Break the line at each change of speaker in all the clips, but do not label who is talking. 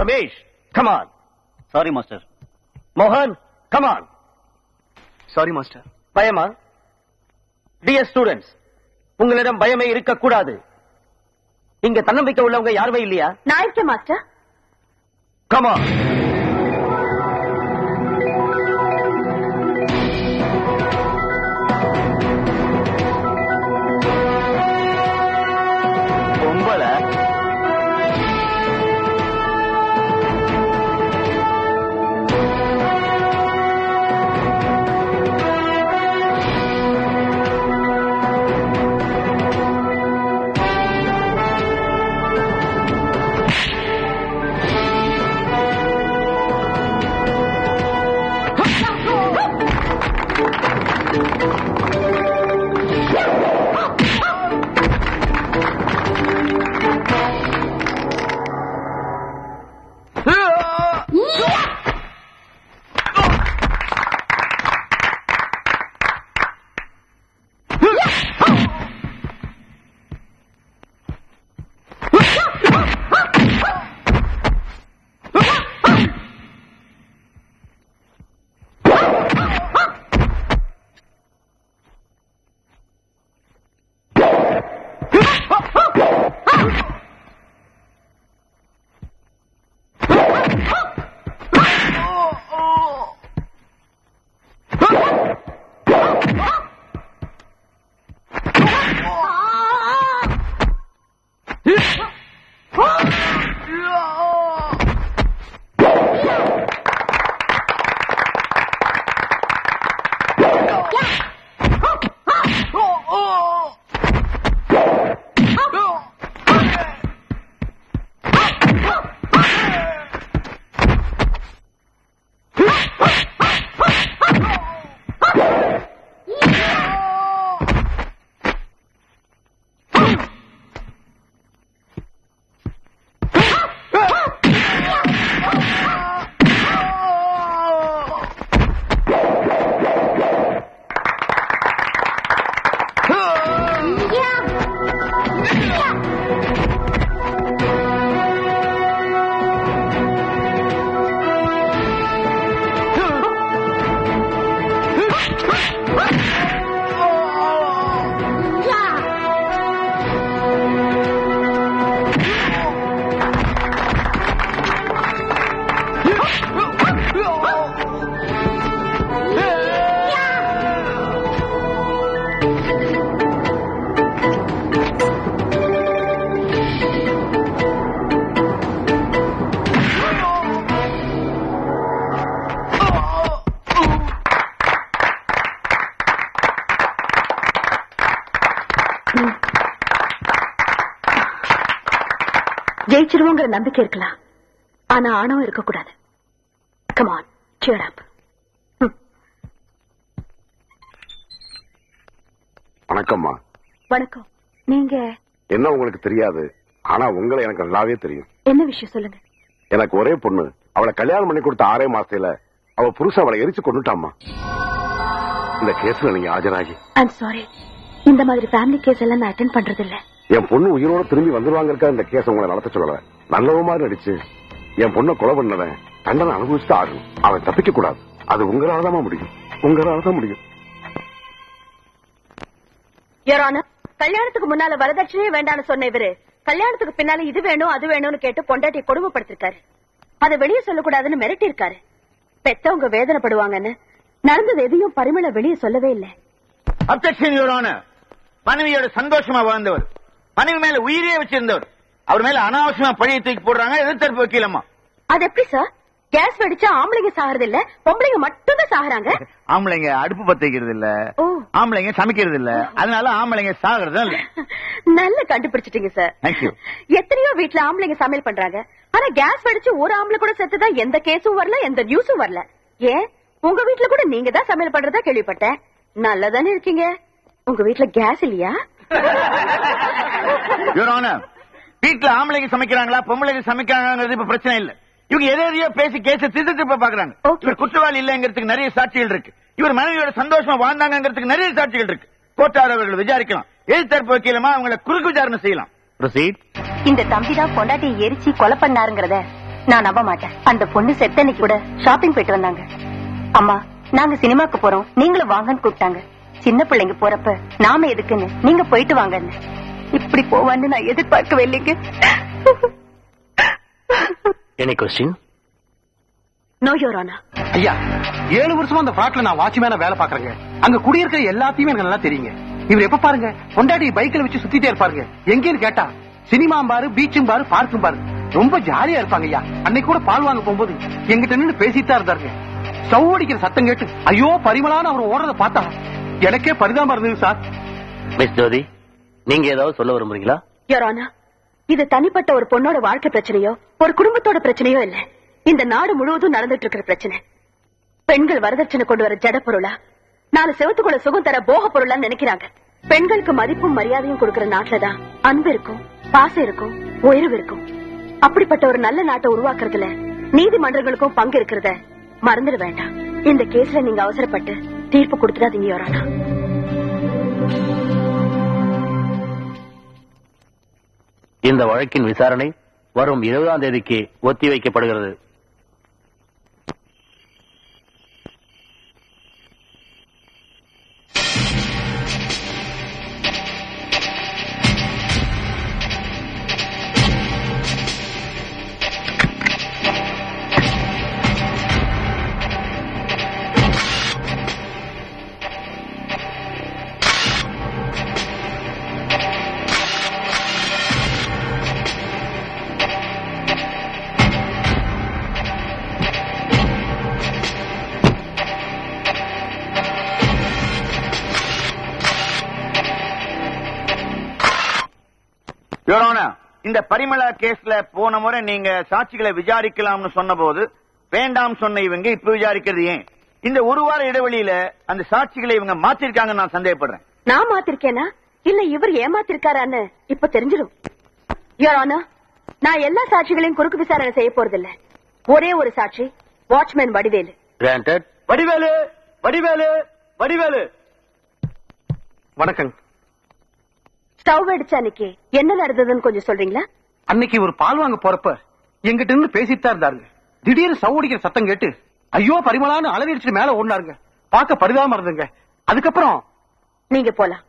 Ramesh come on
sorry master
மோகன் come on
sorry master
பயமா dear students உங்களிடம் பயமே இருக்கக்கூடாது இங்க தன்னம்பிக்கை உள்ளவங்க யாருமே இல்லையா
நான் இருக்கேன் மாஸ்டர்
கமான் பொம்பளை
ஜெயிச்சிருவோங்கிற நம்பிக்கை இருக்கலாம் ஆனா ஆணவம் இருக்கக்கூடாது கமான் cheer up
வணக்கம்மா
வணக்கம் நீங்க
என்ன உங்களுக்கு தெரியாது ஆனா உங்களை எனக்கு நல்லாவே தெரியும்
என்ன விஷயம் சொல்லுங்க
எனக்கு ஒரே பொண்ணு அவளை கல்யாணம் பண்ணி கொடுத்த ஆறே மாசத்துல அவ புருஷன் அவளை எரிச்சு கொண்டுட்டாம்மா இந்த கேஸ்ல நீங்க ஆஜராகி
ஐம் சாரி இந்த மாதிரி ஃபேமிலி கேஸ் எல்லாம் நான் அட்டென்ட் பண்றது இல்ல
என் பொண்ணு உயிரோட திரும்பி வந்துருவாங்க இந்த கேஸ் உங்களை நடத்த சொல்லல நல்லவ மாதிரி நடிச்சு என் பொண்ணை கொலை பண்ணவன் தண்டனை அனுபவிச்சுட்டு ஆகணும் அவன் தப்பிக்க கூடாது அது உங்களாலதான் முடியும் உங்களாலதான் முடியும்
யோரான கல்யாணத்துக்கு முன்னால வரதட்சணையே வேண்டாம்னு சொன்ன இவரு கல்யாணத்துக்கு பின்னால இது வேணும் அது வேணும்னு கேட்டு பொண்டாட்டியை கொடுமைப்படுத்திருக்காரு அதை வெளியே சொல்லக்கூடாதுன்னு மிரட்டி இருக்காரு பெத்தவங்க வேதனைப்படுவாங்கன்னு நடந்தது எதையும் பரிமள வெளியே சொல்லவே இல்ல
அப்செக்ஷன் யுவர் மனைவியோட சந்தோஷமா வாழ்ந்தவர் மனைவி மேல உயிரே வச்சிருந்தவர் அவர் மேல அனாவசியமா பழியை தூக்கி போடுறாங்க எதிர்த்தரப்பு வக்கீலம்மா
அது எப்படி சார் கேஸ் வெடிச்சா ஆம்பளைங்க சாகிறது இல்ல பொம்பளைங்க மட்டும் தான் சாகுறாங்க
ஆம்பளைங்க அடுப்பு பத்த வைக்கிறது இல்ல
ஓ
ஆம்பளைங்க சமைக்கிறது இல்ல அதனால ஆம்பளைங்க சாகுறதும் இல்ல
நல்ல கண்டுபிடிச்சிட்டீங்க சார்
Thank you.
எத்தனையோ வீட்ல ஆம்பளைங்க சமையல் பண்றாங்க ஆனா கேஸ் வெடிச்சு ஒரு ஆம்பளை கூட செத்துதா எந்த கேஸும் வரல எந்த நியூஸும் வரல ஏன் உங்க வீட்ல கூட நீங்க தான் சமையல் பண்றதா கேள்விப்பட்டேன் நல்லதானே இருக்கீங்க உங்க வீட்ல கேஸ் இல்லையா
யுவர் வீட்டுல ஆம்பளைங்க சமைக்கிறாங்களா பொம்பளைங்க சமைக்கிறாங்கிறது இப்ப பிரச்சனை இல்ல இவங்க எதை எதையோ பேசி கேஸ திருத்த திருப்ப பாக்குறாங்க
Okay.
இவர் குற்றவாளி இல்லங்கிறதுக்கு நிறைய சாட்சிகள் இருக்கு இவர் மனைவியோட சந்தோஷமா வாழ்ந்தாங்கிறதுக்கு நிறைய சாட்சிகள் இருக்கு கோட்டார் அவர்கள் விசாரிக்கலாம் எதிர்த்தரப்பு வக்கீலமா அவங்கள குறுக்கு விசாரணை செய்யலாம் ப்ரொசீட்
இந்த தம்பி தான் பொண்டாட்டியை எரிச்சு கொலை பண்ணாருங்கிறத
நான் நம்ப மாட்டேன் அந்த பொண்ணு செத்தன்னைக்கு கூட ஷாப்பிங் போயிட்டு வந்தாங்க அம்மா நாங்க சினிமாக்கு போறோம் நீங்களும் வாங்கன்னு கூப்பிட்டாங்க சின்ன பிள்ளைங்க போறப்ப நாம எதுக்குன்னு நீங்க போயிட்டு வாங்கன்னு இப்படி போவான்னு நான் எதிர்பார்க்கவே இல்லைங்க
any question
no your honour
ஐயா ஏழு வருஷமா அந்த பிளாட்ல நான் வாட்ச்மேனா வேலை பாக்குறேங்க அங்க குடியிருக்கிற எல்லாத்தையுமே எனக்கு நல்லா தெரியுங்க இவர் எப்ப பாருங்க பொண்டாட்டி பைக்ல வச்சு சுத்திட்டே இருப்பாருங்க எங்கேன்னு கேட்டா சினிமா பாரு பீச்சும் பாரு பார்க்கும் பாரு ரொம்ப ஜாலியா இருப்பாங்க ஐயா அன்னைக்கு கூட பால் வாங்க போகும்போது எங்கிட்ட நின்னு பேசிட்டு தான் இருந்தாருங்க ஸ்டவ் அடிக்கிற சத்தம் கேட்டு ஐயோ பரிமளான்னு அவர் ஓடுறத பார்த்தா எனக்கே பரிதாபம் இருந்தது சார்
மிஸ் ஜோதி நீங்க ஏதாவது சொல்ல விரும்புறீங்களா
யோர் ஆனர் இது தனிப்பட்ட ஒரு பொண்ணோட வாழ்க்கை பிரச்சனையோ ஒரு குடும்பத்தோட பிரச்சனையோ இல்ல இந்த நாடு முழுவதும் நடந்துட்டு இருக்கிற பிரச்சனை பெண்கள் வரதட்சணை கொண்டு வர ஜட பொருளா நாலு செவத்துக்குள்ள சுகம் தர போக பொருளா நினைக்கிறாங்க பெண்களுக்கு மதிப்பும் மரியாதையும் கொடுக்கிற நாட்டுலதான் அன்பு இருக்கும் பாசம் இருக்கும் உயர்வு இருக்கும் அப்படிப்பட்ட ஒரு நல்ல நாட்டை உருவாக்குறதுல நீதிமன்றங்களுக்கும் பங்கு இருக்கிறத மறந்துட வேண்டாம் இந்த கேஸ்ல நீங்க அவசரப்பட்டு தீர்ப்பு கொடுத்துடாதீங்க யோர் ஆனர்
இந்த வழக்கின் விசாரணை வரும் இருபதாம் தேதிக்கு ஒத்திவைக்கப்படுகிறது
யோரான இந்த பரிமளா கேஸ்ல போன முறை நீங்க சாட்சிகளை விசாரிக்கலாம்னு சொன்னபோது வேண்டாம் சொன்ன இவங்க இப்ப விசாரிக்கிறது ஏன் இந்த ஒரு வார இடைவெளியில அந்த சாட்சிகளை இவங்க மாத்திருக்காங்கன்னு நான் சந்தேகப்படுறேன்
நான் மாத்திருக்கேனா இல்ல இவர் ஏமாத்திருக்காரான்னு இப்ப தெரிஞ்சிடும் யோர் ஆனர் நான் எல்லா சாட்சிகளையும் குறுக்கு விசாரணை செய்ய போறதில்ல ஒரே ஒரு சாட்சி வாட்ச்மேன் வடிவேலு
கிராண்டட்
வடிவேலு வடிவேலு வடிவேலு
வணக்கங்க
ஸ்டவ் அடிச்ச அன்னைக்கு என்ன நடந்ததுன்னு கொஞ்சம் சொல்றீங்களா
அன்னைக்கு ஒரு பால் வாங்க போறப்ப எங்கிட்ட இருந்து பேசிட்டு தான் இருந்தாருங்க திடீர்னு சவு அடிக்கிற சத்தம் கேட்டு ஐயோ பரிமளான்னு அலறி அடிச்சுட்டு மேல ஓடினாருங்க பார்க்க பரிதாபமா இருந்துங்க அதுக்கப்புறம்
நீங்க போலாம்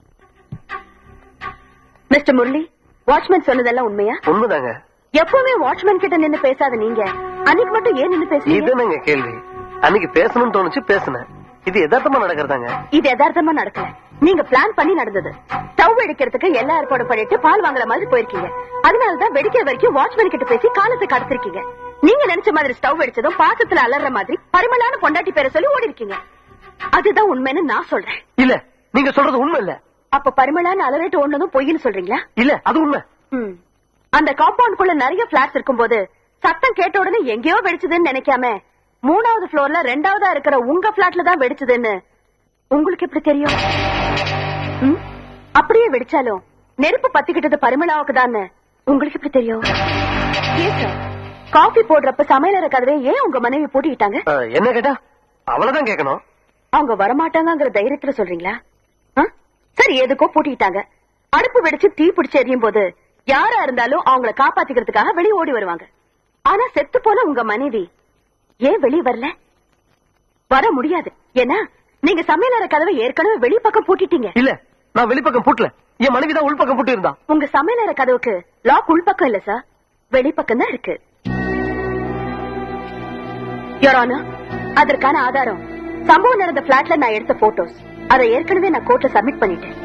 மிஸ்டர் முரளி வாட்ச்மேன் சொன்னதெல்லாம் உண்மையா
உண்மைதாங்க
எப்பவுமே வாட்ச்மேன் கிட்ட நின்னு பேசாத நீங்க அன்னைக்கு மட்டும் ஏன் நின்னு பேசுறீங்க
இதுதாங்க கேள்வி அன்னைக்கு பேசணும்னு தோணுச்சு பேசினேன் இது எதார்த்தமா நடக்கிறதாங்க
இது யதார்த்தமா நடக்கல நீங்க பிளான் பண்ணி நடந்தது ஸ்டவ் வெடிக்கிறதுக்கு எல்லா ஏற்பாடு பண்ணிட்டு பால் வாங்குற மாதிரி போயிருக்கீங்க அதனாலதான் வெடிக்கிற வரைக்கும் வாட்ச்மேன் கிட்ட பேசி காலத்தை கடத்திருக்கீங்க நீங்க நினைச்ச மாதிரி ஸ்டவ் வெடிச்சதும் பாசத்துல அலற மாதிரி பரிமளான பொண்டாட்டி பேரை சொல்லி ஓடி இருக்கீங்க அதுதான் உண்மைன்னு நான் சொல்றேன்
இல்ல நீங்க சொல்றது உண்மை இல்ல
அப்ப பரிமளான அலறிட்டு ஓடுனதும் பொய்ன்னு சொல்றீங்களா
இல்ல அது உண்மை
ம். அந்த காம்பவுண்ட்குள்ள நிறைய பிளாட்ஸ் இருக்கும்போது சத்தம் கேட்ட உடனே எங்கேயோ வெடிச்சதுன்னு நினைக்காம மூணாவது ஃப்ளோர்ல ரெண்டாவதா இருக்கிற உங்க பிளாட்ல தான் வெடிச்சதுன்னு உங்களுக்கு எப்படி தெரியும் ம்? அப்படியே வெடிச்சாலும் நெருப்பு பத்திக்கிட்டது பரிமளாவுக்கு தான் உங்களுக்கு எப்படி தெரியும் ஏன் சார் காஃபி போடுறப்ப சமையலற கதவை ஏன் உங்க மனைவி பூட்டிக்கிட்டாங்க
அஹ், என்ன கேட்டா அவ்வளவுதான் கேட்கணும்
அவங்க வரமாட்டாங்கங்கிற தைரியத்துல சொல்றீங்களா ஆ? சரி எதுக்கோ பூட்டிட்டாங்க அடுப்பு வெடிச்சு தீ பிடிச்சு எரியும் போது யாரா இருந்தாலும் அவங்கள காப்பாத்திக்கிறதுக்காக வெளியே ஓடி வருவாங்க ஆனா செத்து போன உங்க மனைவி ஏன் வெளியே வரல வர முடியாது ஏன்னா நீங்க சமையலற கதவை ஏற்கனவே வெளி பக்கம் பூட்டிட்டீங்க
இல்ல நான் வெளிப்பக்கம் பூட்டல என் மனைவி தான் உள்பக்கம் பூட்டி இருந்தா
உங்க சமையலற கதவுக்கு லாக் உள்பக்கம் இல்ல சார் வெளிப்பக்கம் தான் இருக்கு Your Honor, அதற்கான ஆதாரம் சம்பவம் நடந்த பிளாட்ல நான் எடுத்த போட்டோஸ் அதை ஏற்கனவே நான் கோர்ட்ல சப்மிட் பண்ணிட்டேன்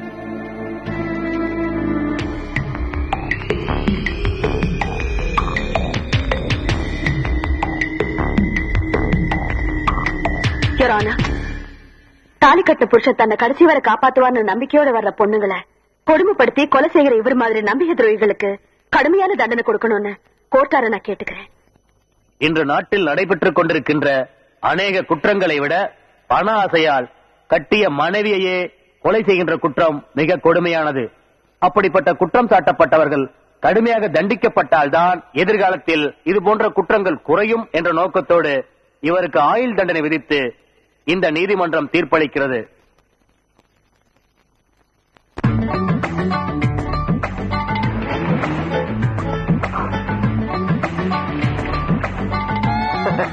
Your Honor, தாலி கட்ட புருஷன் தன்னை கடைசி வரை காப்பாத்துவான்னு நம்பிக்கையோட வர்ற பொண்ணுங்களை கொடுமைப்படுத்தி கொலை செய்கிற இவர் மாதிரி நம்பிக்கை துரோகிகளுக்கு கடுமையான தண்டனை கொடுக்கணும்னு கோர்ட்டார நான் கேட்டுக்கிறேன்
இன்று நாட்டில் நடைபெற்றுக் கொண்டிருக்கின்ற அநேக குற்றங்களை விட பண ஆசையால் கட்டிய மனைவியையே கொலை செய்கின்ற குற்றம் மிக கொடுமையானது அப்படிப்பட்ட குற்றம் சாட்டப்பட்டவர்கள் கடுமையாக தண்டிக்கப்பட்டால்தான் எதிர்காலத்தில் இது போன்ற குற்றங்கள் குறையும் என்ற நோக்கத்தோடு இவருக்கு ஆயுள் தண்டனை விதித்து இந்த நீதிமன்றம் தீர்ப்பளிக்கிறது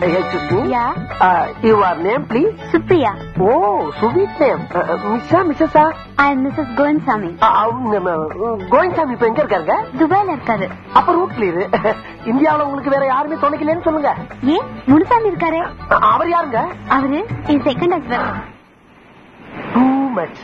yeah
your name please
Supriya
oh sweet name மிஸ்ஸா மிஸ்ஸஸா
I am Mrs Govindsamy
Govindsamy இப்ப எங்க இருக்காருங்க
துபாய்ல இருக்காரு
அப்ப ரூட் கிளியர் இந்தியாவுல உங்களுக்கு வேற யாருமே துணைக்கலன்னு சொல்லுங்க
ஏன் முனுசாமி இருக்காரு
அ- அவர் யாருங்க
அவரு என் செகண்ட் ஹஸ்பண்ட்
டூ மச்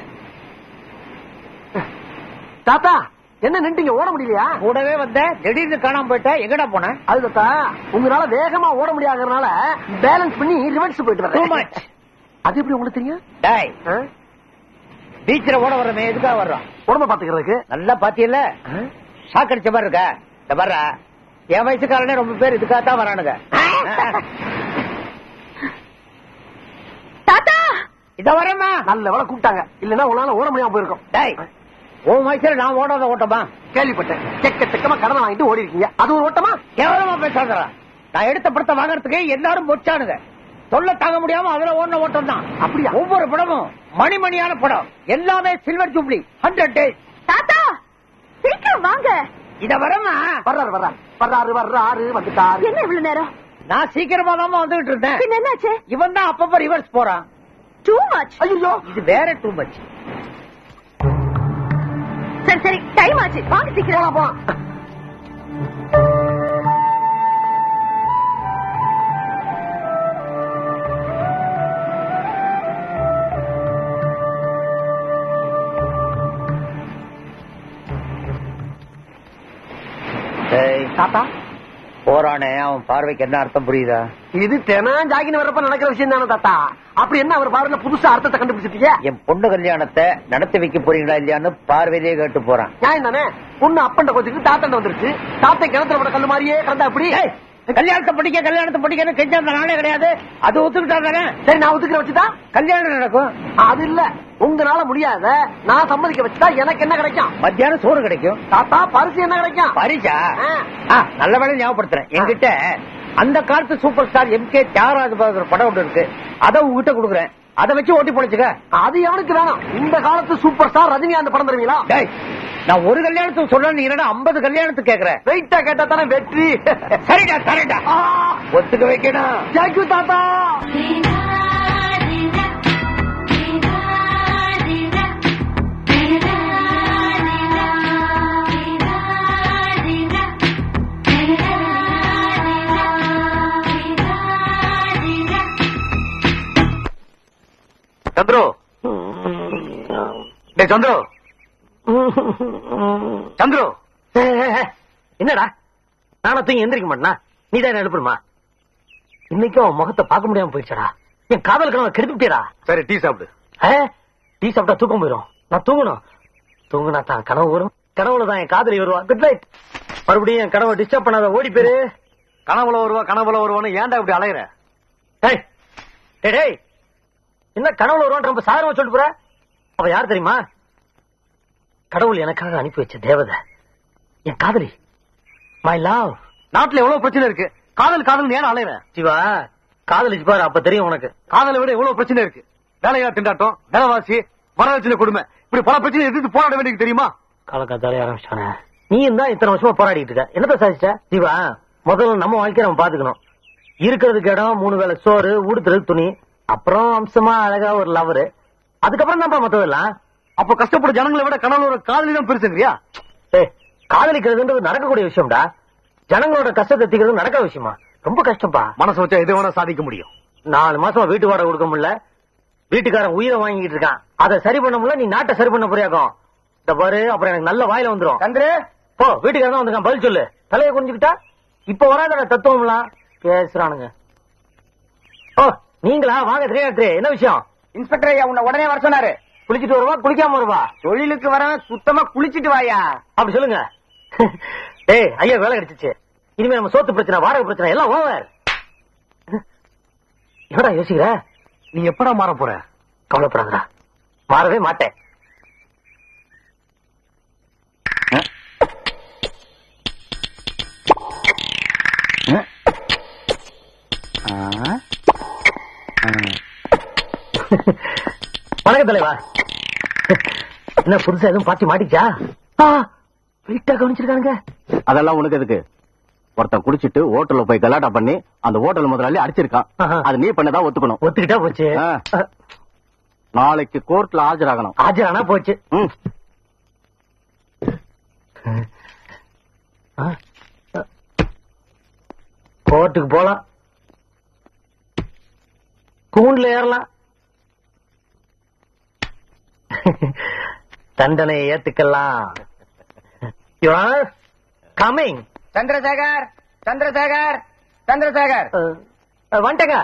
தாத்தா என்ன நின்றுங்க ஓட முடியலையா
கூடவே வந்த திடீர்னு காணாம போயிட்ட எங்கடா போன
அது தாத்தா உங்களால வேகமா ஓட முடியாதனால பேலன்ஸ் பண்ணி ரிவர்ஸ் போயிட்டு
Too
வரேன்
much.
அது எப்படி உங்களுக்கு தெரியும்
டாய்
ஆ?
பீச்சில் ஓட வர்றமே எதுக்காக வர்றோம்
உடம்ப பாத்துக்கிறதுக்கு
நல்லா பாத்தியல்ல ஷாக் அடிச்ச மாதிரி இருக்க இந்த வர்ற என் வயசுக்காரனே ரொம்ப பேர் இதுக்காக தான் வரானுங்க
தாத்தா
இத வரேம்மா
நல்ல வேலை கூப்பிட்டாங்க இல்லன்னா உங்களால ஓட முடியாம போயிருக்கும்
டாய் உன் வயசுல நான் ஓடாத ஓட்டமா
கேள்விப்பட்டேன் செக்க செக்கமா கடனை வாங்கிட்டு ஓடி இருக்கீங்க அது ஒரு ஓட்டமா
கேவலமா பேசாதடா நான் எடுத்த படத்தை வாங்குறதுக்கு எல்லாரும் பொச்சானுங்க சொல்ல தாங்க முடியாம அதுல ஓடின ஓட்டம் தான்
அப்படியா?
ஒவ்வொரு படமும் மணிமணியான படம் எல்லாமே சில்வர் ஜூப்ளி ஹண்ட்ரட் டேஸ்
தாத்தா சீக்கிரம் வாங்க
இத வரமா
வர்றாரு வர்றாரு வர்றாரு வர்றாரு வந்துட்டாரு
என்ன இவ்வளவு நேரம்
நான் சீக்கிரமா தான் வந்துகிட்டு இருந்தேன்
பின்ன என்னாச்சு
இவன் தான் அப்பப்ப ரிவர்ஸ் போறான்
டூ மச்
ஐயோ
இது வேற டூ மச்
சரி சரி டைம் ஆச்சு வாங்க சீக்கிரம்
போலாம் போலாம் தாத்தா
போறானே அவன் பார்வைக்கு என்ன அர்த்தம் புரியுதா
இது தினம் ஜாகின் வரப்ப நடக்கிற விஷயம் தானே தாத்தா அப்படி என்ன அவர் பாருங்க புதுசா அர்த்தத்தை கண்டுபிடிச்சிட்டீங்க
என் பொண்ணு கல்யாணத்தை நடத்தி வைக்க போறீங்களா இல்லையான்னு பார்வையிலேயே கேட்டு போறான்
நியாயம் தானே பொண்ணு அப்பண்ட கோச்சுக்கு தாத்தண்ட வந்துருச்சு தாத்தை கிணத்துல விட கல்லு மாதிரியே கிடந்தா அப்படி
ஏய், கல்யாணத்தை படிக்க கல்யாணத்தை படிக்கன்னு கெஞ்ச அந்த நாளே கிடையாது அது ஒத்துக்கிட்டா தானே
சரி நான் ஒத்துக்கிற வச்சுட்டா
கல்யாணம் நடக்கும்
அது இல்ல உங்களால முடியாத நான் சம்மதிக்க வச்சுட்டா எனக்கு என்ன கிடைக்கும்
மத்தியானம் சோறு கிடைக்கும்
தாத்தா பரிசு என்ன கிடைக்கும்
பரிசா
ஆ.
ஆ, நல்ல வேலை ஞாபகப்படுத்துறேன் என்கிட்ட அந்த காலத்து super star M K Thyagaraja பாகர் படம் ஒன்று இருக்கு அதை உங்ககிட்ட கொடுக்குறேன் அதை வச்சு ஓட்டி பொழைச்சுக்க
அது எவனுக்கு வேணும் இந்த காலத்து சூப்பர் ஸ்டார் ரஜினிகாந்த் படம் தருவீங்களா
டேய் நான் ஒரு கல்யாணத்துக்கு சொல்ல நீ என்னடா ஐம்பது கல்யாணத்துக்கு கேக்குறேன்
வெயிட்டா கேட்டா தானே வெற்றி
சரிடா சரிடா ஒத்துக்க வைக்கணும்
தேங்க்யூ தாத்தா
சந்துரு டேய் சந்துரு சந்துரு
என்னடா நானும் தூங்கி எந்திரிக்க மாட்டேனா நீ தான் எழுப்பணுமா இன்னைக்கும் அவன் முகத்தை பார்க்க முடியாம போயிடுச்சடா என் காதல் கனவை கெடுத்துட்டேடா
சரி டீ சாப்பிடு
டீ சாப்பிட்டா தூக்கம் போயிடும் நான் தூங்கணும் தூங்குனா தான் கனவு வரும் கனவுல தான் என் காதலி வருவா குட் நைட் மறுபடியும் என் கனவை டிஸ்டர்ப் பண்ணாத ஓடி போயிரு
கனவுல வருவா கனவுல வருவான்னு ஏன்டா இப்படி அலையிற
டேய் டேய், டேய் என்ன கனவுல வருவான் ரொம்ப சாதாரணமா சொல்லிட்டு போற அவ யார் தெரியுமா கடவுள் எனக்காக அனுப்பி வச்ச தேவதை என் காதலி மை லவ்
நாட்டுல எவ்வளவு பிரச்சனை இருக்கு காதல் காதல் ஏன் அலையிற
சிவா காதலிச்சு பாரு அப்ப தெரியும் உனக்கு
காதலை விட எவ்வளவு பிரச்சனை இருக்கு வேலையா திண்டாட்டம் விலைவாசி வரதட்சணை கொடுமை இப்படி பல பிரச்சனை எதிர்த்து போராட வேண்டியது தெரியுமா
காலக்காத்தாலே ஆரம்பிச்சானே நீ தான் இத்தனை வருஷமா போராடிட்டு இருக்க என்னத்த சாதிச்ச சிவா முதல்ல நம்ம வாழ்க்கையை நம்ம பாத்துக்கணும் இருக்கிறதுக்கு இடம் மூணு வேளை சோறு ஊடுத்துறது துணி அப்புறம் அம்சமா அழகா ஒரு லவரு அதுக்கப்புறம் தான் மத்ததெல்லாம்
அப்ப கஷ்டப்பட ஜனங்களை விட கனவுல காதலி தான் பெருசுங்கிறியா
ஏய், காதலிக்கிறதுன்றது நடக்கக்கூடிய விஷயம்டா ஜனங்களோட கஷ்டத்தை தீக்கிறது நடக்கிற விஷயமா ரொம்ப கஷ்டம்ப்பா
மனசு வச்சா எது வேணா சாதிக்க முடியும்
நாலு மாசமா வீட்டு வாடகை கொடுக்க முடியல வீட்டுக்காரன் உயிரை வாங்கிட்டு இருக்கான் அதை சரி பண்ண முடியல நீ நாட்டை சரி பண்ண புரியாக்கும் இந்த பாரு அப்புறம் எனக்கு நல்ல வாயில வந்துரும்
சந்திரு
போ வீட்டுக்காரன் தான் வந்திருக்கான் பதில் சொல்லு தலையை குனிஞ்சுக்கிட்டா இப்ப வராத தத்துவம்லாம் பேசுறானுங்க ஓ நீங்களா வாங்க திரையாத்திரே என்ன விஷயம்
இன்ஸ்பெக்டர் ஐயா உன்னை உடனே வர சொன்னாரு
குளிச்சிட்டு வருவா குளிக்காம வருவா
தொழிலுக்கு வர சுத்தமா குளிச்சிட்டு வாயா
அப்படி சொல்லுங்க ஏய் ஐயா வேலை கிடைச்சிச்சு இனிமே நம்ம சோத்து பிரச்சனை வாடகை பிரச்சனை எல்லாம் ஓவர் என்னடா யோசிக்கிற
நீ எப்படா மாற போற
கவலைப்படாதடா மாறவே மாட்டேன் வணக்கம் தலைவா என்ன புதுசா எதுவும் பாட்டி மாட்டிச்சா வெயிட்டா கவனிச்சிருக்கானுங்க
அதெல்லாம் உனக்கு எதுக்கு ஒருத்தன் குடிச்சிட்டு ஹோட்டல்ல போய் கலாட்டா பண்ணி அந்த ஹோட்டல் முதலாளி அடிச்சிருக்கான்
ஆஹா.
அது நீ பண்ணதான் ஒத்துக்கணும்
ஒத்துக்கிட்டா போச்சு
ஆ. நாளைக்கு கோர்ட்ல ஆஜராகணும்
ஆஜரானா போச்சு
ம்.
ஆ. கோர்ட்டுக்கு போலாம் கூண்டுல ஏறலாம் தண்டனை ஏத்துக்கலாம் கமிங்
சந்திரசேகர் சந்திரசேகர் சந்திரசேகர்
வந்துட்டங்க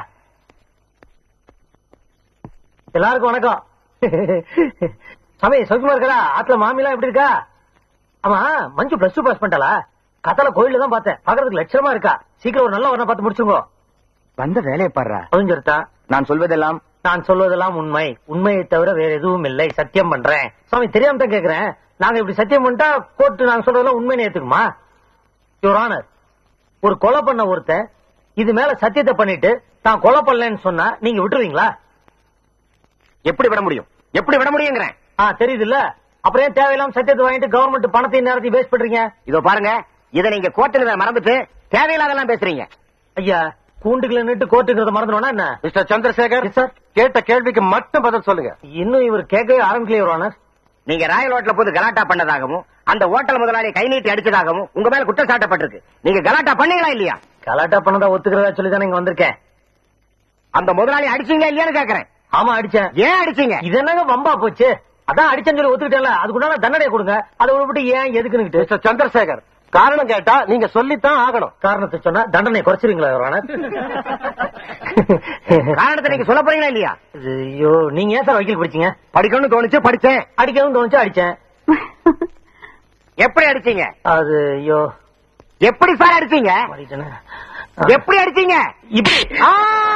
எல்லாருக்கும் வணக்கம் சாமி சௌக்கியமா இருக்கா ஆத்துல மாமிலாம் எப்படி இருக்கா ஆமா மஞ்சு பிளஸ் டூ பாஸ் பண்ணிட்டாளா கத்தால கோயில்ல தான் பார்த்தேன் பாக்குறதுக்கு லட்சணமா இருக்கா சீக்கிரம் ஒரு நல்ல ஒண்ணா பார்த்து முடிச்சுங்க
வந்த வேலையை பாடுறா
புரிஞ்சிருத்தா
நான் சொல்வதெல்லாம்
நான் சொல்வதெல்லாம் உண்மை உண்மையை தவிர வேற எதுவும் இல்லை சத்தியம் பண்றேன் சுவாமி தெரியாம தான் கேக்குறேன் நாங்க இப்படி சத்தியம் பண்ணிட்டா கோர்ட்டு நாங்க சொல்றதெல்லாம் உண்மைன்னு ஏத்துக்குமா யுவர் ஆனர் ஒரு கொலை பண்ண ஒருத்தன் இது மேல சத்தியத்தை பண்ணிட்டு தான் கொலை பண்ணலன்னு சொன்னா நீங்க விட்டுருவீங்களா
எப்படி விட முடியும் எப்படி விட முடியுங்கிறேன்
ஆ தெரியுது இல்ல அப்புறம் ஏன் தேவையில்லாம சத்தியத்தை வாங்கிட்டு கவர்மெண்ட் பணத்தையும் நேரத்தையும் வேஸ்ட் பண்றீங்க
இதோ பாருங்க இதை நீங்க கோர்ட்டுல மறந்துட்டு தேவையில்லாதெல்லாம் பேசுறீங்க
ஐயா கூண்டுக்குள்ள நின்று கோர்ட்டுங்கிறத மறந்துடுவோம்னா என்ன
மிஸ்டர் சந்திரசேகர்
Yes, sir.
கேட்ட கேள்விக்கு மட்டும் பதில் சொல்லுங்க
இன்னும் இவர் கேட்கவே ஆரம்பிக்கலையே யுவர் ஆனர்
நீங்க ராயல் ஹோட்டல போது கலாட்டா பண்ணதாகவும் அந்த ஹோட்டல் முதலாளி கை நீட்டி அடிச்சதாகவும் உங்க மேல குற்றம் சாட்டப்பட்டிருக்கு நீங்க கலாட்டா பண்ணீங்களா இல்லையா
கலாட்டா பண்ணதா ஒத்துக்கிறதா சொல்லி தான் இங்க வந்திருக்கேன்
அந்த முதலாளி அடிச்சீங்களா இல்லையான்னு கேக்குறேன்
ஆமா அடிச்சேன்
ஏன் அடிச்சீங்க
இது என்னங்க வம்பா போச்சு அதான் அடிச்சேன்னு சொல்லி ஒத்துக்கிட்டேன்ல அதுக்குண்டான தண்டனை கொடுங்க அதை விட்டு ஏன் எதுக்குன்னு
மிஸ்டர் சந்திரசேகர் காரணம் கேட்டா நீங்க சொல்லித்தான் ஆகணும்
காரணத்தை சொன்னா தண்டனை குறைச்சிருங்களா யுவர்
காரணத்தை நீங்க சொல்ல போறீங்களா இல்லையா
ஐயோ நீங்க ஏன் சார் வக்கீல் படிச்சீங்க
படிக்கணும்னு தோணுச்சு படிச்சேன்
அடிக்கவும் தோணுச்சு அடிச்சேன்
எப்படி அடிச்சீங்க
அது ஐயோ
எப்படி சார் அடிச்சீங்க
மாறிட்டேனே.
எப்படி அடிச்சீங்க
இப்படி
ஆ!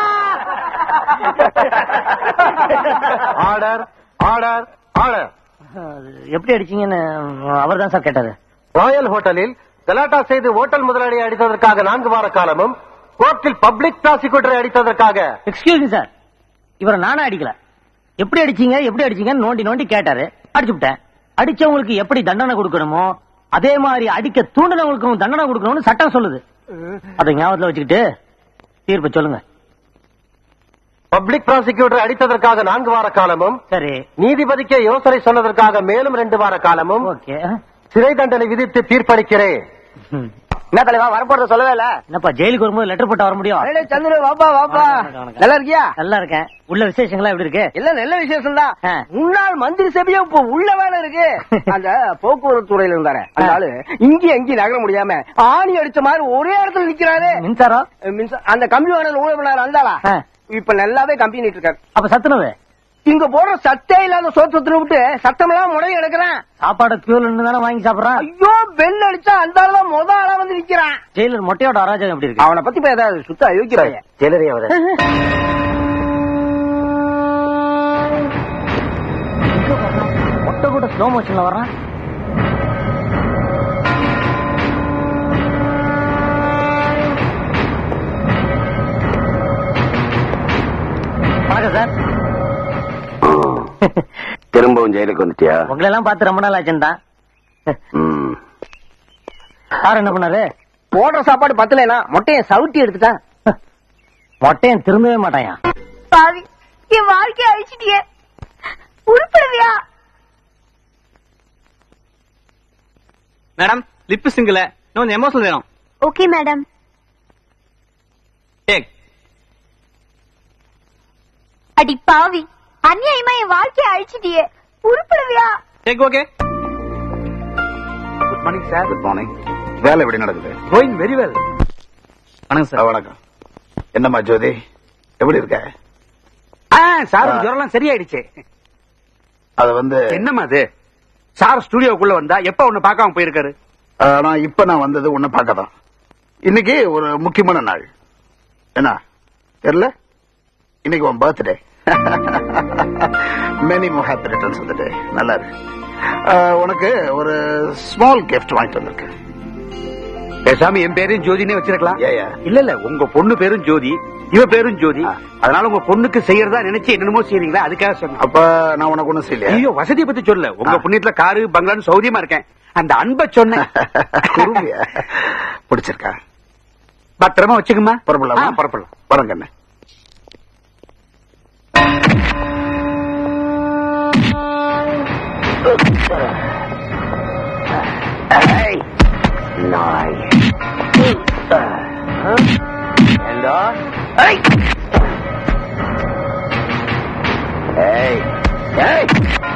ஆர்டர் ஆர்டர் ஆர்டர்
அது எப்படி அடிச்சீங்கன்னு அவர் தான் சார் கேட்டாரு
ராயல் ஹோட்டலில் கலாட்டா செய்து ஹோட்டல் முதலாளியை அடித்ததற்காக நான்கு வார காலமும் கோர்ட்டில் பப்ளிக் ப்ராசிக்யூட்டரை அடித்ததற்காக
எக்ஸ்கியூஸ் மீ சார் இவரை நானா அடிக்கல எப்படி அடிச்சீங்க எப்படி அடிச்சீங்கன்னு நோண்டி நோண்டி கேட்டாரு அடிச்சு விட்டேன் அடிச்சவங்களுக்கு எப்படி தண்டனை கொடுக்கணுமோ அதே மாதிரி அடிக்க தூண்டினவங்களுக்கும் தண்டனை கொடுக்கணும்னு சட்டம் சொல்லுது அதை ஞாபகத்துல வச்சுக்கிட்டு தீர்ப்பு சொல்லுங்க
பப்ளிக் ப்ராசிக்யூட்டரை அடித்ததற்காக நான்கு வார காலமும்
சரி
நீதிபதிக்கு யோசனை சொன்னதற்காக மேலும் ரெண்டு வார காலமும்
ஓகே
சிறை தண்டனை விதித்து தீர்ப்பளிக்கிறேன்
என்ன தலைவா வரப்போறத சொல்லவே இல்ல
என்னப்பா ஜெயிலுக்கு வரும்போது லெட்டர் போட்டு வர முடியும்
சந்திர வாப்பா வாப்பா
வணக்கம், வணக்கம்.
நல்லா இருக்கியா
நல்லா இருக்கேன் உள்ள விசேஷங்களா எப்படி இருக்கு
இல்ல நல்ல விசேஷம் தான்
ஆ.
முன்னாள் மந்திரி சபையும் இப்ப உள்ள வேலை இருக்கு அந்த போக்குவரத்து துறையில இருந்தாரு அந்த ஆளு இங்கேயும் எங்கேயும் நகர முடியாம ஆணி அடிச்ச மாதிரி ஒரே இடத்துல நிக்கிறாரு
மின்சாரம்
மின்சா- அந்த கம்பி வாடல் ஊழல் பண்ணாரு அந்தாளா
ஆ.
இப்ப நல்லாவே கம்பி நீட்டு இருக்காரு
அப்ப சத்துனது
இங்க போடுற சத்தே இல்லாத சோத்து விட்டு சத்தமெல்லாம் முடைய எடுக்கிறான்
சாப்பாடு கியூல தானே வாங்கி சாப்பிடுறான்
ஐயோ பெல் அடிச்சா அந்த ஆளு தான் முத ஆளா வந்து நிக்கிறான்
ஜெயிலர் மொட்டையோட அராஜகம் எப்படி இருக்கு
அவனை பத்தி இப்ப ஏதாவது சுத்த அயோக்கிய பையன்.
ஜெயிலரே அவரு மொட்டை கூட ஸ்லோ மோஷன்ல வர்றான் வணக்கம் சார்
திரும்பவும் ஜெயிலுக்கு வந்துட்டியா
உங்களை எல்லாம் பார்த்து ரொம்ப நாள் ஆச்சுன்னு தான்
ம்.
சார் என்ன பண்ணாரு
போடுற சாப்பாடு பத்தலைனா மொட்டைய சவுட்டி எடுத்துட்டான்
மொட்டையன் திரும்பவே மாட்டாயா
பாவி என் வாழ்க்கைய அழிச்சிட்டியே உருப்படுவியா
மேடம் லிப் சிங்கிள் இன்னும் எமோஷனல் வேணும்
ஓகே மேடம்
டேக்
அடி பாவி அநியாயமா என் வாழ்க்கைய அழிச்சிட்டியே உருப்படுவியா
take okay
good morning sir good morning வேலை எப்படி நடக்குது
கோயிங் வெரி வெல் வணக்கம்
ஆ,
சார்
வணக்கம் என்னம்மா ஜோதி எப்படி இருக்க
சார்
ஆ.
ஜுரம் சரியாயிடுச்சு
அது வந்து
என்னம்மா அது சார் ஸ்டுடியோக்குள்ள வந்தா எப்ப ஒண்ணு பார்க்காம போயிருக்காரு
ஆ, நான் இப்ப நான் வந்தது உன்னை பார்க்க தான் இன்னைக்கு ஒரு முக்கியமான நாள் என்ன தெரியல இன்னைக்கு உன் birthday many more happy returns of day நல்லா இருக்கு ஆ, உனக்கு ஒரு ஸ்மால் gift வாங்கிட்டு வந்திருக்கேன்
பேசாம என் பேரும் ஜோதினே வச்சிருக்கலாம்
ஏயா
இல்ல இல்ல உங்க பொண்ணு பேரும் ஜோதி இவ பேரும் ஜோதி
ஆ.
அதனால உங்க பொண்ணுக்கு செய்யறதா நினைச்சு என்னென்னமோ செய்றீங்களா அதுக்காக சொன்னேன்
அப்ப நான் உனக்கு ஒண்ணும் செய்யலையா
ஐயோ வசதியை பத்தி சொல்லல உங்க
ஆ.
புண்ணியத்துல காரு பங்களான்னு சௌரியமா இருக்கேன் அந்த அன்பை சொன்னேன்
குறும்பியா பிடிச்சிருக்கா
பத்திரமா வச்சுக்கமா
புறப்படலாமா புறப்படலாம் வரங்க அண்ணே
நாய் ஏண்டா ஏய் ஏய் ஏய்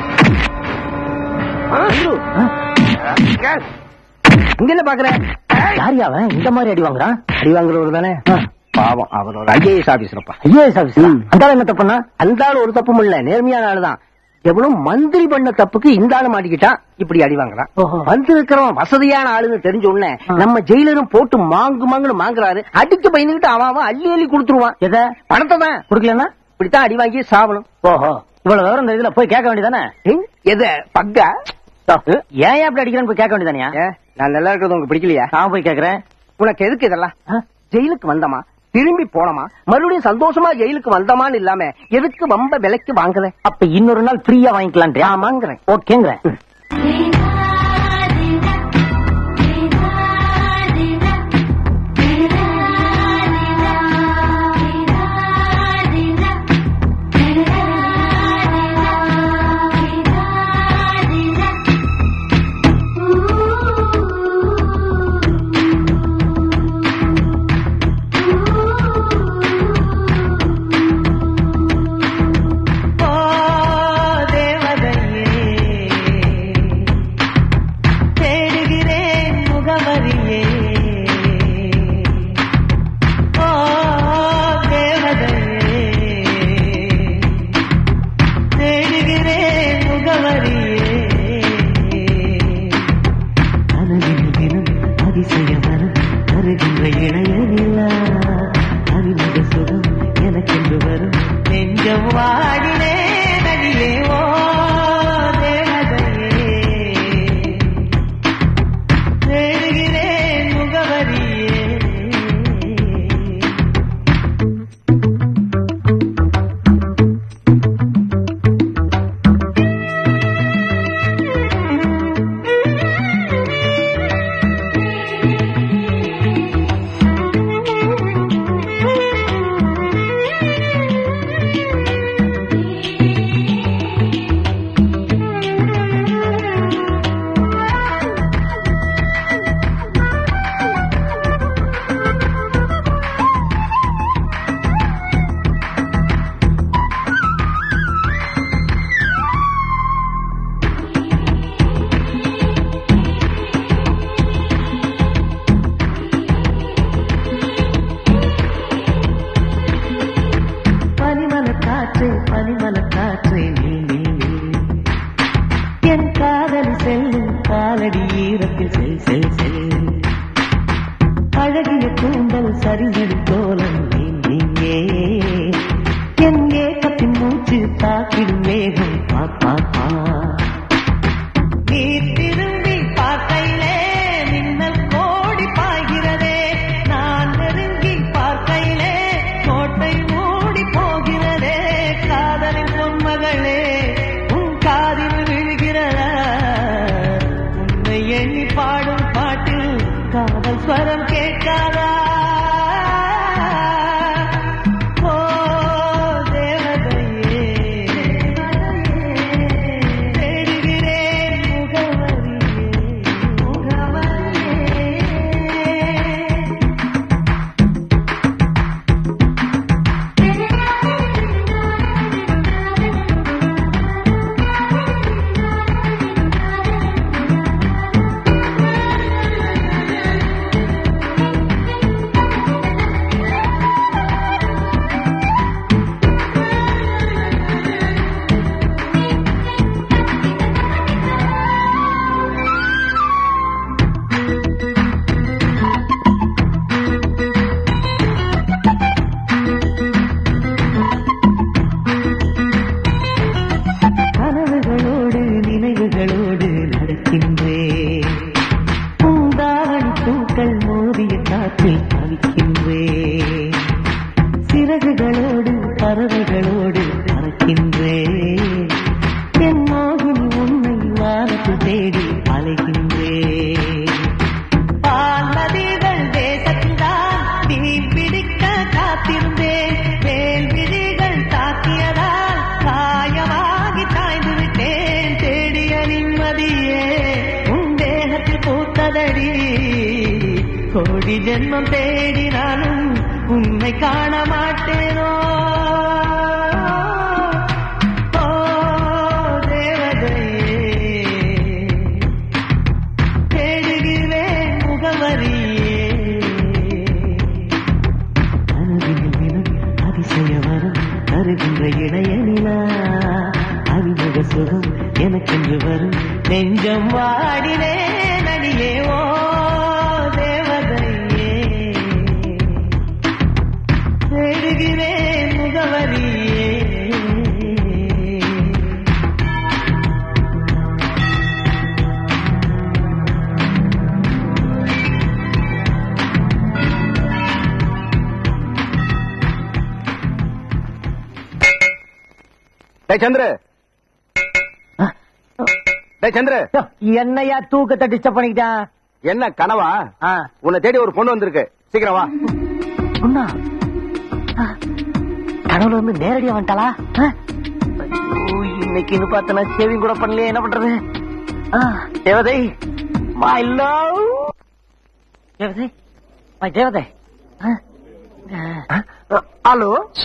இங்க என்ன பாக்குற
யாரியா அவன் இந்த மாதிரி அடி வாங்குறான்
அடி வாங்குறவர் தானே பாவம் அவரோட ஐஏஎஸ் ஆபீசரப்பா
ஐஏஎஸ் ஆபீசர் அந்த ஆள் என்ன தப்புனா
அந்த ஆளு ஒரு தப்பும் இல்ல நேர்மையான ஆளுதான் எவ்வளவு மந்திரி பண்ண தப்புக்கு இந்த ஆளு மாட்டிக்கிட்டான் இப்படி அடி வாங்குறான்
ஓஹோ.
வந்து இருக்கிறவன் வசதியான ஆளுன்னு தெரிஞ்ச உடனே நம்ம ஜெயிலரும் போட்டு மாங்கு மாங்குன்னு மாங்குறாரு அடிக்க பயந்துகிட்டு அவன் அவன் அள்ளி அள்ளி கொடுத்துருவான்
எதை
பணத்தை தான்
குடுக்கலன்னா
இப்படித்தான் அடி வாங்கி சாவணும்
ஓஹோ இவ்வளவு விவரம் இந்த இதுல போய் கேட்க வேண்டியதானே
ஏய், எத பக்கா
ஏன் அப்படி அடிக்கிறேன்னு போய் கேட்க வேண்டியதானயா
ஏன், நான் நல்லா இருக்கிறது உங்களுக்கு பிடிக்கலையா
நான் போய் கேக்குறேன்
உனக்கு எதுக்கு இதெல்லாம் ஜெயிலுக்கு வந்தமா திரும்பி போனமா மறுபடியும் சந்தோஷமா ஜெயிலுக்கு வந்தமான்னு இல்லாம எதுக்கு வம்ப விலைக்கு வாங்குற
அப்ப இன்னொரு நாள் ஃப்ரீயா வாங்கிக்கலாம்
ஆமாங்கிறேன்
ஓகேங்கிறேன்
தேடுகிறேன் முகவரியே ஓ தேவதையே தேடுகிறேன் முகவரியே அனதில் தினம் அதிசய மனம் வருகின்ற இணையனில்லா அறிமுக சுகம் எனக்கென்று வரும் நெஞ்சம் வாடினே நடிலே ஓ தேவதையே தேடுகிறேன் முகவரியே ஜென்மம் தேடினாலும் உன்னை காண மாட்டேனோ ஓ தேவதையே தேடுகிறேன் முகவரியே கனவினில் விழும் அதிசய வரம் தருகின்ற இணைய நிலா அறிமுக சுகம் எனக்கென்று வரும் நெஞ்சம் வாடினே நடிகே ஓ தேவதையே தேடுகிறேன் முகவரியே
டேய் சந்திர டேய் சந்திர
என்னையா தூக்கத்தை டிஸ்டர்ப் பண்ணிக்கிட்டான்
என்ன கனவா உன்னை தேடி ஒரு பொண்ணு வந்திருக்கு சீக்கிரம் வா
சொன்னா கனவுல வந்து நேரடியா வந்துட்டாளா ஆ? ஐயோ, இன்னைக்குன்னு பார்த்தனா சேவிங் கூட பண்ணலையே என்ன பண்றது ஆ, தேவதை மை லவ் தேவதை மை தேவதை
ஹலோ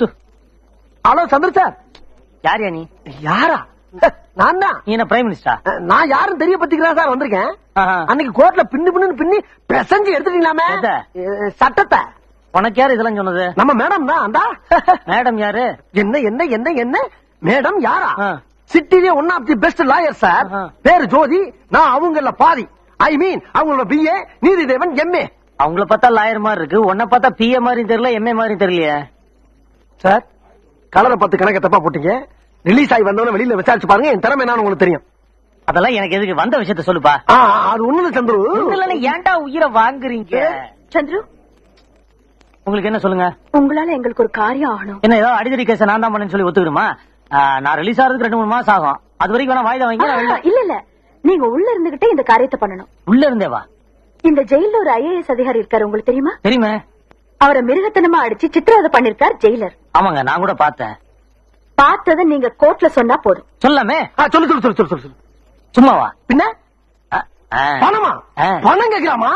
ஹலோ சந்திர சார்
யாரியா நீ
யாரா நான் தான்
நீ என்ன பிரைம் மினிஸ்டரா
நான் யாரும் தெரிய பத்திக்கிறேன் சார் வந்திருக்கேன் அன்னைக்கு கோர்ட்ல பின்னு பின்னு பின்னி பிரசஞ்சு எடுத்துட்டீங்களாமே
எத?
அஹ், சட்டத்தை
உனக்கு யாரு இதெல்லாம் சொன்னது
நம்ம மேடம் தான் அந்தா
மேடம் யாரு
என்ன என்ன என்ன என்ன மேடம் யாரா
ஆ.
சிட்டிலே one of the best lawyer sir
ஆஹா.
பேரு ஜோதி நான் அவங்கள பாதி ஐ மீன் அவங்களோட பிஏ நீதிதேவன் எம்ஏ
அவங்கள பார்த்தா லாயர் மாதிரி இருக்கு உன்னை பார்த்தா பிஏ மாதிரியும் தெரியல எம்ஏ மாதிரியும் தெரியலையே
சார் கலரை பத்து கணக்க தப்பா போட்டீங்க ரிலீஸ் ஆகி வந்தவன வெளியில விசாரிச்சு பாருங்க என் திறமை என்னன்னு உங்களுக்கு தெரியும்
அதெல்லாம் எனக்கு எதுக்கு வந்த விஷயத்த சொல்லுப்பா
ஆ, அது ஒண்ணு சந்துரு
இல்ல ஏன்டா உயிரை வாங்குறீங்க
சந்துரு
உங்களுக்கு என்ன சொல்லுங்க
உங்களால எங்களுக்கு ஒரு காரியம் ஆகணும்
என்ன ஏதோ அடிதடி கேஸ் நான் தான் பண்ணேன்னு சொல்லி ஒத்துக்கணுமா ஆ, நான் ரிலீஸ் ஆகிறதுக்கு ரெண்டு மூணு மாசம் ஆகும் அது வரைக்கும் வேணா வாய்தா வாங்கி நான்
ஆ,
வெளில-
இல்ல இல்ல நீங்க உள்ள இருந்துகிட்டே இந்த காரியத்தை பண்ணணும்
உள்ள இருந்தே வா
இந்த ஜெயில ஒரு ஐஏஎஸ் அதிகாரி இருக்காரு உங்களுக்கு தெரியுமா
தெரியுமே
அவரை மிருகத்தனமா அடிச்சு சித்திரவதை பண்ணிருக்கார் ஜெயிலர்
ஆமாங்க நான் கூட பார்த்தேன்
பார்த்ததை நீங்க கோர்ட்ல சொன்னா போதும்
சொல்லாமே
ஆ, சொல்லு சொல்லு சொல்லு சொல்லு சொல்லு சொல்லு.
சும்மாவா
பின்ன
ஆ, ஆ.
பணமா
ஆ.
பணம் கேட்கலாமா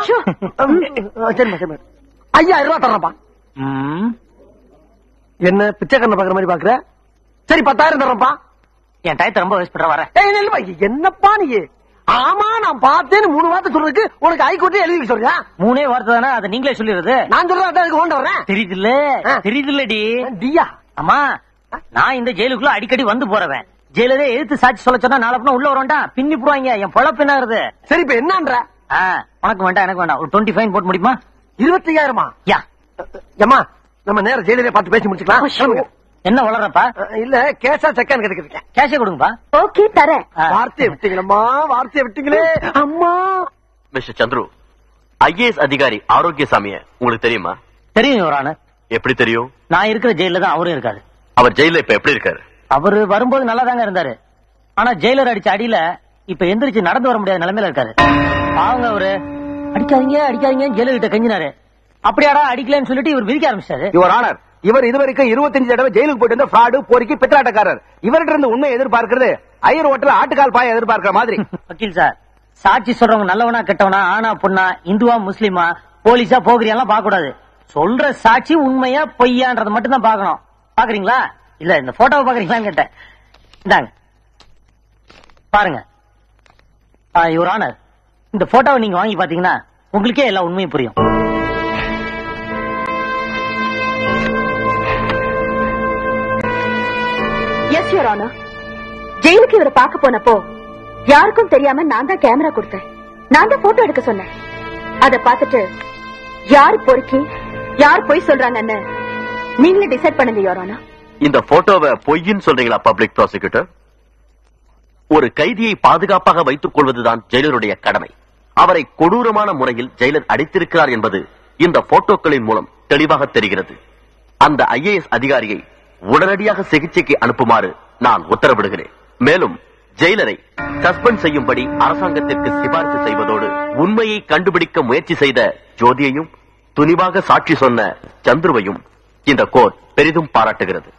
சரிம்மா சரிம்மா ஐயாயிரம் ரூபாய் தர்றப்பா
ம்.
என்ன பிச்சைக்கண்ண பாக்குற மாதிரி பாக்குற சரி பத்தாயிரம் தர்றப்பா
என் டயத்தை ரொம்ப வேஸ்ட் பண்ற வர
ஏய், இல்ல, இல்லப்பா, என்னப்பா நீ ஆமா நான் பார்த்தேன்னு மூணு வார்த்தை சொல்றதுக்கு உனக்கு ஹைகோர்ட்ல எழுதி வைக்க சொல்றியா
மூணே வார்த்தை தானே அதை நீங்களே சொல்லிடுறது
நான் சொல்றேன் அதான் அதுக்கு கொண்டு வரேன்
தெரியுதுல்ல
ஆ.
தெரியுதுல்லடி
டியா
அம்மா நான் இந்த ஜெயிலுக்குள்ள அடிக்கடி வந்து போறவன் ஜெயிலரே எதிர்த்து சாட்சி சொல்ல சொன்னா நாளை பின்ன உள்ள வரண்டா பின்னி போடுவாங்க என் பொழப்பு என்ன ஆகுது
சரி இப்ப என்னன்ற
ஆ, உனக்கு வேண்டாம் எனக்கு வேண்டாம் ஒரு டுவெண்ட்டி ஃபைன் போட்டு முடியுமா
இருபத்தி ஐயாயிரமா
யா
ஏமா நம்ம நேரம் ஜெயிலே பார்த்து பேசி முடிச்சுக்கலாம் கிளம்புங்க.
என்ன வளர்றப்பா
அஹ், இல்ல கேஷா செக்கான்னு கேட்டுக்கிட்டு
கேஷே கொடுங்கப்பா
ஓகே தரேன்
ஆ.
வார்த்தையை விட்டீங்களம்மா வார்த்தையை விட்டீங்களே அம்மா
மிஸ்டர் சந்துரு ஐஏஎஸ் அதிகாரி ஆரோக்கியசாமிய உங்களுக்கு தெரியுமா
தெரியும் யுவரான
எப்படி தெரியும்
நான் இருக்கிற ஜெயில தான் அவரும் இருக்காரு
அவர் ஜெயில இப்ப எப்படி இருக்காரு
அவரு வரும்போது நல்லா தாங்க இருந்தாரு ஆனா ஜெயிலர் அடிச்ச அடியில இப்ப எந்திரிச்சு நடந்து வர முடியாத நிலைமையில இருக்காரு பாவங்க அவரு அடிக்காதீங்க அடிக்காதீங்க ஜெயிலர் கிட்ட கெஞ்சினாரு அப்படியாடா அடிக்கலன்னு சொல்லிட்டு இவர் விதிக்க ஆரம்பிச்சாரு
யுவர் ஆனர் இவர் இதுவரைக்கும் இருபத்தஞ்சு தடவை ஜெயிலுக்கு போயிட்டு வந்த ஃப்ராடு பொறுக்கி பித்தலாட்டக்காரர் இவர்கிட்ட இருந்து உண்மை எதிர்பார்க்கிறது ஐயர் ஹோட்டல் ஆட்டுக்கால் பாய எதிர்பார்க்கிற மாதிரி
வக்கீல் சார் சாட்சி சொல்றவங்க நல்லவனா கெட்டவனா ஆனா பொண்ணா இந்துவா முஸ்லிமா போலீஸா போகிறியாலாம் பார்க்க கூடாது சொல்ற சாட்சி உண்மையா பொய்யான்றத மட்டும் தான் பார்க்கணும் பாக்குறீங்களா இல்ல இந்த போட்டோவை பாக்குறீங்களான்னு கேட்டேன் இந்தாங்க பாருங்க யுவர் ஆனர் இந்த போட்டோவை நீங்க வாங்கி பாத்தீங்கன்னா உங்களுக்கே எல்லா உண்மையும் புரியும்
எஸ் யோர் ஆனர் ஜெயிலுக்கு இவரை பார்க்க போனப்போ யாருக்கும் தெரியாம நான் தான் கேமரா கொடுத்தேன் நான் தான் போட்டோ எடுக்க சொன்னேன் அத பார்த்துட்டு யார் பொறுக்கி யார் பொய் சொல்றாங்கன்னு நீங்களே டிசைட் பண்ணுங்க யோர் ஆனர்
இந்த போட்டோவை பொய்ன்னு சொல்றீங்களா பப்ளிக் ப்ராசிக்யூட்டர் ஒரு கைதியை பாதுகாப்பாக வைத்துக் கொள்வதுதான் ஜெயிலருடைய கடமை அவரை கொடூரமான முறையில் ஜெயிலர் அடித்திருக்கிறார் என்பது இந்த போட்டோக்களின் மூலம் தெளிவாக தெரிகிறது அந்த ஐஏஎஸ் அதிகாரியை உடனடியாக சிகிச்சைக்கு அனுப்புமாறு நான் உத்தரவிடுகிறேன் மேலும் ஜெயிலரை சஸ்பெண்ட் செய்யும்படி அரசாங்கத்திற்கு சிபாரிசு செய்வதோடு உண்மையை கண்டுபிடிக்க முயற்சி செய்த ஜோதியையும் துணிவாக சாட்சி சொன்ன சந்துருவையும் இந்த கோர்ட் பெரிதும் பாராட்டுகிறது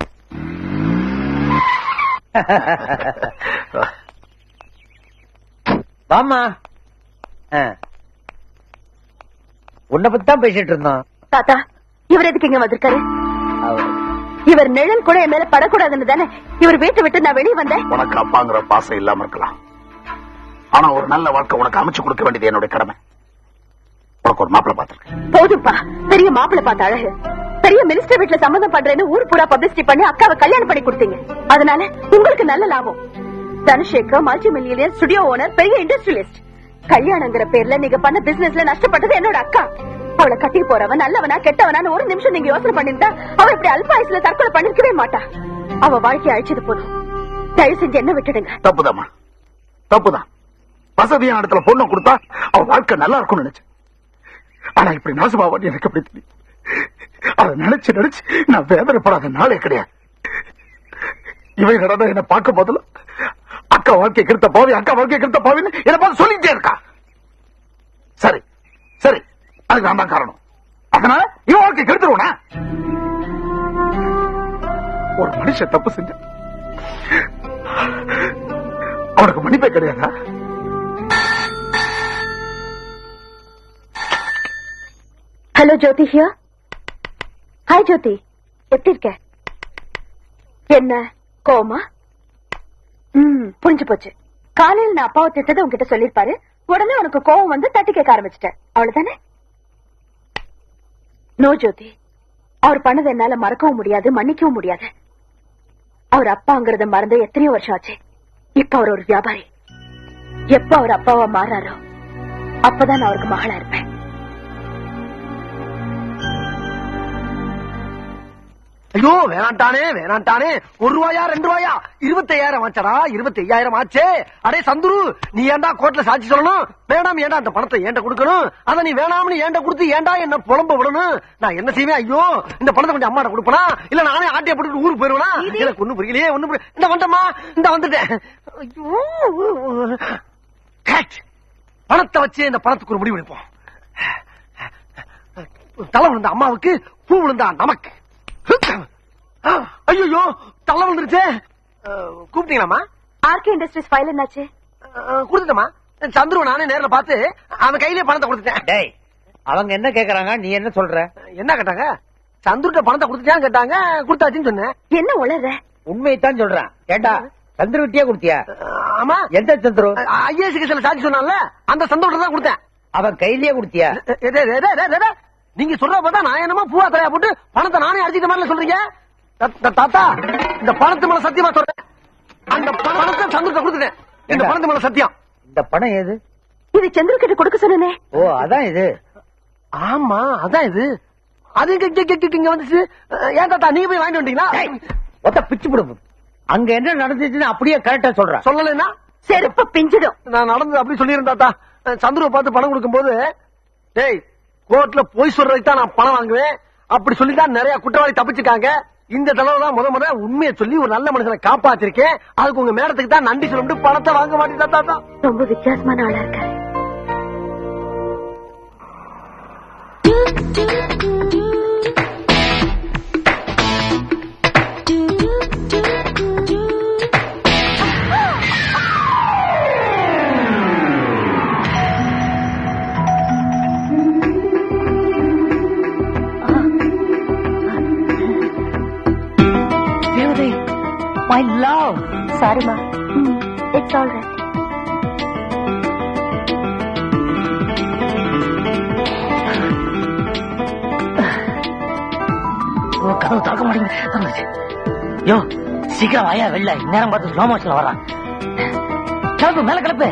வாமா
உன்னை பத்தி தான் பேசிட்டு இருந்தோம்
தாத்தா இவர் எதுக்கு இங்க வந்திருக்காரு இவர் நிழல் கூட என் மேல படக்கூடாதுன்னு தானே இவர் வீட்டை விட்டு நான் வெளியே வந்தேன்
உனக்கு அப்பாங்கிற பாசம் இல்லாம இருக்கலாம் ஆனா ஒரு நல்ல வாழ்க்கை உனக்கு அமைச்சு கொடுக்க வேண்டியது என்னுடைய கடமை உனக்கு ஒரு மாப்பிள்ளை பார்த்திருக்கேன்
போதும்பா பெரிய மாப்பிள்ளை பார்த்த அழகு பெரிய மினிஸ்டர் வீட்டுல சம்மந்தம் பண்றேன்னு ஊர் பூரா பப்ளிசிட்டி பண்ணி அக்காவை கல்யாணம் பண்ணி கொடுத்தீங்க அதனால உங்களுக்கு நல்ல லாபம் Dhanushekar multi million studio owner பெரிய இண்டஸ்ட்ரியலிஸ்ட் கல்யாணங்கிற பேர்ல நீங்க பண்ண பிசினஸ்ல நஷ்டப்பட்டது என்னோட அக்கா அவளை கட்டி போறவன் நல்லவனா கெட்டவனான்னு ஒரு நிமிஷம் நீங்க யோசனை பண்ணிருந்தா அவ இப்படி அல்பாயுசுல தற்கொலை பண்ணிருக்கவே மாட்டா அவ வாழ்க்கைய அழிச்சது போதும் தயவு செஞ்சு என்ன விட்டுடுங்க
தப்புதாம்மா தப்புதான் வசதியான இடத்துல பொண்ணை கொடுத்தா அவ வாழ்க்கை நல்லா இருக்கும்னு நினைச்சேன் ஆனா இப்படி நாசமாவான்னு எனக்கு அப்படி தெரியும் அதை நினைச்சு நினைச்சு நான் வேதனைப்படாத நாளே கிடையாது இவை நடந்த என்ன பார்க்க போதில்ல அக்கா வாழ்க்கை கிருத்த பாவி அக்கா வாழ்க்கை கிருத்த பாவின்னு என்ன பார்த்து சொல்லிட்டே இருக்கா சரி சரி அதுக்கு நான் தான் காரணம் அதனால இவன் வாழ்க்கை கெடுத்துருவனா ஒரு மனுஷன் தப்பு செஞ்ச அவனுக்கு மன்னிப்பே கிடையாதா
ஹலோ ஜோதி ஹியா ஹாய் ஜோதி எப்படி இருக்க என்ன கோமா ம் புரிஞ்சு போச்சு காலையில நான் அப்பாவை திட்டதை உன்கிட்ட சொல்லிருப்பாரு உடனே உனக்கு கோவம் வந்து தட்டி கேட்க ஆரம்பிச்சிட்டேன் அவ்வளவுதானே நோ ஜோதி அவர் பண்ணதை என்னால மறக்கவும் முடியாது மன்னிக்கவும் முடியாது அவர் அப்பாங்கிறத மறந்து எத்தனையோ வருஷம் ஆச்சு இப்ப அவர் ஒரு வியாபாரி எப்ப அவர் அப்பாவா மாறாரோ அப்பதான் நான் அவருக்கு மகளா இருப்பேன்
ஐயோ வேணாண்டானே வேணாண்டானே ஒரு ரூபாயா ரெண்டு ரூபாயா இருபத்தி ஐயாயிரம் ஆச்சடா இருபத்தி ஐயாயிரம் ஆச்சே அடே சந்துரு நீ ஏன்டா கோர்ட்ல சாட்சி சொல்லணும் வேணாம் ஏன்டா அந்த பணத்தை ஏன்ட கொடுக்கணும் அத நீ வேணாம்னு ஏன்ட கொடுத்து ஏன்டா என்ன புலம்ப விடணும் நான் என்ன செய்வேன் ஐயோ இந்த பணத்தை கொஞ்சம் அம்மாட்ட கொடுப்பனா இல்ல நானே ஆட்டிய போட்டு ஊருக்கு போயிருவேனா எனக்கு ஒண்ணும் புரியலையே ஒண்ணும் புரியல இந்த வந்தம்மா இந்த வந்துட்டேன் ஐயோ Correct. பணத்தை வச்சு இந்த பணத்துக்கு ஒரு முடிவு எடுப்போம் தலை விழுந்த அம்மாவுக்கு பூ விழுந்தா நமக்கு ஐயோ தலை விழுந்துருச்சே அஹ், கூப்பிட்டீங்களாம்மா
ஆர்கே இண்டஸ்ட்ரீஸ் ஃபைல் என்னாச்சு
அஹ், கொடுத்துட்டேம்மா சந்துருவ நானே நேர்ல பார்த்து அவன் கையிலே பணத்தை கொடுத்துட்டேன்
டேய் அவங்க என்ன கேக்குறாங்க நீ என்ன சொல்ற
என்ன கேட்டாங்க சந்துருட்ட பணத்தை கொடுத்துட்டான்னு கேட்டாங்க கொடுத்தாச்சுன்னு சொன்னேன்
என்ன உளற
உண்மையைத்தான் சொல்றேன் ஏண்டா சந்திர விட்டியா கொடுத்தியா
அஹ், ஆமா
எந்த சந்திரு
ஐஏஎஸ் கேஸ்ல சாட்சி சொன்னான்ல அந்த சந்தோஷம் தான் கொடுத்தேன்
அவன் கையிலேயே கொடுத்தியா
எ- எ- எ- எ- எ- எ- எ- நீங்க சொல்ற பார்த்தா நான் என்னமோ பூவா தலையா போட்டு பணத்தை நானே அடிச்சிட்ட மாதிரி சொல்றீங்க த- த- தாத்தா இந்த பணத்து மேல சத்தியமா சொல்றேன் அந்த பணத்தை சந்துருட்ட கொடுத்துட்டேன் இந்த பணத்து மேல சத்தியம்
இந்த பணம் ஏது
இது சந்திர கிட்ட கொடுக்க சொன்னனே
ஓ அதான் இது
ஆமா அதான் இது அது இங்க- இங்க- இங்க- இங்க வந்துச்சு அஹ், ஏன் தாத்தா நீங்க போய் வாங்கிட்டு வந்தீங்களா
ஒத்த பிச்சு போடு அங்க என்ன நடந்துச்சுன்னு அப்படியே கரெக்டா சொல்றேன்
சொல்லலைன்னா
செருப்பு பிஞ்சிடும்
நான் நடந்தது அப்படி சொல்லியிருந்தேன் தாத்தா அஹ், சந்துருவை பார்த்து பணம் கொடுக்கும்போது டேய் கோர்ட்ல போய் சொல்றதுக்கு தான் நான் பணம் வாங்குவேன் அப்படி சொல்லி தான் நிறைய குற்றவாளி தப்பிச்சிருக்காங்க இந்த தடவை தான் முத முத உண்மையை சொல்லி ஒரு நல்ல மனுஷனை காப்பாத்திருக்கேன் அதுக்கு உங்க மேடத்துக்கு தான் நன்றி சொல்லிட்டு பணத்தை வாங்க மாட்டேன் தாத்தா
ரொம்ப வித்தியாசமான ஆளா இருக்காரு
மை லவ்
சாரிமா இட்ஸ் ஆல் ரைட்
கதவு திறக்க மாட்டேங்குது வந்துச்சு யோ சீக்கிரம் வாயா வெளில நேரம் பார்த்து ஸ்லோ மோஷன்ல வரான் கிளப்பு மேல கிளப்பு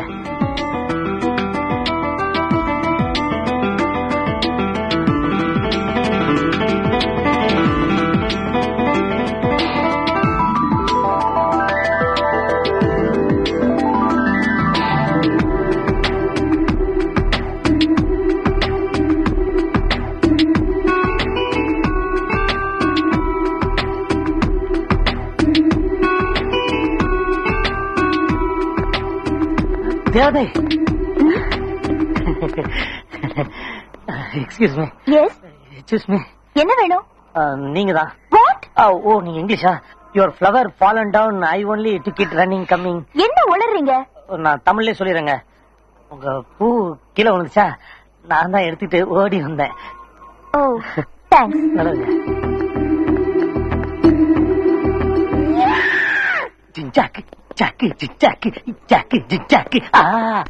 தேவதை excuse me
yes
excuse me
என்ன வேணும்
நீங்க தான்
வாட்
ஓ நீங்க இங்கிலீஷா your flower fallen down I only ticket running coming
என்ன உளறீங்க
நான் தமிழ்லயே சொல்லிடுறேங்க உங்க பூ கீழே விழுந்துச்சா நான் தான் எடுத்துட்டு ஓடி வந்தேன்
ஓ தேங்க்ஸ்
நல்லது ஜிஞ்சாக்கு ஜாக்கு ஜிஞ்சாக்கு ஜாக்கு ஜிஞ்சாக்கு ஆ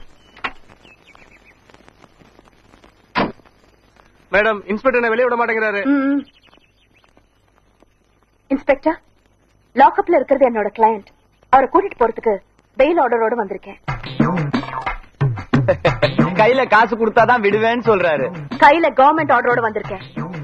மேடம் இன்ஸ்பெக்டர் என்ன வெளியே விட மாட்டேங்கிறாரு
ம். இன்ஸ்பெக்டர் லாக்அப்ல இருக்கிறது என்னோட கிளையண்ட் அவரை கூட்டிட்டு போறதுக்கு பெயில் ஆர்டரோட வந்திருக்கேன்
கையில காசு கொடுத்தாதான் விடுவேன்னு சொல்றாரு
கையில கவர்மெண்ட் ஆர்டரோட வந்திருக்கேன்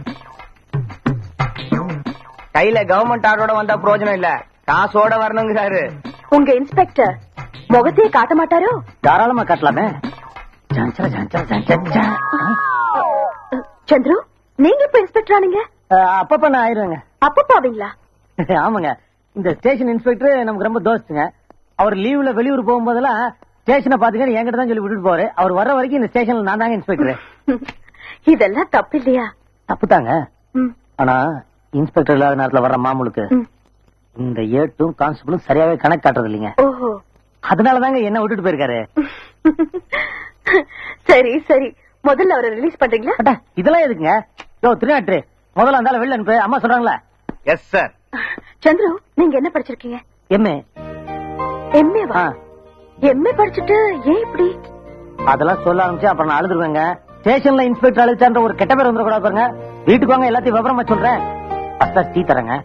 கையில கவர்மெண்ட் ஆர்டரோட வந்தா பிரயோஜனம் இல்ல காசோட வரணுங்கிறாரு
உங்க இன்ஸ்பெக்டர் முகத்தையே காட்ட மாட்டாரோ
தாராளமா காட்டலாமே ஜான்சா ஜான்சா ஜான்சா ஜா.
சந்துரு நீங்க இப்ப இன்ஸ்பெக்டர் ஆனீங்க
ஆ, அப்பப்ப நான் ஆயிருவேங்க
அப்ப பாவீங்களா
ஆமாங்க இந்த ஸ்டேஷன் இன்ஸ்பெக்டர் நமக்கு ரொம்ப தோஸ்துங்க அவர் லீவ்ல வெளியூர் போகும்போதெல்லாம் ஸ்டேஷனை பாத்துக்க என்கிட்ட தான் சொல்லி விட்டுட்டு போறாரு அவர் வர்ற வரைக்கும் இந்த ஸ்டேஷன்ல நான் தாங்க இன்ஸ்பெக்டர்
இதெல்லாம் தப்பு இல்லையா
தப்புதாங்க
ம்.
ஆனா இன்ஸ்பெக்டர் இல்லாத நேரத்துல வர்ற மாமூலுக்கு
ம்.
இந்த ஏட்டும் கான்ஸ்டபிளும் சரியாவே கணக்கு காட்டுறது இல்லைங்க
ஓஹோ
அதனாலதாங்க என்ன விட்டுட்டு போயிருக்காரு
சரி சரி முதல்ல அவரை ரிலீஸ் பண்றீங்களா
அட, இதெல்லாம் எதுக்குங்க யோ திருநாட்டு முதல்ல அந்த ஆளை வெளில அனுப்பு அம்மா சொல்றாங்களா
எஸ் சார்
சந்துரு நீங்க என்ன படிச்சிருக்கீங்க
எம்ஏ
எம்ஏவா எம்ஏ படிச்சுட்டு ஏன் இப்படி
அதெல்லாம் சொல்ல ஆரம்பிச்சு அப்புறம் நான் அழுதுருவேங்க ஸ்டேஷன்ல இன்ஸ்பெக்டர் அழுத்தான்ற ஒரு கெட்ட பேர் வந்துடக்கூடாது பாருங்க வீட்டுக்கு வாங்க எல்லாத்தையும் விவரமா சொல்றேன் ஃபர்ஸ்ட் டீ தரேங்க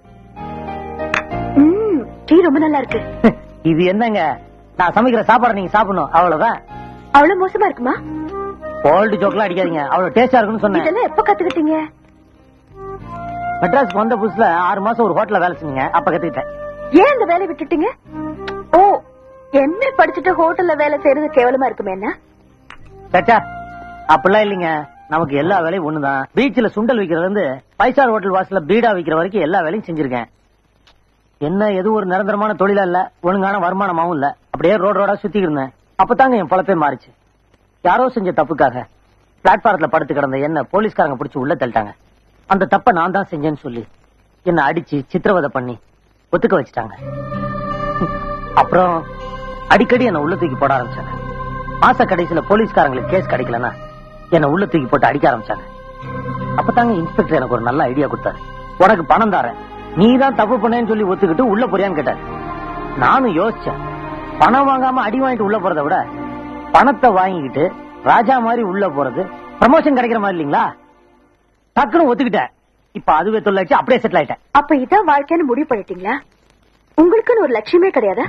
ம், டீ ரொம்ப நல்லா இருக்கு
இது என்னங்க நான் சமைக்கிற சாப்பாடு நீங்க சாப்பிடணும் அவ்வளவுதான்
அவ்வளவு மோசமா இருக்குமா
ஓல்டு ஜோக்லாம் அடிக்காதீங்க அவ்வளவு டேஸ்டா இருக்குன்னு சொன்னேன்
இதெல்லாம் எப்ப கத்துக்கிட்டீங்க
மெட்ராஸ்க்கு வந்த புதுசுல ஆறு மாசம் ஒரு ஹோட்டல்ல வேலை செஞ்சீங்க அப்ப கத்துக்கிட்டேன்
ஏன் அந்த வேலையை விட்டுட்டீங்க ஓ எம்ஏ படிச்சுட்டு ஹோட்டல்ல வேலை செய்யறது கேவலமா இருக்குமே என்ன
சச்சா அப்படிலாம் இல்லைங்க நமக்கு எல்லா வேலையும் ஒண்ணுதான் பீச்ல சுண்டல் விக்கிறதுல இருந்து ஃபைவ் ஸ்டார் ஹோட்டல் வாசல்ல பீடா விக்கிற வரைக்கும் எல்லா வேலையும் செஞ்சிருக்கேன் என்ன எதுவும் ஒரு நிரந்தரமான தொழிலா இல்ல ஒழுங்கான வருமானமாவும் இல்ல அப்படியே ரோடு ரோடா சுத்தி இருந்தேன் அப்பதாங்க என் பொழப்பே மாறிச்சு யாரோ செஞ்ச தப்புக்காக பிளாட்பாரத்துல படுத்து கிடந்த என்ன போலீஸ்காரங்க பிடிச்சு உள்ள தள்ளிட்டாங்க அந்த தப்ப நான் தான் செஞ்சேன்னு சொல்லி என்ன அடிச்சு சித்திரவதை பண்ணி ஒத்துக்க வச்சுட்டாங்க அப்புறம் அடிக்கடி என்ன உள்ள தூக்கி போட ஆரம்பிச்சாங்க மாச கடைசியில போலீஸ்காரங்களுக்கு கேஸ் கிடைக்கலன்னா என்ன உள்ள தூக்கி போட்டு அடிக்க ஆரம்பிச்சாங்க அப்பதாங்க இன்ஸ்பெக்டர் எனக்கு ஒரு நல்ல ஐடியா கொடுத்தாரு உனக்கு பணம் தரேன் நீ தான் தப்பு பண்ணேன்னு சொல்லி ஒத்துக்கிட்டு உள்ள போறியான்னு கேட்டாரு நானும் யோசிச்சேன் பணம் வாங்காம அடி வாங்கிட்டு உள்ள போறதை விட பணத்தை வாங்கிக்கிட்டு ராஜா மாதிரி உள்ள போறது ப்ரமோஷன் கிடைக்கிற மாதிரி இல்லீங்களா டக்குன்னு ஒத்துக்கிட்டேன் இப்ப அதுவே தொல்லாச்சு அப்படியே செட்டில் ஆயிட்டேன்
அப்ப இதான் வாழ்க்கைன்னு முடிவு பண்ணிட்டீங்களா உங்களுக்குன்னு ஒரு லட்சியமே கிடையாதா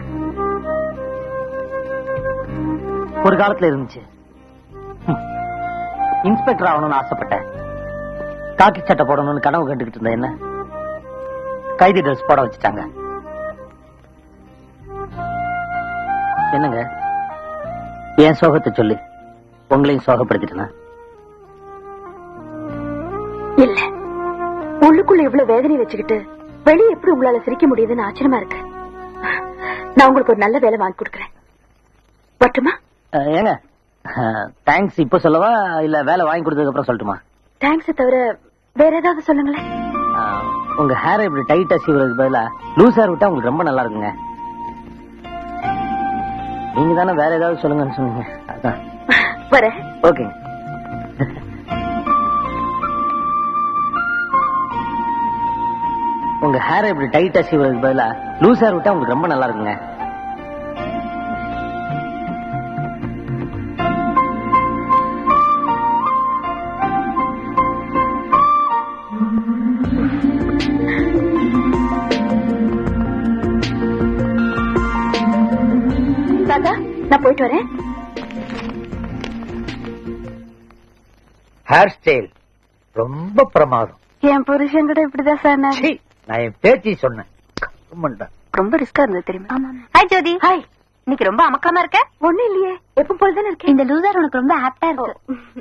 ஒரு காலத்துல இருந்துச்சு ஹம். இன்ஸ்பெக்டர் ஆகணும்னு ஆசைப்பட்டேன் காக்கி சட்டை போடணும்னு கனவு கண்டுகிட்டு இருந்த என்ன கைதி ட்ரெஸ் போட வச்சுட்டாங்க என்னங்க என் சோகத்தை சொல்லி உங்களையும் சோகப்படுத்திட்டேனா
இல்ல உள்ளுக்குள்ள இவ்வளவு வேதனை வச்சுக்கிட்டு வெளியே எப்படி உங்களால சிரிக்க முடியுதுன்னு ஆச்சரியமா இருக்கு நான் உங்களுக்கு ஒரு நல்ல வேலை வாங்கி கொடுக்கறேன் மட்டுமா
அஹ், ஏங்க தேங்க்ஸ் இப்ப சொல்லவா இல்ல வேலை வாங்கி கொடுத்ததுக்கு அப்புறம் சொல்லட்டுமா
தேங்க்ஸ் தவிர வேற ஏதாவது சொல்லுங்களேன்
அஹ், உங்க ஹேரை இப்படி டைட்டா சீவுறதுக்கு பதிலா லூஸ் ஹேர் விட்டா உங்களுக்கு ரொம்ப நல்லா இருக்குங்க நீங்க தானே வேற ஏதாவது சொல்லுங்கன்னு சொன்னீங்க அதான்
வரேன்
ஓகே உங்க ஹேரை இப்படி டைட்டா சீவுறதுக்கு பதிலா லூஸ் ஹேர் விட்டா உங்களுக்கு ரொம்ப நல்லா இருக்குங்க
தாத்தா நான் போயிட்டு வரேன்
ஹேர் ஸ்டைல் ரொம்ப பிரமாதம்
என் புருஷன் கூட இப்படிதான் சார்
சீ, நான் என் பேத்தி சொன்னேன் கருமண்டா.
ரொம்ப ரிஸ்கா இருந்தது தெரியுமா ஹாய் ஜோதி ஹாய் இன்னைக்கு ரொம்ப அமக்காம இருக்க
ஒண்ணும் இல்லையே எப்ப போலதானே இருக்கேன்
இந்த லூசர் உனக்கு ரொம்ப ஆப்டா இருக்கு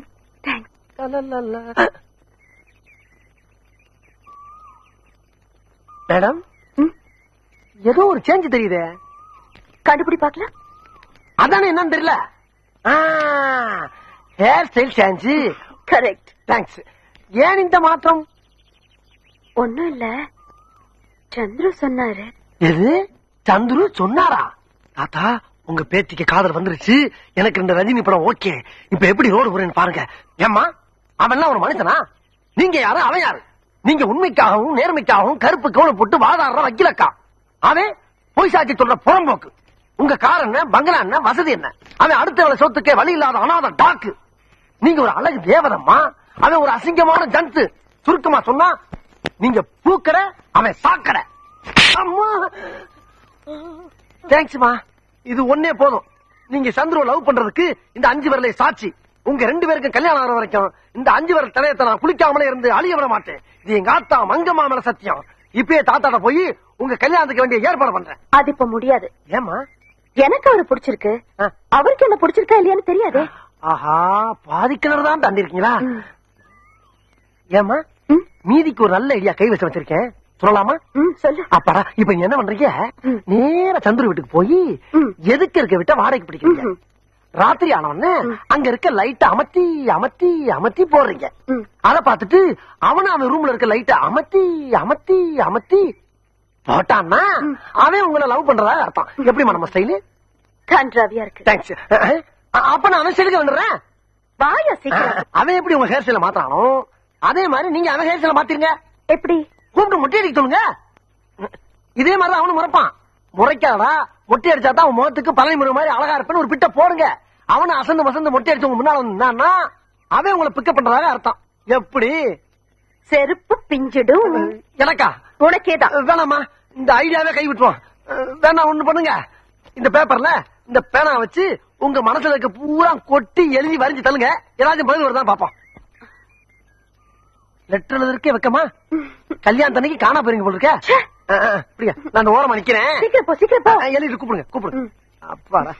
மேடம் ஏதோ ஒரு சேஞ்ச் தெரியுதே
கண்டுபிடி பாக்கலாம்
அதானே என்னன்னு தெரியல hair style change
correct
thanks ஏன் இந்த மாற்றம்
ஒண்ணும் இல்ல சந்துரு சொன்னாரு
எது சந்துரு சொன்னாரா தாத்தா உங்க பேத்திக்கு காதல் வந்துருச்சு எனக்கு ரெண்டு ரஜினி படம் ஓகே இப்ப எப்படி ரோடு போறேன்னு பாருங்க ஏம்மா அவன் ஒரு மனுஷனா நீங்க யாரு அவன் யாரு நீங்க உண்மைக்காகவும் நேர்மைக்காகவும் கருப்பு கவுன போட்டு வாதாடுற வக்கீலக்கா அவன் பொய் சாட்சி சொல்ற புறம்போக்கு உங்க கார் என்ன பங்களா என்ன வசதி என்ன அவன் அடுத்த வேலை சொத்துக்கே வழி இல்லாத அனாத டாக்கு நீங்க ஒரு அழகு தேவதம்மா அவன் ஒரு அசிங்கமான ஜந்து சுருக்கமா சொன்னா நீங்க பூக்கற அவன் சாக்கற அம்மா தேங்க்ஸ்மா இது ஒன்னே போதும் நீங்க சந்துருவ லவ் பண்றதுக்கு இந்த அஞ்சு விரலை சாட்சி உங்க ரெண்டு பேருக்கும் கல்யாணம் ஆகிற வரைக்கும் இந்த அஞ்சு விரல் தலையத்தை நான் குளிக்காமலே இருந்து அழிய விட மாட்டேன் இது எங்க ஆத்தா மங்கம்மா மேல சத்தியம் இப்பயே தாத்தாட்ட போய் உங்க கல்யாணத்துக்கு வேண்டிய ஏற்பாடு பண்றேன்
அது இப்ப முடியாது
ஏமா
எனக்கு அவரை பிடிச்சிருக்கு அவருக்கு என்ன பிடிச்சிருக்கா இல்லையான்னு தெரியாது
ஆஹா பாதி கிணறு தான் தாண்டி இருக்கீங்களா ஏமா மீதிக்கு ஒரு நல்ல ஐடியா கை வச்சு வச்சிருக்கேன் சொல்லலாமா
சொல்லு
அப்பாடா இப்ப நீங்க என்ன பண்றீங்க நேர சந்துரு வீட்டுக்கு போய் எதுக்கு இருக்க விட்ட வாடகைக்கு பிடிக்கிறீங்க ராத்திரி ஆனவொடனே அங்க இருக்க லைட்ட அமர்த்தி அமர்த்தி அமர்த்தி போடுறீங்க அத பாத்துட்டு அவன அவன் ரூம்ல இருக்க லைட்ட அமர்த்தி அமர்த்தி அமர்த்தி போட்டான்னா அவன் உங்களை லவ் பண்றதா அர்த்தம் எப்படிமா நம்ம ஸ்டைலு
கன்றாவியா இருக்கு
தேங்க்ஸ் அப்ப நான் அவன் ஸ்டைலுக்கு வந்துடுறேன்
வாயா சீக்கிரம்
அவன் எப்படி உங்க ஹேர் ஸ்டைல மாத்தானோ அதே மாதிரி நீங்க அவன் ஹேர் ஸ்டைல மாத்திருங்க
எப்படி
கூப்பிட்டு மொட்டை அடிக்க சொல்லுங்க இதே மாதிரி அவனும் முறைப்பான் முறைக்காதடா மொட்டை அடிச்சா தான் அவன் முகத்துக்கு பழனி முறை மாதிரி அழகா இருப்பேன்னு ஒரு பிட்ட போடுங்க அவனை அசந்து மசந்து மொட்டை அடிச்சு உங்க முன்னால வந்தான்னா அவன் உங்களை பிக்கப் பண்றதாக அர்த்தம் எப்படி
செருப்பு பிஞ்சிடும்
எனக்கா
உனக்கேதான்
வேணாமா இந்த ஐடியாவே கை விட்டுருவோம் அஹ், வேணா ஒண்ணு பண்ணுங்க இந்த பேப்பர்ல இந்த பேனா வச்சு உங்க மனசுல இருக்க பூரா கொட்டி எழுதி வரைஞ்சு தள்ளுங்க ஏதாச்சும் பதில் வருதான் பாப்போம் லெட்டர் எழுதுறதுக்கே வைக்கமா கல்யாணத்தன்னைக்கு காணா போறீங்க போல இருக்க அஹ், அஹ், இப்படியா நான் அந்த ஓரமா நிக்கிறேன்
சீக்கிரம் போ சீக்கிரம் போ
அஹ், எழுதிட்டு கூப்பிடுங்க கூப்பிடுங்க அப்பாடா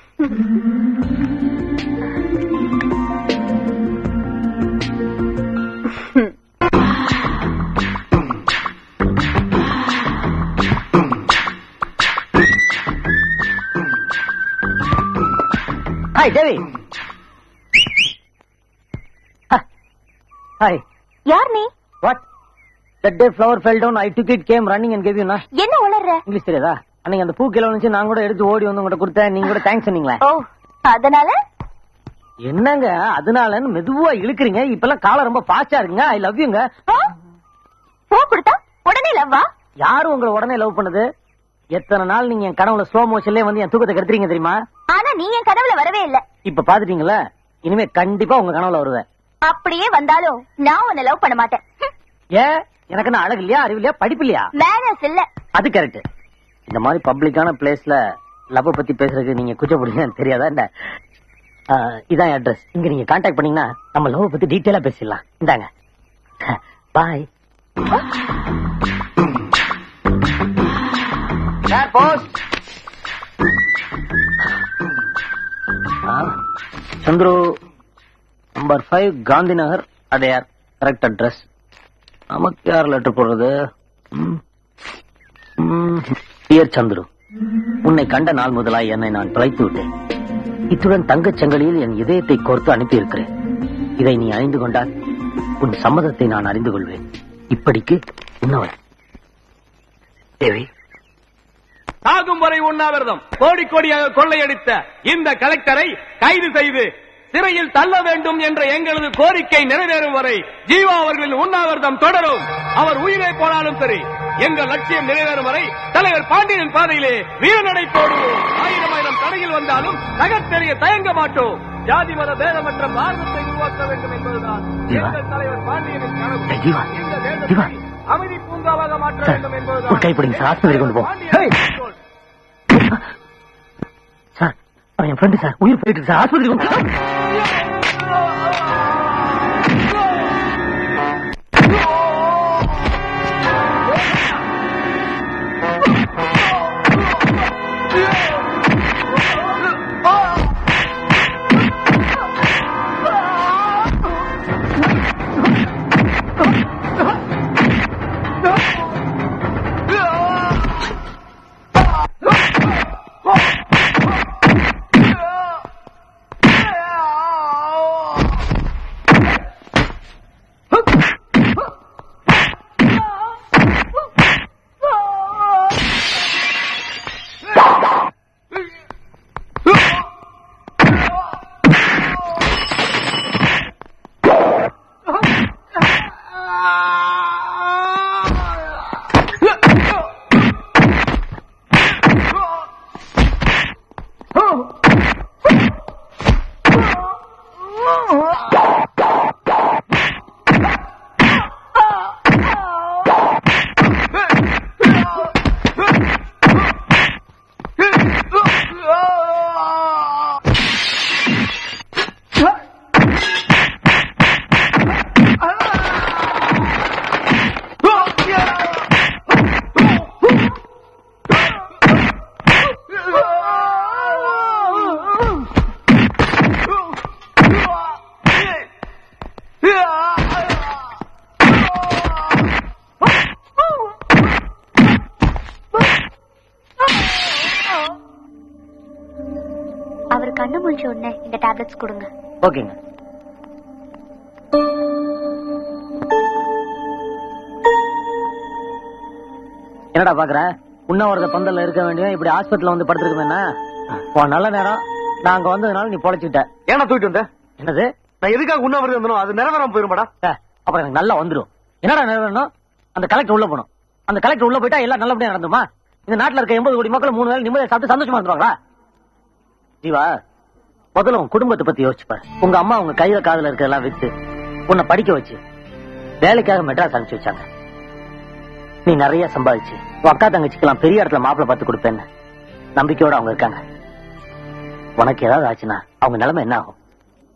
ஹாய் தேவி ஹாய்
யார் நீ
what that day flower fell down I took it came running and gave you நான்
என்ன உளர்ற
இங்கிலீஷ் தெரியாதா அன்னைக்கு அந்த பூ கிலோ வந்துச்சு நான் கூட எடுத்து ஓடி வந்து உங்கள்கிட்ட கொடுத்தேன் நீங்க கூட தேங்க்ஸ் சொன்னீங்களே
ஓ அதனால
என்னங்க அதனாலன்னு மெதுவா இழுக்கிறீங்க இப்பெல்லாம் காலம் ரொம்ப ஃபாஸ்டா இருக்குங்க ஐ லவ் யூங்க
ஆ? பூ கொடுத்தா உடனே லவ்வா
யாரு உங்களை உடனே லவ் பண்ணுது எத்தனை நாள் நீங்க என் கனவுல ஸ்லோ மோஷன்லயே வந்து என் தூக்கத்தை கெடுத்துறீங்க தெரியுமா
ஆனா நீ என் கனவுல வரவே இல்ல
இப்ப பாத்துட்டீங்களா இனிமே கண்டிப்பா உங்க கனவுல வருவேன்
அப்படியே வந்தாலும் நான் உன்னை லவ் பண்ண மாட்டேன்
ஏன் எனக்கு என்ன அழகு இல்லையா அறிவு இல்லையா படிப்பு இல்லையா
மேனஸ் இல்ல
அது கரெக்ட் இந்த மாதிரி பப்ளிக்கான பிளேஸ்ல லவ் பத்தி பேசுறதுக்கு நீங்க குச்சப்படுங்க தெரியாதா இந்த ஆ, இதான் அட்ரஸ் இங்க நீங்க கான்டாக்ட் பண்ணீங்கன்னா நம்ம லவ் பத்தி டீட்டெயிலா பேசிடலாம் இந்தாங்க bye Chandru number five Gandhi Nagar Adyar correct address நமக்கு யார் லெட்டர் போடுறது டியர் சந்துரு உன்னை கண்ட நாள் முதலாய் என்னை நான் தொலைத்து விட்டேன் இத்துடன் தங்கச் சங்கிலியில் என் இதயத்தை கோர்த்து அனுப்பியிருக்கிறேன் இதை நீ அணிந்து கொண்டால் உன் சம்மதத்தை நான் அறிந்து கொள்வேன் இப்படிக்கு உன்னவன் தேவி
சாகும் வரை உண்ணாவிரதம் கோடி கோடியாக கொள்ளையடித்த இந்த கலெக்டரை கைது செய்து சிறையில் தள்ள வேண்டும் என்ற எங்களது கோரிக்கை நிறைவேறும் வரை ஜீவா அவர்களின் உண்ணாவிரதம் தொடரும் அவர் உயிரை போனாலும் சரி எங்கள் லட்சியம் நிறைவேறும் வரை தலைவர் பாண்டியன் பாதையிலே வீரநடை போடுவோம் ஆயிரம் ஆயிரம் தடையில் வந்தாலும் நகர்த்தெறிய தயங்க மாட்டோம் ஜாதி மத பேதமற்ற பாரதத்தை உருவாக்க வேண்டும் என்பதுதான்
ஜீவா.
எங்கள் தலைவர் பாண்டியனின் கனவு
ஏய், ஜீவா.
இந்த
ஜீவா.
தேசத்தை அமைதி பூங்காவாக மாற்ற
சார்,
வேண்டும்
ஒரு
என்பதுதான்
கை பிடிங்க சார் ஆஸ்பத்திரி கொண்டு போ
பாண்டியனின் குறிக்கோள்.
சார் அவன் என் ஃப்ரெண்டு சார் உயிர் போயிட்டு இருக்கு சார் ஆஸ்பத்திரி கொண்டு போ.
கண்ணு முடிச்ச உடனே இந்த டேப்லெட்ஸ் கொடுங்க
ஓகேங்க என்னடா பாக்குற உண்ணாவிரத பந்தல்ல இருக்க வேண்டிய இப்படி ஹாஸ்பிட்டல்ல வந்து படுத்திருக்கேன்னா உன் நல்ல நேரம் நான் அங்க வந்ததுனால நீ பொழைச்சுக்கிட்ட
ஏன்னா தூக்கிட்டு வந்த
என்னது
நான் எதுக்காக உண்ணாவிரதம் இருந்தனும் அது நிறைவேறாம போயிருமாடா
ஏ, அப்புறம் எனக்கு நல்லா வந்துரும் என்னடா நிறைவேறணும் அந்த கலெக்டர் உள்ள போகணும் அந்த கலெக்டர் உள்ள போயிட்டா எல்லாம் நல்லபடியா நடந்துமா இந்த நாட்டுல இருக்க எண்பது கோடி மக்கள் மூணு வேளை நிம்மதியா சாப்பிட்டு சந்தோஷமா இருந்துருவாங்களா ஜீவா முதல்ல உன் குடும்பத்தை பத்தி யோசிச்சு பாரு உங்க அம்மா உங்க கையில காதுல இருக்கிறதெல்லாம் வித்து உன்னை படிக்க வச்சு வேலைக்காக மெட்ராஸ் அனுப்பிச்சு வச்சாங்க நீ நிறைய சம்பாதிச்சு உன் அக்கா தங்கச்சிக்கெல்லாம் பெரிய இடத்துல மாப்பிள்ளை பார்த்து கொடுப்பேன்னு நம்பிக்கையோட அவங்க இருக்காங்க உனக்கு ஏதாவது ஆச்சுன்னா அவங்க நிலைமை என்ன ஆகும்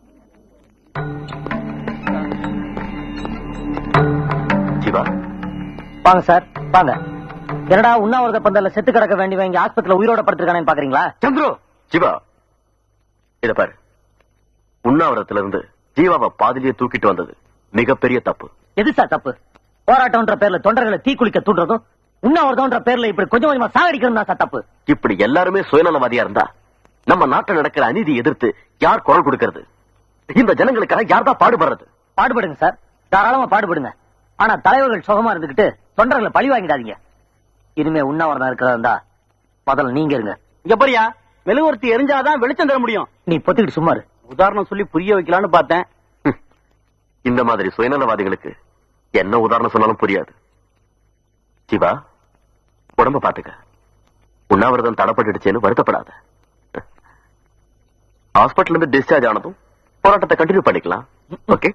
சிவா
வாங்க சார் வாங்க என்னடா உண்ணாவிரத பந்தல்ல செத்து கிடக்க வேண்டியவன் இங்க ஆஸ்பத்திரியில உயிரோட படுத்திருக்கானு பாக்குறீங்களா
சந்துரு
சிவா இத பாரு உண்ணாவிரத்துல இருந்து ஜீவாவை பாதிலேயே தூக்கிட்டு வந்தது மிகப்பெரிய தப்பு
எது சார் தப்பு போராட்டம்ன்ற பேர்ல தொண்டர்களை தீக்குளிக்க தூண்டுறதும் உண்ணாவிரதம்ன்ற பேர்ல இப்படி கொஞ்சம் கொஞ்சமா சாகடிக்கிறது தான் சார் தப்பு
இப்படி எல்லாருமே சுயநலவாதியா இருந்தா நம்ம நாட்டில் நடக்கிற அநீதி எதிர்த்து யார் குரல் கொடுக்கிறது இந்த ஜனங்களுக்காக யார் தான் பாடுபடுறது
பாடுபடுங்க சார் தாராளமா பாடுபடுங்க ஆனா தலைவர்கள் சுகமா இருந்துகிட்டு தொண்டர்களை பழி வாங்கிடாதீங்க இனிமே உண்ணாவிரதம் இருக்கிறதா இருந்தா முதல்ல நீங்க இருங்க
இங்க பாரியா மெழுகுவர்த்தி எரிஞ்சாதான் வெளிச்சம் தர முடியும்
நீ பொத்திக்கிட்டு சும்மா இரு
உதாரணம் சொல்லி புரிய வைக்கலாம்னு பார்த்தேன்
இந்த மாதிரி சுயநலவாதிகளுக்கு என்ன உதாரணம் சொன்னாலும் புரியாது சிவா உடம்ப பாத்துக்க உண்ணாவிரதம் தடப்பட்டுடுச்சேன்னு வருத்தப்படாத ஹாஸ்பிட்டல் இருந்து டிஸ்சார்ஜ் ஆனதும் போராட்டத்தை கண்டினியூ பண்ணிக்கலாம் ஓகே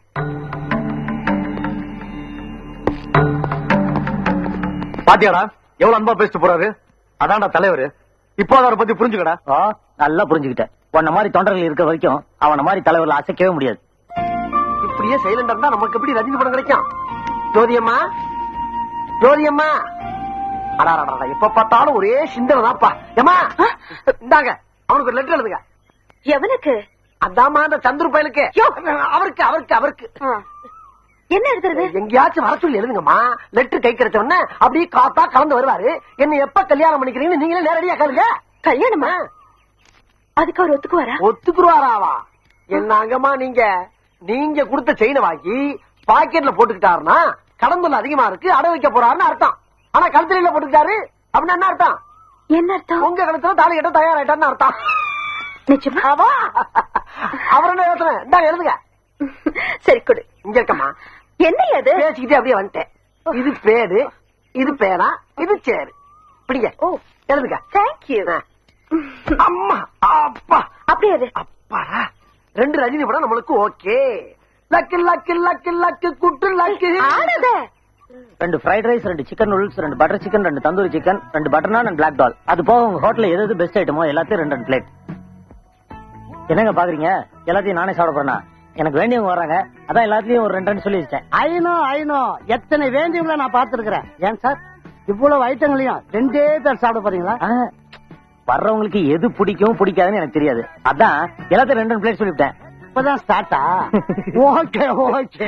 பாத்தியாடா எவ்வளவு அன்பா பேசிட்டு போறாரு அதான்டா தலைவர் இப்போ அவரை பத்தி புரிஞ்சுக்கடா
ஆ, நல்லா புரிஞ்சுக்கிட்டேன் உன்ன மாதிரி தொண்டர்கள் இருக்க வரைக்கும் அவன மாதிரி தலைவர்ல அசைக்கவே முடியாது
இப்படியே சைலண்டா இருந்தா நமக்கு எப்படி ரஜினி படம் கிடைக்கும் ஜோதியம்மா ஜோதியம்மா அடாடா எப்ப பார்த்தாலும் ஒரே சிந்தனை தான்ப்பா ஏமா இந்தாங்க அவனுக்கு ஒரு லெட்டர் எழுதுங்க
எவனுக்கு
அதாம்மா அந்த சந்துரு பயலுக்கு அவருக்கு அவருக்கு அவருக்கு
என்ன எழுதுறது
எங்கேயாச்சும் வர சொல்லி எழுதுங்கம்மா லெட்டர் கை கிடைச்ச உடனே அப்படியே காத்தா கலந்து வருவாரு என்ன எப்ப கல்யாணம் பண்ணிக்கிறீங்கன்னு நீங்களே நேரடியா கேளுங்க
கல்யாணமா அதுக்கு அவர் ஒத்துக்குவாரா
ஒத்துக்குருவாராவா என்னங்கம்மா நீங்க நீங்க கொடுத்த செயினை வாங்கி பாக்கெட்ல போட்டுக்கிட்டாருன்னா கடன் தொல்லை அதிகமா இருக்கு அடை வைக்க போறாருன்னு அர்த்தம் ஆனா கழுத்துல போட்டுக்கிட்டாரு அப்படின்னா என்ன அர்த்தம்
என்ன அர்த்தம்
உங்க கழுத்துல தாலி கட்ட தயாராயிட்டான்னு அர்த்தம்
நிஜமா
ஆமா அவர் என்ன யோசனை இந்தாங்க எழுதுங்க
சரி கொடு
இங்க இருக்கம்மா
என்ன அது
பேசிக்கிட்டே அப்படியே வந்துட்டேன் இது பேரு இது பேனா இது சேரு பிடிங்க
ஓ
எழுதுங்க
தேங்க்யூ
அம்மா அப்பா
அப்படியே அது
அப்பாடா ரெண்டு ரஜினி படம் நம்மளுக்கு ஓகே லக்கு லக்கு லக்கு லக்கு குட்டு லக்கு
ஆனத
ரெண்டு ஃப்ரைட் ரைஸ் ரெண்டு சிக்கன் நூடுல்ஸ் ரெண்டு பட்டர் சிக்கன் ரெண்டு தந்தூரி சிக்கன் ரெண்டு பட்டர் நான் பிளாக் டால் அது போக உங்க ஹோட்டல்ல எது எது பெஸ்ட் ஐட்டமோ எல்லாத்தையும் ரெண்டு ரெண்டு பிளேட் என்னங்க பாக்குறீங்க எல்லாத்தையும் நானே சாப்பிட போறேனா எனக்கு வேண்டியவங்க வராங்க அதான் எல்லாத்தையும் ஒரு ரெண்டு ரெண்டு சொல்லி வச்சிட்டேன்
ஐநோ ஐநோ எத்தனை வேண்டியவங்கள நான் பாத்துருக்கிறேன் ஏன் சார் இவ்வளவு ஐட்டங்களையும் ரெண்டே பேர் சாப்பிட போறீங்களா
ஆ, வர்றவங்களுக்கு எது பிடிக்கும் பிடிக்காதுன்னு எனக்கு தெரியாது அதான் எல்லாத்தையும் ரெண்டு ரெண்டு பிளேட் சொல்லிவிட்டேன்
இப்பதான் ஸ்டார்ட்டா ஓகே ஓகே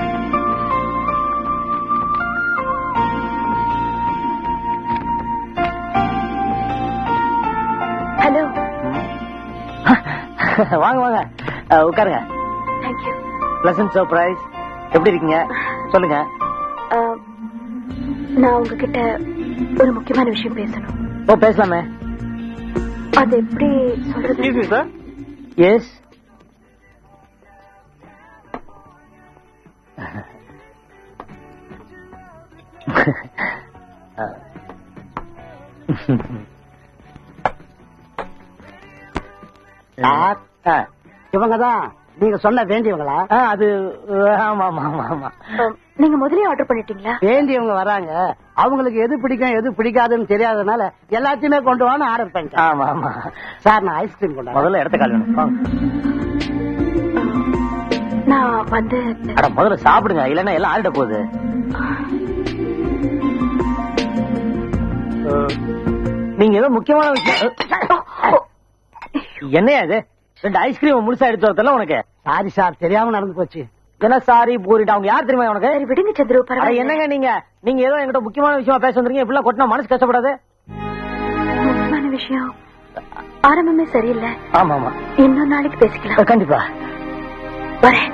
ஹலோ
வாங்க வாங்க அஹ், உட்காருங்க
தேங்க்யூ
பிளசன்ட் சர்ப்ரைஸ் எப்படி இருக்கீங்க சொல்லுங்க
நான் உங்ககிட்ட ஒரு முக்கியமான விஷயம் பேசணும்
ஓ பேசலாமே
அது எப்படி சொல்றது
சார் எஸ்
சார் இவங்கதான் நீங்க சொன்ன வேண்டியவங்களா
அது ஆமா ஆமா ஆமா ஆமா
அஹ், நீங்க முதலே ஆர்டர் பண்ணிட்டீங்களா
வேண்டியவங்க வராங்க அவங்களுக்கு எது பிடிக்கும் எது பிடிக்காதுன்னு தெரியாதனால எல்லாத்தையுமே கொண்டு வான்னு ஆர்டர் பண்ணிட்டேன்
ஆமா ஆமா
சார் நான் ஐஸ்கிரீம் கொண்டு வரேன்.
முதல்ல இடத்த கால் வேணும் வாங்க.
நான் வந்து
அட முதல்ல சாப்பிடுங்க இல்லன்னா எல்லாம் ஆறிட போகுது அஹ், நீங்க ஏதோ முக்கியமான விஷயம் என்னையா இது ரெண்டு ஐஸ்கிரீம் முழுசா எடுத்து வரதுல உனக்கு
சாரி சார் தெரியாம நடந்து போச்சு
என்ன சாரி பூரிட்டு அவங்க யார் தெரியுமா உனக்கு
சரி விடுங்க சந்திரு
அட
பரவாயில்ல
என்னங்க நீங்க நீங்க ஏதோ என்கிட்ட முக்கியமான விஷயமா பேச வந்திருக்கீங்க இப்படிலாம் கொட்டினா மனசு கஷ்டப்படாது
முக்கியமான விஷயம் ஆரம்பமே சரியில்லை
ஆமா ஆமா
இன்னொரு நாளைக்கு பேசிக்கலாம்
கண்டிப்பா
வரேன்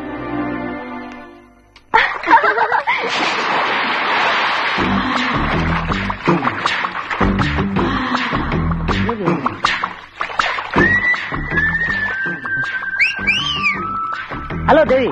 ஹலோ தேவி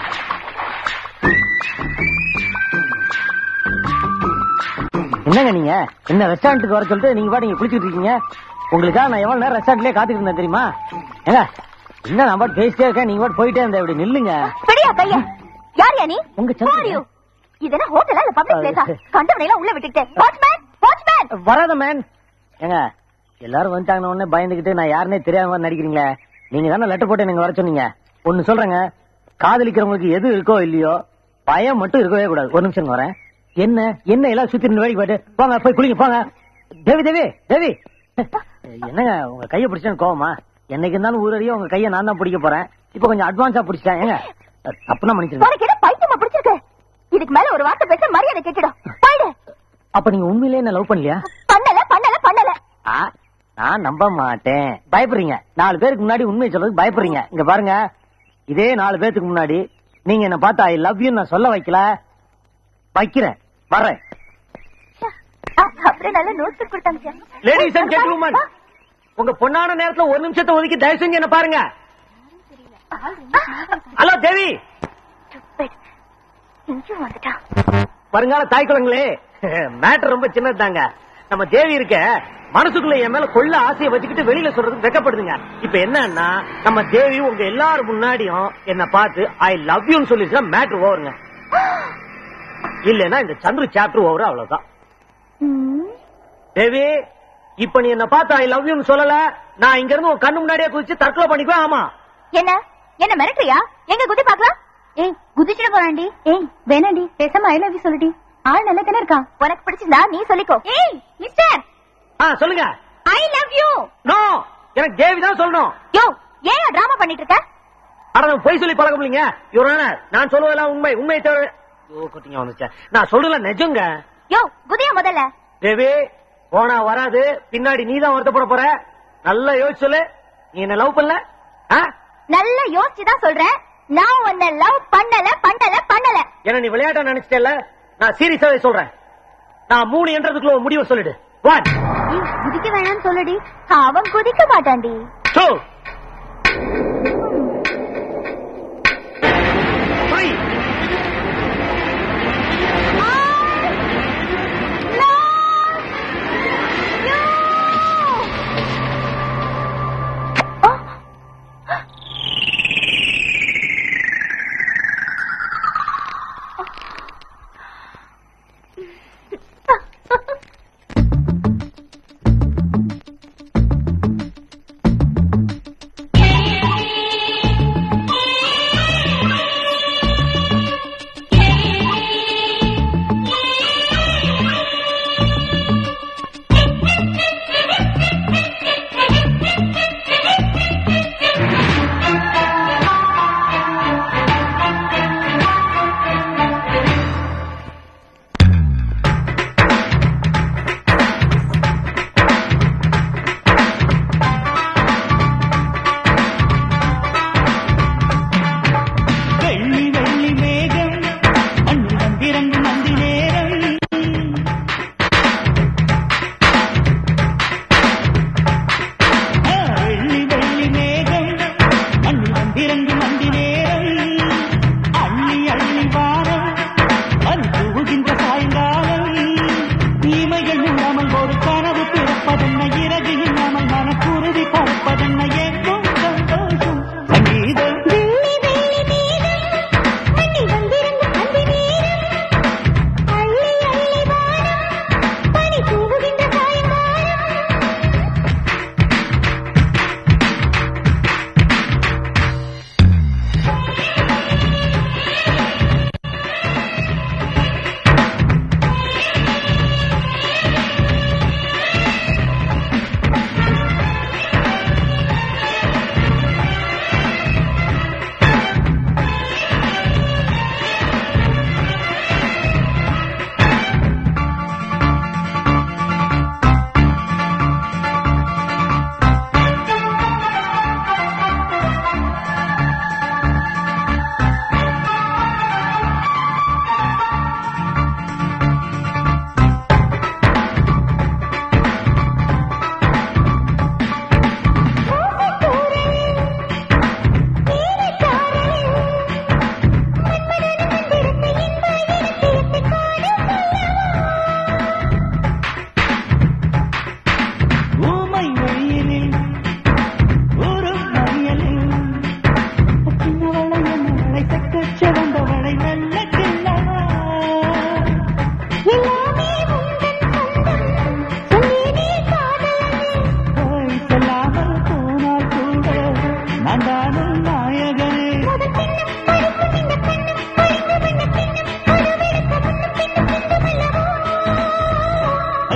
என்னங்க நீங்க என்ன ரெஸ்டாரண்ட்டுக்கு வர சொல்லிட்டு நீங்க பாட்டு குளிச்சிட்டு இருக்கீங்க உங்களுக்காக நான் எவ்வளவு நேரம் ரெஸ்டாரண்ட்லயே காத்துட்டு இருந்தேன் தெரியுமா ஏங்க என்ன நான் பாட்டு பேசிட்டே இருக்கேன் நீங்க பாட்டு போயிட்டே இருந்தேன் இப்படி நில்லுங்க
பெரியா கையா யார் யா நீ
உங்க
Who are you? இது என்ன ஹோட்டலா இல்ல பப்ளிக் பிளேஸா கண்டவனை எல்லாம் உள்ள விட்டுட்டேன் வாட்ச்மேன் வாட்ச்மேன்
வராத மேன் ஏங்க எல்லாரும் வந்துட்டாங்கன்னு உடனே பயந்துகிட்டு நான் யாருன்னே தெரியாம மாதிரி நடிக்கிறீங்களே நீங்க தானே லெட்டர் போட்டு நீங்க வர சொன்னீங்க ஒன்னு சொல்றேங்க காதலிக்கிறவங்களுக்கு எது இருக்கோ இல்லையோ பயம் மட்டும் இருக்கவே கூடாது ஒரு நிமிஷம் வரேன் என்ன என்ன எல்லாம் சுத்தி நின்னு வேடிக்கை பாட்டு போங்க போய் குளிங்க போங்க தேவி தேவி தேவி என்னங்க உங்க கையை பிடிச்சேன் கோவமா என்னைக்கு இருந்தாலும் ஊரறிய உங்க கையை நான் தான் பிடிக்க போறேன் இப்போ கொஞ்சம் அட்வான்ஸா பிடிச்சிட்டேன் ஏங்க தப்புனா மன்னிச்சிருங்க
உனக்கு என்ன பைத்தியமா பிடிச்சிருக்கு இதுக்கு மேல ஒரு வார்த்தை பேச மரியாதை கேட்டுடும் போயிடு
அப்ப நீங்க உண்மையிலேயே என்ன லவ் பண்ணலையா
பண்ணல பண்ணல பண்ணல
ஆ, நான் நம்ப மாட்டேன் பயப்படுறீங்க நாலு பேருக்கு முன்னாடி உண்மையை சொல்றதுக்கு பயப்படுறீங்க இங்க பாருங்க இதே நாலு பேருக்கு முன்னாடி நீங்க என்ன பார்த்து ஐ லவ் யூ நான் சொல்ல வைக்கல வைக்கிறேன் வர்றேன்
அப்படியே நல்ல நோட்ஸ் கொடுத்தாங்க
லேடிஸ் அண்ட் ஜென்டில்மேன் உங்க பொண்ணான நேரத்துல ஒரு நிமிஷத்தை ஒதுக்கி தயவு செஞ்சு என்ன பாருங்க ஹலோ தேவி
இங்கே வந்துட்டான்
வருங்கால தாய் குழந்தைங்களே மேட்டர் ரொம்ப சின்னதுதாங்க நம்ம தேவி இருக்க மனசுக்குள்ள என் மேல கொள்ள ஆசையை வச்சுக்கிட்டு வெளியில சொல்றதுக்கு வெக்கப்படுதுங்க இப்ப என்னன்னா நம்ம தேவி உங்க எல்லாரும் முன்னாடியும் என்ன பார்த்து ஐ லவ் யூன்னு சொல்லிச்சுன்னா மேட்டர் ஓவருங்க இல்லைன்னா இந்த சந்துரு சாப்டர் ஓவர் அவ்வளவுதான் தேவி இப்ப நீ என்ன பார்த்து ஐ லவ் யூன்னு சொல்லல நான் இங்க இருந்து உன் கண்ணு முன்னாடியே குதிச்சு தற்கொலை பண்ணிக்குவேன் ஆமா
என்ன என்ன மிரட்டுறியா எங்க குதி பாக்கலாம் ஏய் குதிச்சிட போறாண்டி ஏய் வேணாண்டி பேசாம ஐ லவ் யூ சொல்லுடி ஆள் நல்லா தானே இருக்கான் உனக்கு பிடிச்சிருந்தா நீ சொல்லிக்கோ ஏய் மிஸ்டர்
ஆ சொல்லுங்க
ஐ லவ் யூ
நோ எனக்கு தேவி தான் சொல்லணும்
யோ ஏன் டிராமா பண்ணிட்டு இருக்க
அட நான் பொய் சொல்லி பழக முடியலங்க இவரான நான் சொல்லுவதெல்லாம் உண்மை உண்மை தவிர ஓ கொட்டிங்க வந்துச்சா நான் சொல்றதுல நிஜங்க
யோ குதியா முதல்ல
தேவி போனா வராது பின்னாடி நீ தான் வருத்தப்பட போற நல்லா யோசிச்சு சொல்லு நீ என்ன லவ் பண்ணல ஆ?
நல்லா யோசிச்சு தான் சொல்றேன் நான் உன்னை லவ் பண்ணல பண்ணல பண்ணல
என்ன நீ விளையாட்ட நினைச்சிட்டல நான் சீரியஸாவே சொல்றேன் நான் மூணு என்றதுக்குள்ள உன் முடிவை சொல்லிடு ஒன்
ஏய், குதிக்க வேணாம்னு சொல்லுடி அவன் குதிக்க மாட்டான்டி
டூ த்ரீ
வெள்ளி வெள்ளி மேகம் மண்ணில் வந்திறங்கும் நந்தி நேரம் ஆ, வெள்ளி வெள்ளி மேகம் மண்ணில் வந்திறங்கும் நந்தி நேரம் அள்ளி அள்ளி வாரம் அது தூவுகின்ற சாயங்காலம் இமைகள் இல்லாமல் ஒரு கனவு பிறப்பதென்ன இறகு இல்லாமல் மனக்குருதி பறப்பதென்ன எங்கும் சந்தோஷம் சங்கீதம்
ஆ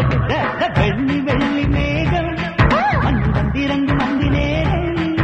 வெள்ளி வெள்ளி மேகம் மண் வந்திறங்கு மந்தி நேரம்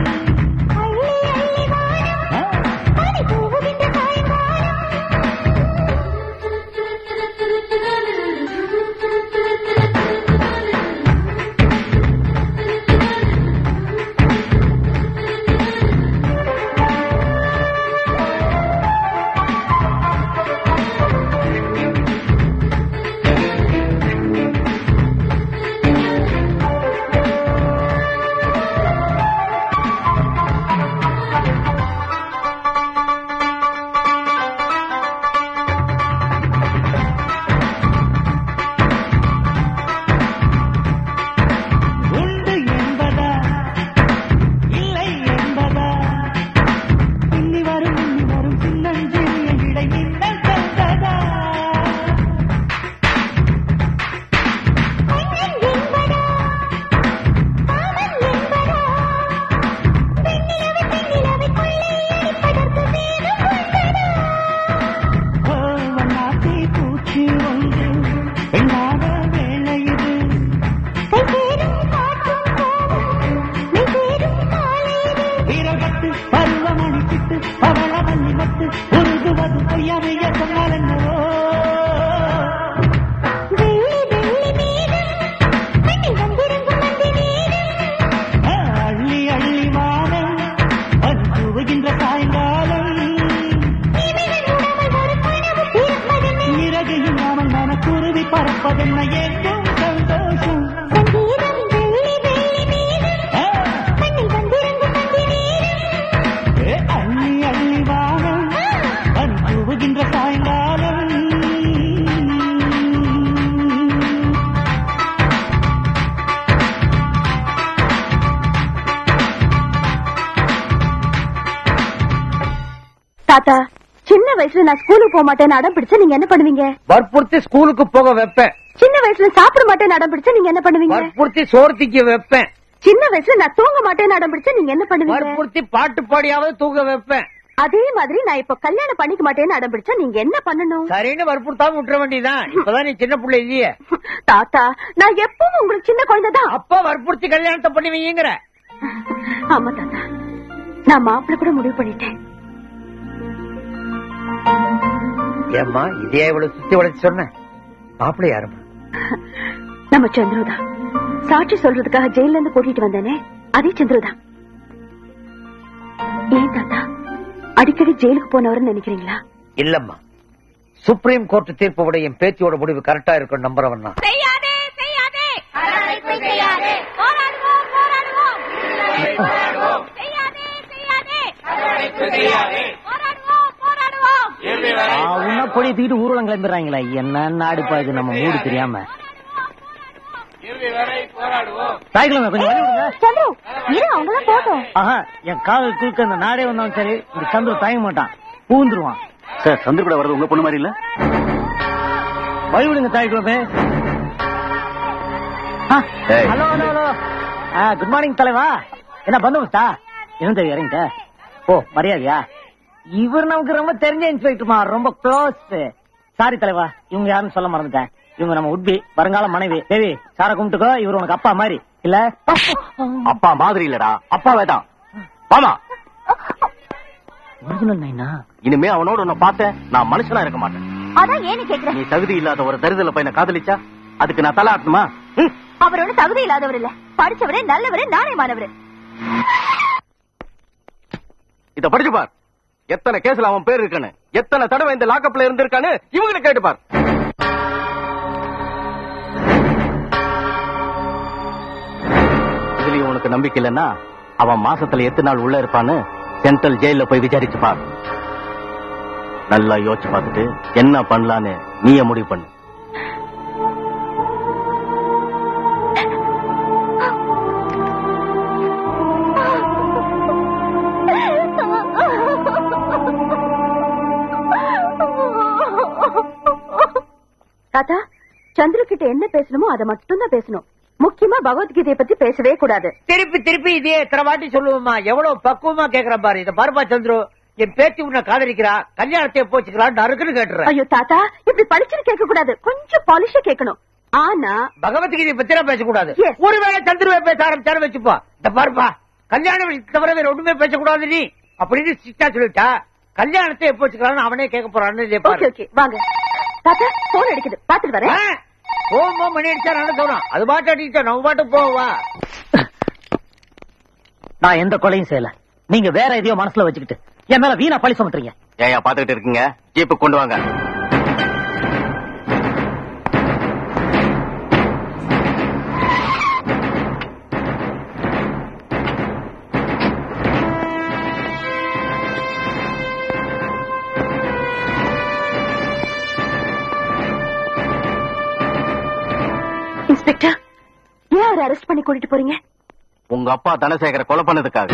உண்டு என்பதா இல்லை என்பதா இன்னி வரும் இன்னி வரும் சின்னஞ்சிறிய இடை மின்னல் தந்ததா ஓ, வண்ணாத்தி பூச்சி ஒன்று எண்ணாத வேளை இது வீரகத்து பருவமணி சிட்டு பவள மல்லி மத்து உருகுவது பொய்யமைய சொன்னால் என்னவோ ஆ, அள்ளி அள்ளி வானம் அது தூவுகின்ற சாயங்காலம் இறகு இல்லாமல் மனக்குருவி பறப்பதென்ன எங்கும் சந்தோஷம் ஆ, ஏ, அள்ளி அள்ளி வானம் அது தூவுகின்ற சாயங்காலம்
தாத்தா சின்ன வயசுல நான் ஸ்கூலுக்கு போக மாட்டேன்னு அடம் பிடிச்சா நீங்க என்ன பண்ணுவீங்க
வற்புறுத்தி ஸ்கூலுக்கு போக வைப்பேன்
சின்ன வயசுல சாப்பிட மாட்டேன்னு அடம் பிடிச்சா நீங்க என்ன பண்ணுவீங்க
வற்புறுத்தி சோர்த்திக்க வைப்பேன்
சின்ன வயசுல நான் தூங்க மாட்டேன்னு அடம் பிடிச்சா நீங்க என்ன பண்ணுவீங்க
வற்புறுத்தி பாட்டு பாடியாவது தூங்க வைப்பேன்
அதே மாதிரி நான் இப்ப கல்யாணம் பண்ணிக்க மாட்டேன்னு அடம் பிடிச்சா நீங்க என்ன பண்ணணும்
சரின்னு வற்புறுத்தாம விட்டுற வேண்டியதான் இப்பதான் நீ சின்ன பிள்ளை இல்லையே
தாத்தா நான் எப்பவும் உங்களுக்கு சின்ன குழந்தைதான்
அப்ப வற்புறுத்தி கல்யாணத்தை பண்ணுவீங்கிற
ஆமா தாத்தா நான் மாப்பிள்ள கூட முடிவு பண்ணிட்டேன்
ஏம்மா இதே இவ்வளவு சுத்தி வளைச்சு சொன்ன மாப்பிள்ளை யாருமா
நம்ம சந்துருதான் சாட்சி சொல்றதுக்காக ஜெயில இருந்து கூட்டிட்டு வந்தேனே அதே சந்துருதான் ஏன் தாத்தா அடிக்கடி ஜெயிலுக்கு போனவர்னு நினைக்கிறீங்களா
இல்லம்மா சுப்ரீம் கோர்ட் தீர்ப்பு விட என் பேத்தியோட முடிவு கரெக்டா இருக்கும் நம்புறவன் நான்
செய்யாதே செய்யாதே செய்யாதே போராடுவோம் போராடுவோம் போராடுவோம் செய்யாதே செய்யாதே போராடுவோம் போராடுவோம்
உன்ன கொடி தூக்கிட்டு ஊர்வலம் கிளம்பிடுறாங்களா என்ன நாடுப்பா இது நம்ம மூடு தெரியாம தாய்க்கிழமை கொஞ்சம் வழி விடுங்க
சந்துரு இரு அவங்களாம் போதும்
ஆஹா என் காதல் குறுக்க இந்த நாடே வந்தாலும் சரி இந்த சந்திர தயங்க மாட்டான் பூந்துருவான்
சார் சந்திர கூட வர்றது உங்க பொண்ணு மாதிரி இல்ல
வழி விடுங்க தாய்க்கிழமை
ஏய்.
Hello hello hello good morning தலைவா என்ன பந்தோபஸ்தா என்ன தெரியும் இறங்கிட்ட ஓ மரியாதையா இவர் நமக்கு ரொம்ப தெரிஞ்ச இன்ஸ்பெக்டர்மா ரொம்ப க்ளோஸ் சாரி தலைவா இவங்க யாருன்னு சொல்ல மறந்துட்டேன் இவங்க நம்ம உட்பி வருங்கால மனைவி தேவி சார கும்பிட்டுக்கோ இவர் உனக்கு அப்பா மாதிரி இல்ல
அப்பா மாதிரி இல்லடா அப்பாவே தான் வாமா
ஒரிஜினல் நைனா
இனிமே அவனோட உன்னை பார்த்தேன் நான் மனுஷனா இருக்க மாட்டேன்
அதான் ஏன்னு கேக்குறேன்
நீ தகுதி இல்லாத ஒரு தருதல பையனை காதலிச்சா அதுக்கு நான் தலை ஆட்டணுமா ம்.
அவரோட தகுதி இல்லாதவர் இல்ல படிச்சவரே நல்லவரே நாணயமானவரு
இத படிச்சு பார் எத்தனை கேஸ்ல அவன் பேர் இருக்கானு எத்தனை தடவை இந்த லாக்கப்ல இருந்திருக்கான்னு இவங்களை கேட்டு பார் இதுலயும் உனக்கு நம்பிக்கை இல்லைன்னா அவன் மாசத்துல எத்தனை நாள் உள்ள இருப்பான்னு சென்ட்ரல் ஜெயில போய் விசாரிச்சு பார் நல்லா யோசிச்சு பார்த்துட்டு என்ன பண்ணலான்னு நீயே முடிவு பண்ணு
தாத்தா சந்திர கிட்ட என்ன பேசணுமோ அதை மட்டும் தான் பேசணும் முக்கியமா பகவத்கீதையை பத்தி பேசவே கூடாது
திருப்பி திருப்பி இதே எத்தனை வாட்டி சொல்லுவோமா எவ்வளவு பக்குவமா கேக்குற பாரு இத பாருப்பா சந்துரு என் பேத்தி உன்னை காதலிக்கிறா கல்யாணத்தை போச்சுக்கிறான் நறுக்குன்னு கேட்டுறேன்
ஐயோ தாத்தா இப்படி படிச்சுன்னு கேட்க கூடாது கொஞ்சம் பாலிஷா கேட்கணும்
ஆனா பகவத்கீதை பத்தி நான் பேசக்கூடாது ஒருவேளை சந்திரவை பேச ஆரம்பிச்சாரு வச்சுப்போ இந்த பாருப்பா கல்யாண விஷயத்தை தவிர வேற ஒண்ணுமே பேசக்கூடாது நீ அப்படின்னு சிஸ்டா சொல்லிட்டா கல்யாணத்தை எப்போ வச்சுக்கலாம்னு அவனே கேட்க போறான்னு
ஓகே
கேட்பாரு
ஓகே வாங்க தாத்தா போன் அடிக்குது பாத்துட்டு வரேன்
போகும்போ மணி அடிச்சா நான் தோணும் அது பாட்டு அடிச்சா நம்ம பாட்டு போவா
நான் எந்த கொலையும் செய்யல நீங்க வேற எதையோ மனசுல வச்சுக்கிட்டு என் மேல வீணா பழி சுமத்துறீங்க
ஏயா பாத்துக்கிட்டு இருக்கீங்க ஜீப்பு கொண்டு வாங்க
இன்ஸ்பெக்டர் ஏன் அவரை அரெஸ்ட் பண்ணி கூட்டிட்டு போறீங்க
உங்க அப்பா தனசேகர கொலை பண்ணதுக்காக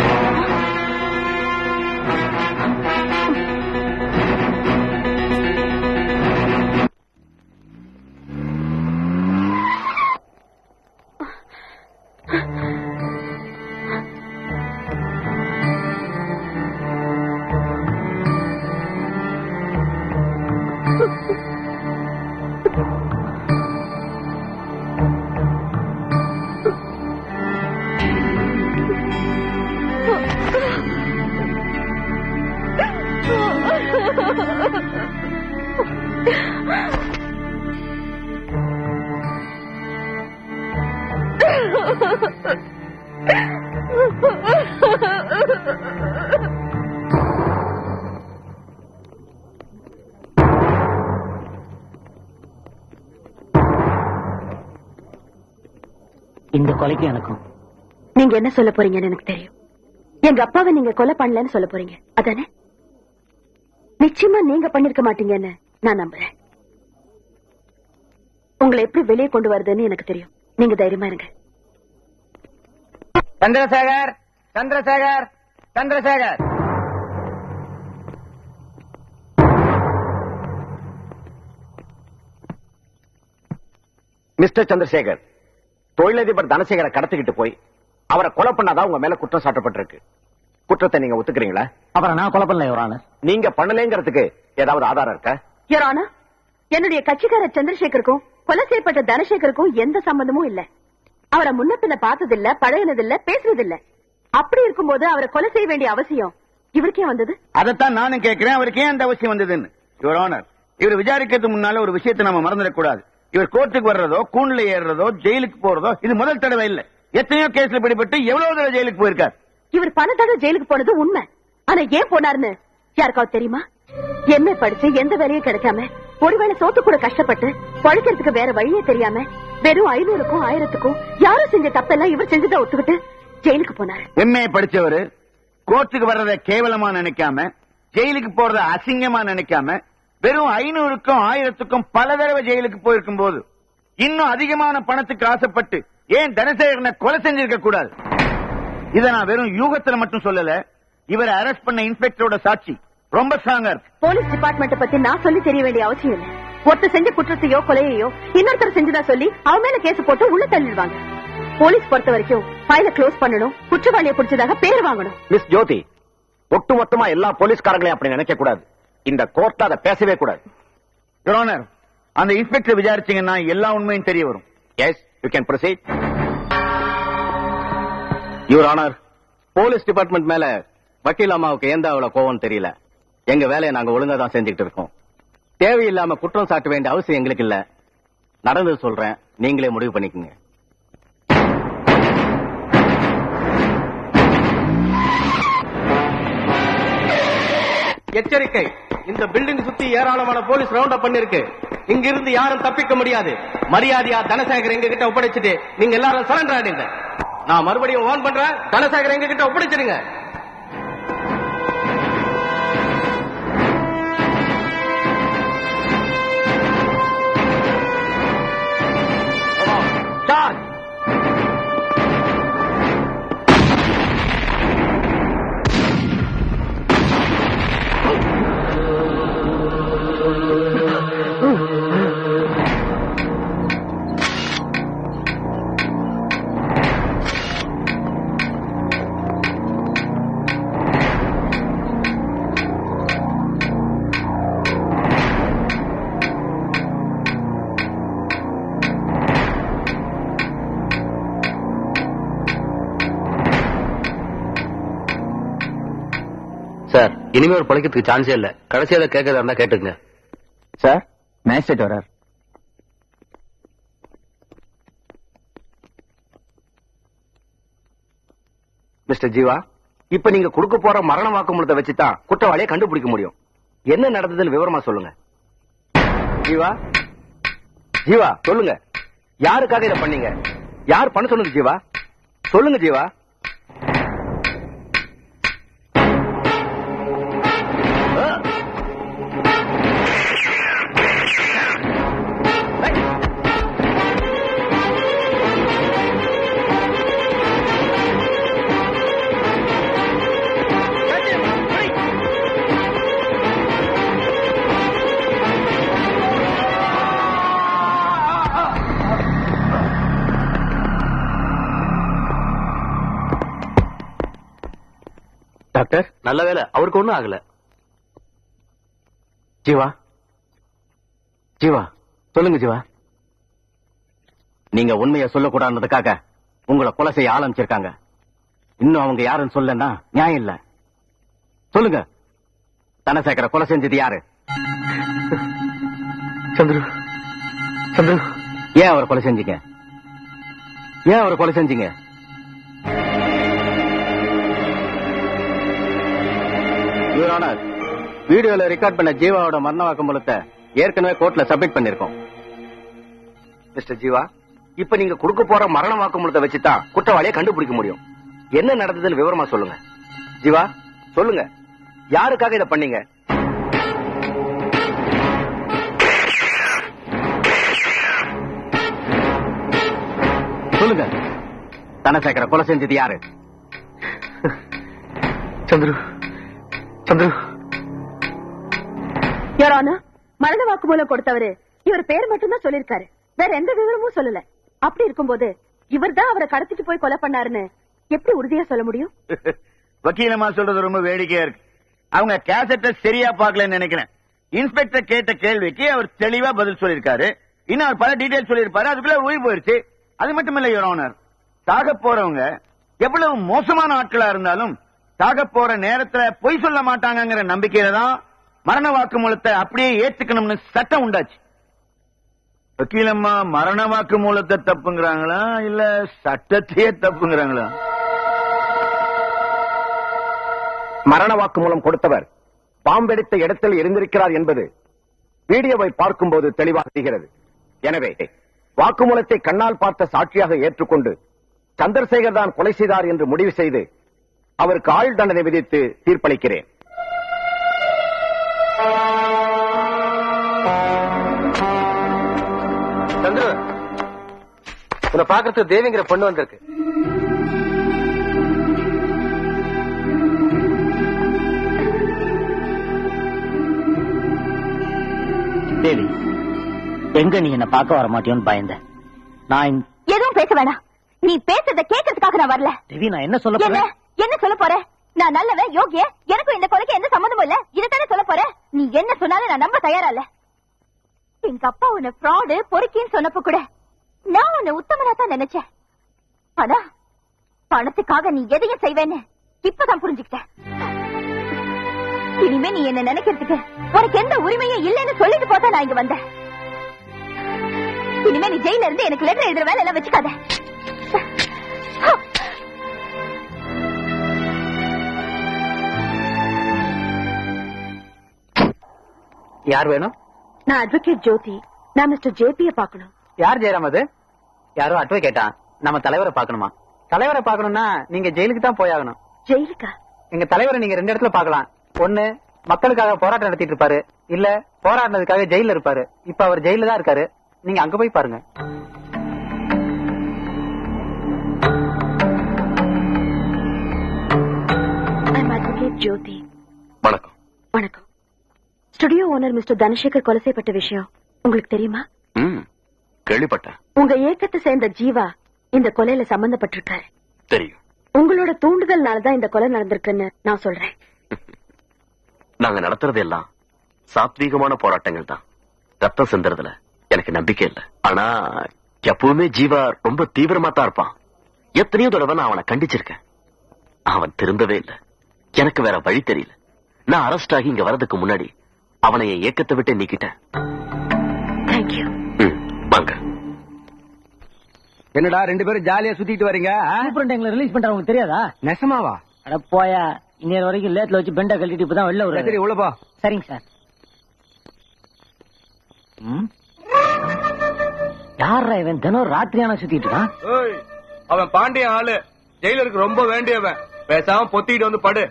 இந்த கொலைக்கு எனக்கும்
நீங்க என்ன சொல்ல போறீங்கன்னு எனக்கு தெரியும் எங்க அப்பாவை நீங்க கொலை பண்ணலன்னு சொல்ல போறீங்க அதானே நிச்சயமா நீங்க பண்ணிருக்க மாட்டீங்கன்னு நான் நம்புறேன் உங்களை எப்படி வெளியே கொண்டு வருதுன்னு எனக்கு தெரியும் நீங்க தைரியமா இருங்க
சந்திரசேகர் சந்திரசேகர் சந்திரசேகர்
மிஸ்டர் சந்திரசேகர் தொழிலதிபர் தனசேகரை கடத்திக்கிட்டு போய் அவரை கொலை பண்ணாதான் உங்க மேல குற்றம் சாட்டப்பட்டிருக்கு குற்றத்தை நீங்க ஒத்துக்கிறீங்களா
அப்புறம் நான் கொலை பண்ணல யோரான
நீங்க பண்ணலேங்கிறதுக்கு ஏதாவது ஆதாரம் இருக்கா
யரானா என்னுடைய கட்சிக்காரர் சந்திரசேகருக்கும் கொலை செய்யப்பட்ட தனசேகருக்கும் எந்த சம்பந்தமும் இல்ல அவரை முன்ன பின்ன பார்த்ததில்ல பழகினதில்ல பேசுனதில்ல அப்படி இருக்கும்போது அவரை கொலை செய்ய வேண்டிய அவசியம் இவருக்கே வந்தது
அதைத்தான் நானும் கேட்கிறேன் அவருக்கு ஏன் அந்த அவசியம் வந்ததுன்னு யுவர் ஆனர் இவர் விசாரிக்கிறதுக்கு முன்னால ஒரு விஷயத்தை நம்ம மறந்துடக்கூடாது இவர் கோர்ட்டுக்கு வர்றதோ கூண்டுல ஏறுறதோ ஜெயிலுக்கு போறதோ இது முதல் தடவை இல்ல எத்தனையோ கேஸ்ல பிடிபட்டு எவ்வளவு தடவை ஜெயிலுக்கு போயிருக்கார்
இவர் பணத்தோட ஜெயிலுக்கு போனது உண்மை ஆனா ஏன் போனாருன்னு யாருக்காவது தெரியுமா எம்ஏ படிச்சு எந்த வேலையும் கிடைக்காம ஒருவேளை சோத்து கூட கஷ்டப்பட்டு பழைக்கிறதுக்கு வேற வழியே தெரியாம வெறும் ஐநூறுக்கும் ஆயிரத்துக்கும் யாரும் செஞ்ச தப்பெல்லாம் இவர் செஞ்சதை ஒத்துக்கிட்டு ஜெயிலுக்கு போனாரு
எம்ஏ படிச்சவரு கோர்ட்டுக்கு வர்றத கேவலமா நினைக்காம ஜெயிலுக்கு போறத அசிங்கமா நினைக்காம வெறும் ஐநூறுக்கும் ஆயிரத்துக்கும் பல தடவை ஜெயிலுக்கு போயிருக்கும் போது இன்னும் அதிகமான பணத்துக்கு ஆசைப்பட்டு ஏன் தனசேகரனை கொலை செஞ்சிருக்க கூடாது இத நான் வெறும் யூகத்துல மட்டும் சொல்லல இவரை அரெஸ்ட் பண்ண இன்ஸ்பெக்டரோட சாட்சி ரொம்ப ஸ்ட்ராங்கா இருக்கு
போலீஸ் டிபார்ட்மெண்ட் பத்தி நான் சொல்லி தெரிய வேண்டிய அவசியம் இல்ல ஒருத்தர் செஞ்ச குற்றத்தையோ கொலையையோ இன்னொருத்தர் செஞ்சதா சொல்லி அவன் மேல கேஸ் போட்டு உள்ள தள்ளிடுவாங்க போலீஸ் பொறுத்த வரைக்கும் ஃபைல க்ளோஸ் பண்ணணும் குற்றவாளியை பிடிச்சதாக பேர் வாங்கணும்
மிஸ் ஜோதி ஒட்டுமொத்தமா எல்லா போலீஸ்காரங்களையும் அப்படி நினைக்க கூடாது இந்த கோர்ட்ல அதை பேசவே கூடாது
Your Honor, அந்த இன்ஸ்பெக்டர் விசாரிச்சீங்கன்னா எல்லா உண்மையும் தெரிய வரும்
yes you can proceed
your honour police department மேல வக்கீல் அம்மாவுக்கு எந்த அவ்வளவு கோவம் தெரியல எங்க வேலையை நாங்க ஒழுங்கா தான் செஞ்சுக்கிட்டு இருக்கோம் தேவையில்லாம குற்றம் சாட்ட வேண்டிய அவசியம் எங்களுக்கு இல்ல நடந்தது சொல்றேன் நீங்களே முடிவு பண்ணிக்கங்க
எச்சரிக்கை இந்த பில்டிங் சுத்தி ஏராளமான போலீஸ் ரவுண்ட் அப் பண்ணிருக்கு இங்க இருந்து யாரும் தப்பிக்க முடியாது மரியாதையா தனசேகர் எங்க கிட்ட ஒப்படைச்சிட்டு நீங்க எல்லாரும் சரண்டர் ஆயிடுங்க நான் மறுபடியும் வார்ன் பண்றேன் தனசேகர் எங்க கிட்ட ஒப்படைச்சிருங்க
சார் இனிமே ஒரு பழைக்கிறதுக்கு சான்ஸே இல்ல கடைசியா கேட்கறதா இருந்தா கேட்டுங்க
சார் மேஜிஸ்ட்ரேட் வரார்
மிஸ்டர் ஜீவா இப்ப நீங்க கொடுக்க போற மரண வாக்குமூலத்தை வச்சுதான் குற்றவாளியை கண்டுபிடிக்க முடியும் என்ன நடந்ததுன்னு விவரமா சொல்லுங்க ஜீவா ஜீவா சொல்லுங்க யாருக்காக இதை பண்ணீங்க யார் பண்ண சொன்னது ஜீவா சொல்லுங்க ஜீவா
டாக்டர்
நல்ல வேலை அவருக்கு ஒண்ணும் ஆகல
ஜீவா ஜீவா சொல்லுங்க ஜீவா நீங்க உண்மையை சொல்லக்கூடாதுக்காக உங்களை கொலை செய்ய ஆரம்பிச்சிருக்காங்க இன்னும் அவங்க யாருன்னு சொல்லனா நியாயம் இல்ல சொல்லுங்க தனசேகர கொலை செஞ்சது யாரு
சந்துரு சந்துரு
ஏன் அவரை கொலை செஞ்சீங்க ஏன் அவரை கொலை செஞ்சீங்க Your Honor, வீடியோல ரெக்கார்ட் பண்ண ஜீவாவோட மரண வாக்குமூலத்தை ஏற்கனவே கோர்ட்ல சப்மிட் பண்ணிருக்கோம்
மிஸ்டர் ஜீவா இப்ப நீங்க கொடுக்க போற மரண வாக்குமூலத்தை வச்சுதான் குற்றவாளியை கண்டுபிடிக்க முடியும் என்ன நடந்ததுன்னு விவரமா சொல்லுங்க ஜீவா சொல்லுங்க யாருக்காக இதை பண்ணீங்க
சொல்லுங்க தனசேகர கொலை செஞ்சது யாரு
சந்துரு சந்துரு
யாரான மரண வாக்குமூலம் கொடுத்தவரு இவர் பேர் மட்டும்தான் சொல்லிருக்காரு வேற எந்த விவரமும் சொல்லல அப்படி இருக்கும்போது இவர் தான் அவரை கடத்திட்டு போய் கொலை பண்ணாருன்னு எப்படி உறுதியா சொல்ல முடியும்
வக்கீலமா சொல்றது ரொம்ப வேடிக்கையா இருக்கு அவங்க கேசட்டை சரியா பார்க்கலன்னு நினைக்கிறேன் இன்ஸ்பெக்டர் கேட்ட கேள்விக்கு அவர் தெளிவா பதில் சொல்லியிருக்காரு இன்னும் அவர் பல டீடைல் சொல்லியிருப்பாரு அதுக்குள்ள அவர் உயிர் போயிருச்சு அது மட்டும் இல்ல யுவர் ஆனர் சாக போறவங்க எவ்வளவு மோசமான ஆட்களா இருந்தாலும் சாக போற நேரத்துல பொய் சொல்ல மாட்டாங்கங்கிற நம்பிக்கையில தான் மரண வாக்குமூலத்தை அப்படியே ஏத்துக்கணும்னு சட்டம் உண்டாச்சு வக்கீலம்மா மரண வாக்குமூலத்தை தப்புங்கிறாங்களா இல்ல சட்டத்தையே தப்புங்கிறாங்களா
மரண வாக்குமூலம் கொடுத்தவர் பாம்பெடுத்த இடத்தில் இருந்திருக்கிறார் என்பது வீடியோவை பார்க்கும்போது தெளிவாக தெரிகிறது எனவே வாக்குமூலத்தை கண்ணால் பார்த்த சாட்சியாக ஏற்றுக்கொண்டு சந்திரசேகர் தான் கொலை செய்தார் என்று முடிவு செய்து அவருக்கு ஆயுள் தண்டனை விதித்து தீர்ப்பளிக்கிறேன்
சந்துரு உன்னை பாக்குறதுக்கு தேவிங்கிற பொண்ணு வந்திருக்கு
தேவி எங்க நீ என்ன பார்க்க வர மாட்டியோன்னு பயந்த நான் இந்த-
எதுவும் பேச வேணாம் நீ பேசுறத கேட்கறதுக்காக நான் வரல
தேவி நான் என்ன சொல்ல
என்ன
போறேன்
என்ன சொல்ல போற நான் நல்லவன் யோகிய எனக்கும் இந்த கொலைக்கு எந்த சம்மந்தமும் இல்ல இதைத்தானே சொல்ல போற நீ என்ன சொன்னாலும் நான் நம்ப தயாரா இல்ல எங்க அப்பா உன்னை ஃப்ராடு பொறுக்கின்னு சொன்னப்ப கூட நான் உன்னை உத்தமனா தான் நினைச்சேன் ஆனா பணத்துக்காக நீ எதையும் செய்வேன்னு இப்பதான் புரிஞ்சுக்கிட்டேன் இனிமே நீ என்ன நினைக்கிறதுக்கு உனக்கு எந்த உரிமையும் இல்லைன்னு சொல்லிட்டு போதா நான் இங்க வந்தேன் இனிமே நீ ஜெயில இருந்து எனக்கு லெட்டர் எழுதுற வேலை எல்லாம் வச்சுக்காத
யார் வேணும்
நான் அட்வொகேட் ஜோதி நான் மிஸ்டர் ஜேபிய பார்க்கணும்
யார் ஜெயராம் அது யாரோ அட்வொகேட்டா நம்ம தலைவரை பார்க்கணுமா தலைவரை பார்க்கணும்னா நீங்க ஜெயிலுக்கு தான் போயாகணும்
ஜெயிலுக்கா
எங்க தலைவரை நீங்க ரெண்டு இடத்துல பார்க்கலாம் ஒண்ணு மக்களுக்காக போராட்டம் நடத்திட்டு இருப்பாரு இல்ல போராடினதுக்காக ஜெயில இருப்பாரு இப்ப அவர் ஜெயில தான் இருக்காரு நீங்க அங்க போய் பாருங்க
ஐம் அட்வொகேட் ஜோதி
வணக்கம்
வணக்கம் ஸ்டுடியோ ஓனர் மிஸ்டர் தனசேகர் கொலை செய்யப்பட்ட விஷயம் உங்களுக்கு தெரியுமா
ம் கேள்விப்பட்டேன்
உங்க ஏக்கத்தை சேர்ந்த ஜீவா இந்த கொலையில சம்பந்தப்பட்டிருக்காரு
தெரியும்
உங்களோட தூண்டுதல்னாலதான் இந்த கொலை நடந்திருக்குன்னு நான் சொல்றேன்
நாங்க நடத்துறது எல்லாம் சாத்வீகமான போராட்டங்கள் தான் ரத்தம் சிந்துறதுல எனக்கு நம்பிக்கை இல்ல ஆனா எப்பவுமே ஜீவா ரொம்ப தீவிரமா தான் இருப்பான் எத்தனையோ தடவை நான் அவனை கண்டிச்சிருக்கேன் அவன் திருந்தவே இல்ல எனக்கு வேற வழி தெரியல நான் அரெஸ்ட் ஆகி இங்க வரதுக்கு முன்னாடி அவனை என் இயக்கத்தை விட்டு நீக்கிட்டேன்
தேங்க்யூ
ம், வாங்க
என்னடா ரெண்டு பேரும் ஜாலியா சுத்திட்டு வரீங்க
சூப்பரண்ட் எங்களை ரிலீஸ் பண்ற உங்களுக்கு தெரியாதா
நெசமாவா
அட போயா இன்னொரு வரைக்கும் லேட்ல வச்சு பெண்டை கழட்டிட்டு இப்பதான் வெளில
சரி
வருது
உள்ள போ
சரிங்க சார் ம்? யார்ரா இவன் தினம் ராத்திரியான சுத்திட்டு இருக்கான்
ஏய், அவன் பாண்டிய ஆளு ஜெயிலருக்கு ரொம்ப வேண்டியவன் பேசாம பொத்திட்டு வந்து படு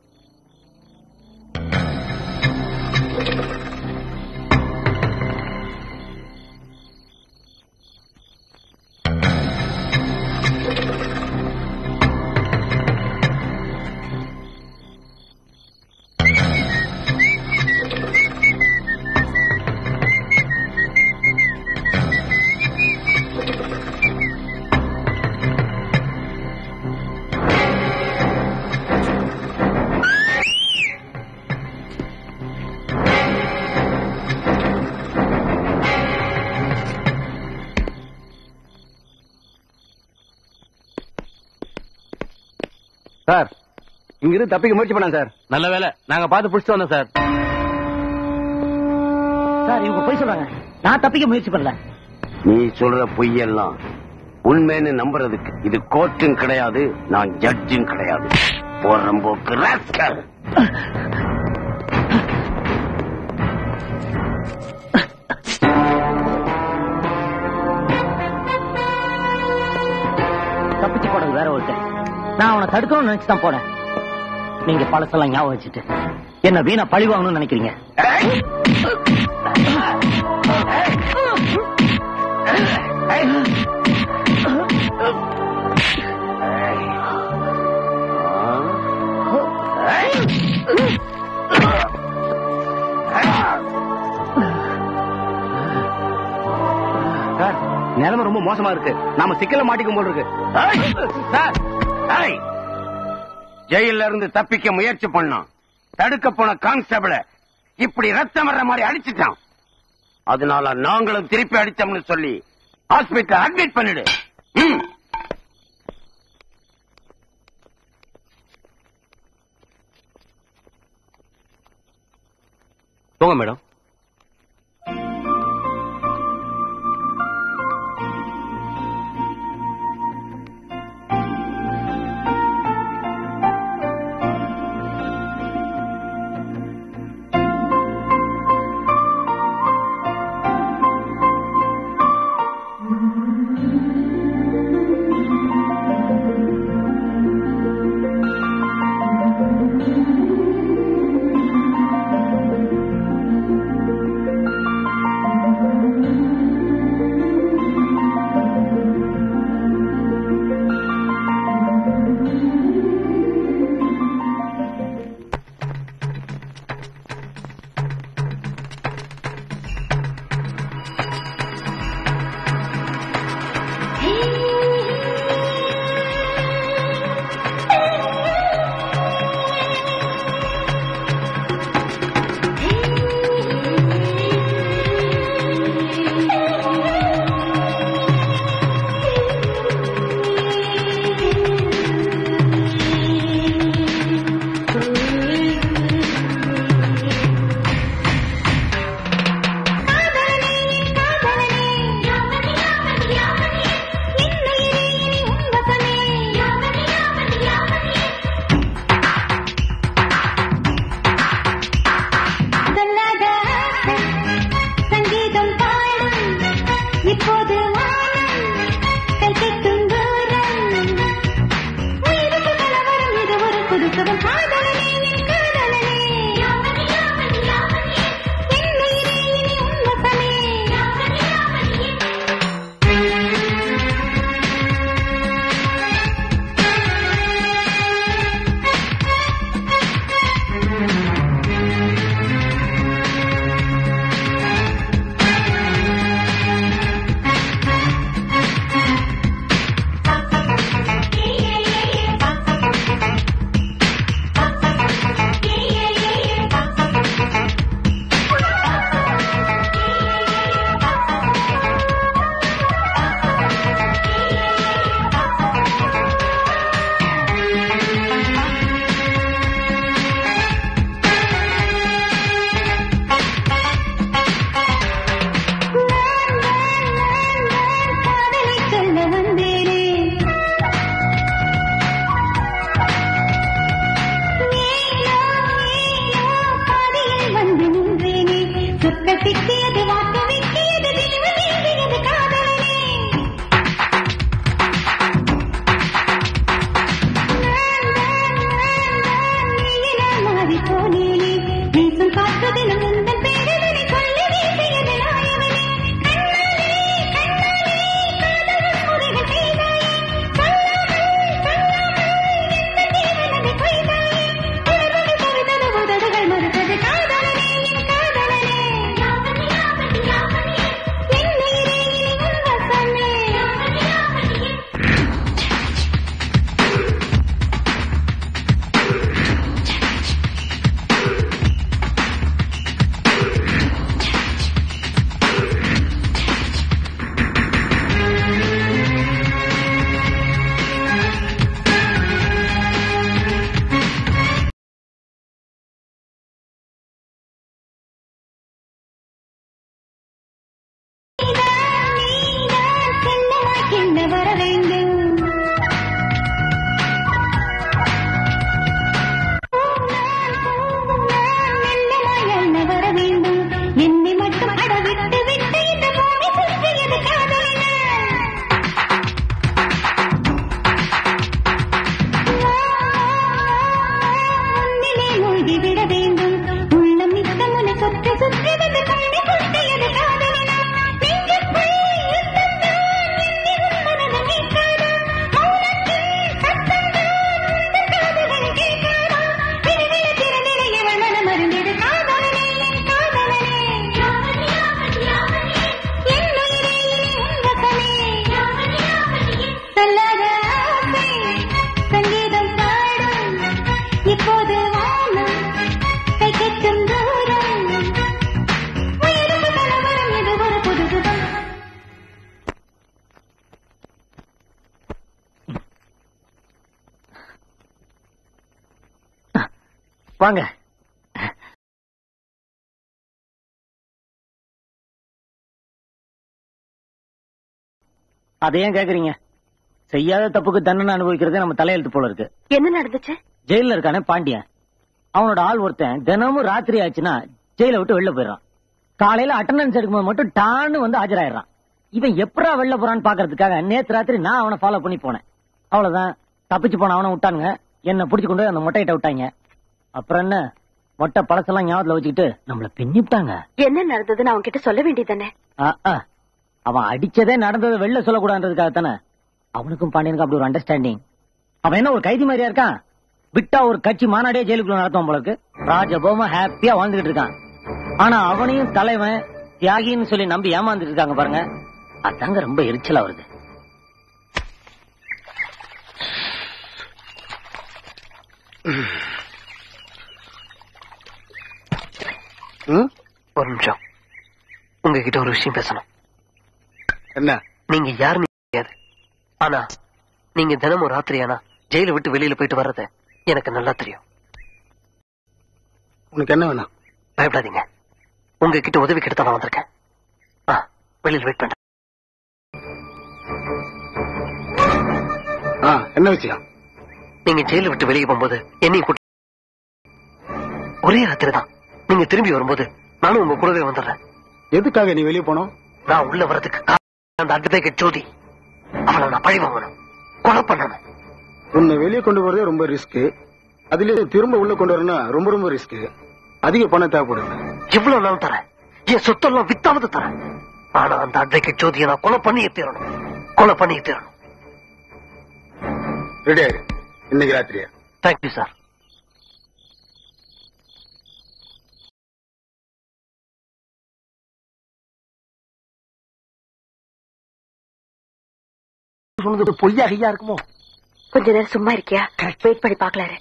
சார் இங்க இருந்து தப்பிக்க முயற்சி பண்ணான் சார்
நல்ல வேலை நாங்க பார்த்து புடிச்சிட்டு வந்தோம் சார்
சார் இவங்க போய் சொல்றாங்க நான் தப்பிக்க முயற்சி பண்ணல
நீ சொல்ற பொய்யெல்லாம் உண்மைன்னு நம்புறதுக்கு இது கோர்ட்டும் கிடையாது நான் ஜட்ஜும் கிடையாது போறம்போக்கு ராஸ்கல்
தப்பிச்சு போனது வேற ஒருத்தன் நான் அவனை தடுக்கணும்னு நினைச்சு தான் போனேன் நீங்க பழசெல்லாம் ஞாபகம் வச்சுட்டு என்ன வீணா பழி வாங்கணும்னு நினைக்கிறீங்க
சார் நிலைமை ரொம்ப மோசமா இருக்கு நாம சிக்கல மாட்டிக்கும் போல் இருக்கு
சார் ஏய், ஜெயில்ல இருந்து தப்பிக்க முயற்சி பண்ணான் தடுக்க போன கான்ஸ்டபிள இப்படி ரத்தம் வர்ற மாதிரி அடிச்சிட்டான் அதனால நாங்களும் திருப்பி அடிச்சோம்னு சொல்லி ஹாஸ்பிட்டல் அட்மிட் பண்ணிடு ம்.
போங்க மேடம்
வாங்க அதை ஏன் கேக்குறீங்க செய்யாத தப்புக்கு தண்டனை அனுபவிக்கிறதே நம்ம தலையெழுத்து போல இருக்கு
என்ன நடந்துச்சு
ஜெயில இருக்கானே பாண்டியன் அவனோட ஆள் ஒருத்தன் தினமும் ராத்திரி ஆச்சுன்னா ஜெயில விட்டு வெளில போயிடுறான் காலையில அட்டண்டன்ஸ் எடுக்கும்போது மட்டும் டான்னு வந்து ஆஜராயிடுறான் இவன் எப்படா வெளில போறான்னு பாக்குறதுக்காக நேத்து ராத்திரி நான் அவனை ஃபாலோ பண்ணி போனேன் அவ்வளவுதான் தப்பிச்சு போன அவனை விட்டானுங்க என்ன புடிச்சு கொண்டு போய் அந்த மொட்டையிட்ட விட்டாங்க அப்புறம் என்ன மொட்டை பழசெல்லாம் ஞாபகத்துல வச்சுக்கிட்டு நம்மள பின்னிவிட்டாங்க
என்ன நடந்ததுன்னு அவங்க கிட்ட சொல்ல வேண்டியதானே
ஆ, ஆ. அவன் அடிச்சதே நடந்ததை வெளில சொல்லக்கூடாதுன்றதுக்காக தானே அவனுக்கும் பாண்டியனுக்கும் அப்படி ஒரு அண்டர்ஸ்டாண்டிங் அவன் என்ன ஒரு கைதி மாதிரியா இருக்கான் விட்டா ஒரு கட்சி மாநாடே ஜெயிலுக்குள்ள நடத்துவான் போலக்கு ராஜபோமா ஹாப்பியா வாழ்ந்துகிட்டு இருக்கான் ஆனா அவனையும் தலைவன் தியாகின்னு சொல்லி நம்பி ஏமாந்துட்டு இருக்காங்க பாருங்க அதாங்க ரொம்ப எரிச்சலா வருது
ஒரு நிமிஷம் உங்ககிட்ட ஒரு விஷயம் பேசணும்
என்ன
நீங்க யாருன்னு தெரியாது ஆனா நீங்க தினமும் ராத்திரி ஆனா ஜெயில விட்டு வெளியில போயிட்டு வர்றது எனக்கு நல்லா தெரியும்
உனக்கு என்ன வேணும்
பயப்படாதீங்க உங்ககிட்ட உதவி கிட்ட நான் வந்திருக்கேன் ஆ, வெளியில வெயிட் பண்றேன்
ஆ என்ன விஷயம்
நீங்க ஜெயில விட்டு வெளியே போகும்போது என்னையும் கூட்டி ஒரே ராத்திரி தான் நீங்க திரும்பி வரும்போது நானும் உங்க கூடவே வந்துடுறேன்
எதுக்காக நீ வெளியே போனோம்
நான் உள்ள வர்றதுக்கு காரணம் அந்த அட்வொகேட் ஜோதி அவளை நான் பழி வாங்கணும் கொலை பண்ணணும்
உன்னை வெளியே கொண்டு போறதே ரொம்ப ரிஸ்க் அதுலயே திரும்ப உள்ள கொண்டு வரணும்னா ரொம்ப ரொம்ப ரிஸ்க் அதிக பணம் தேவைப்படுது
எவ்வளவு நாள் தரேன் என் சொத்தெல்லாம் வித்தாவது தரேன் ஆனா அந்த அட்வொகேட் ஜோதியை நான் கொலை பண்ணியே தீரணும் கொலை பண்ணியே தீரணும்
ரெடி ஆயிரு இன்னைக்கு ராத்திரியா
தேங்க்யூ சார்
சொன்னது பொய்யா கையா இருக்குமோ
கொஞ்ச நேரம் சும்மா இருக்கியா வெயிட் பண்ணி பாக்கலாரு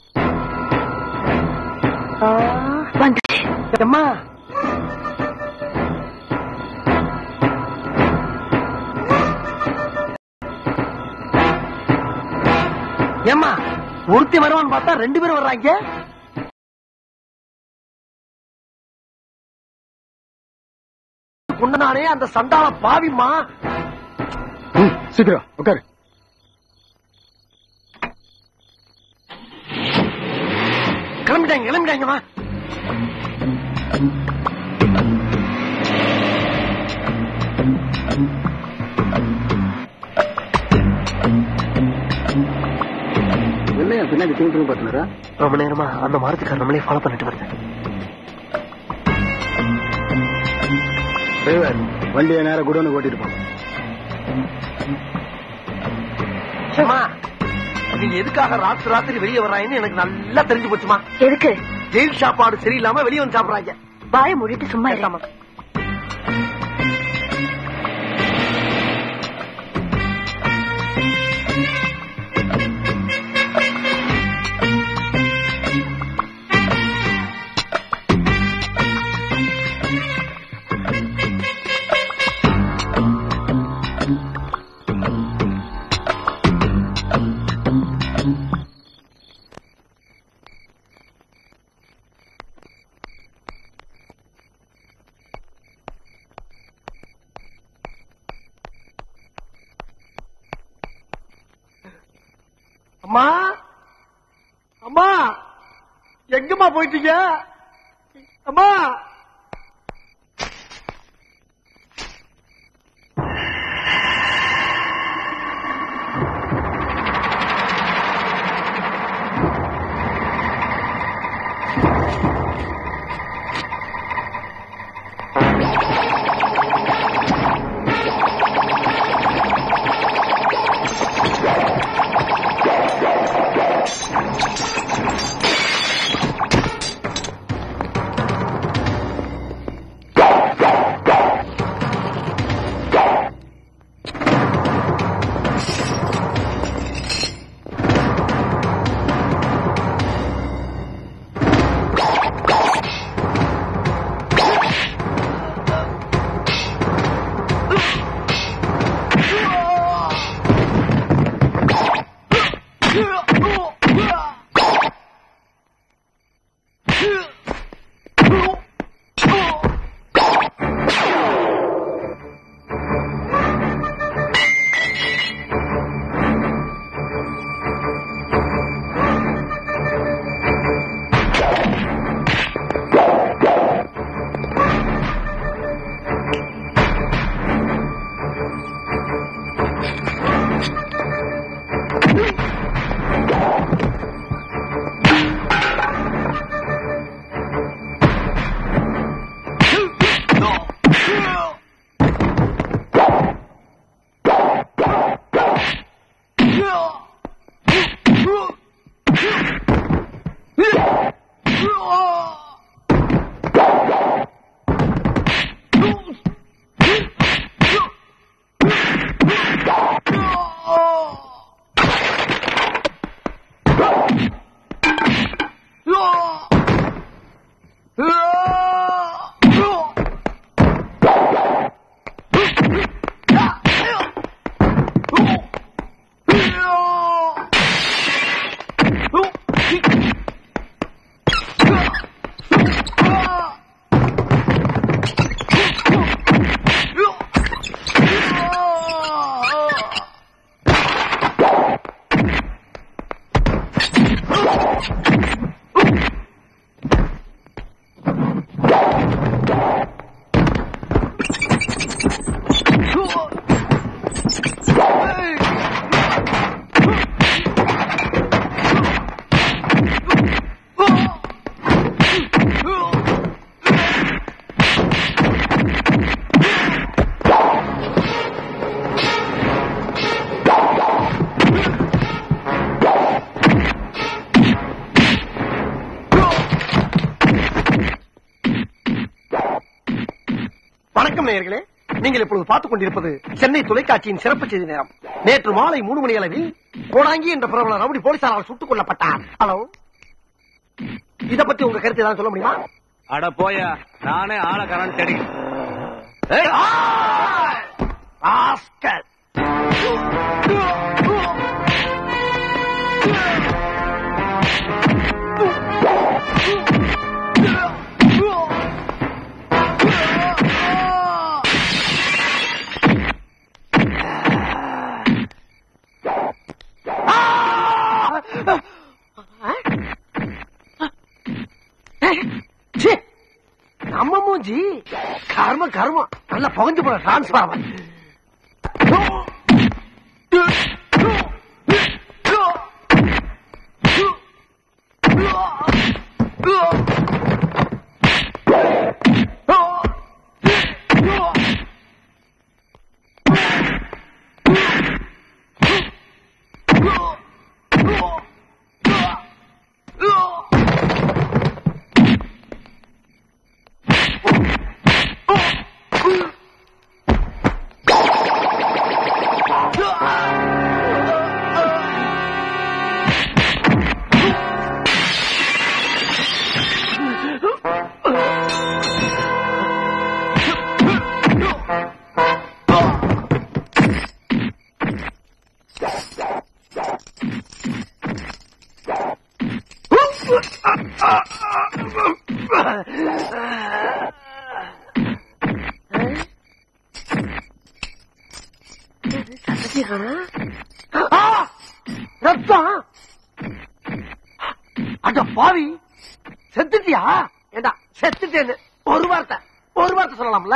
வந்துச்சு
அம்மா ஏம்மா ஒருத்தி வருவான்னு பார்த்தா ரெண்டு பேரும் வர்றாங்க குண்டனானே அந்த சண்டால பாவிம்மா
ம், சீக்கிரம் உட்காரு
கிளம்பிட்டாங்க கிளம்பிட்டாங்கம்மா
என்னையா பின்னாடி திரும்பி திரும்பி பார்த்துனாரா
ரொம்ப நேரமா அந்த மாரத்துக்கார நம்மளே ஃபாலோ பண்ணிட்டு வருது
டிரைவர் வண்டியை நேரம் குடோனு ஓட்டிட்டு போங்க
அம்மா நீங்க எதுக்காக ராத்திரி ராத்திரி வெளியே வர்றாங்கன்னு எனக்கு நல்லா தெரிஞ்சு போச்சுமா
எதுக்கு
ஜெயில் சாப்பாடு சரியில்லாம வெளியே வந்து சாப்பிடுறாங்க
வாயை மூடிட்டு சும்மா இருக்காம
அம்மா அம்மா எங்கம்மா போயிட்டீங்க அம்மா
வணக்கம் நேயர்களே நீங்கள் இப்பொழுது பார்த்துக் கொண்டிருப்பது சென்னை தொலைக்காட்சியின் சிறப்பு செய்தி நேரம் நேற்று மாலை மூணு மணி அளவில் கோடாங்கி என்ற பிரபல ரவுடி போலீசாரால் சுட்டுக் கொல்லப்பட்டார் ஹலோ இத பத்தி உங்க கருத்து ஏதாவது சொல்ல முடியுமா
அட போயா நானே ஆள கரண்ட் அடி
ராஸ்கல். ச்சே, நம்ம மூஞ்சி கர்ம கர்மம் நல்லா புகஞ்சு போற டிரான்ஸ்பார்மர் ஆ! ரத்தம் அட பாவி செத்துட்டியா ஏண்டா செத்துட்டேன்னு ஒரு வார்த்தை ஒரு வார்த்தை சொல்லலாம்ல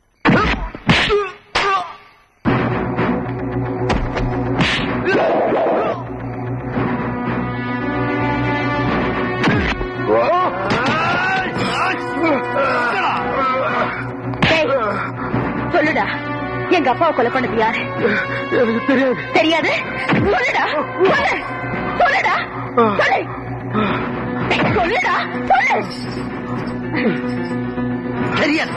டேய், சொல்லுடா எங்க அப்பாவை கொலை பண்ணது யாரு
எனக்கு தெரியாது
தெரியாது சொல்லுடா சொல்லு சொல்லுடா சொல்லு டேய், சொல்லுடா சொல்லு
தெரியாது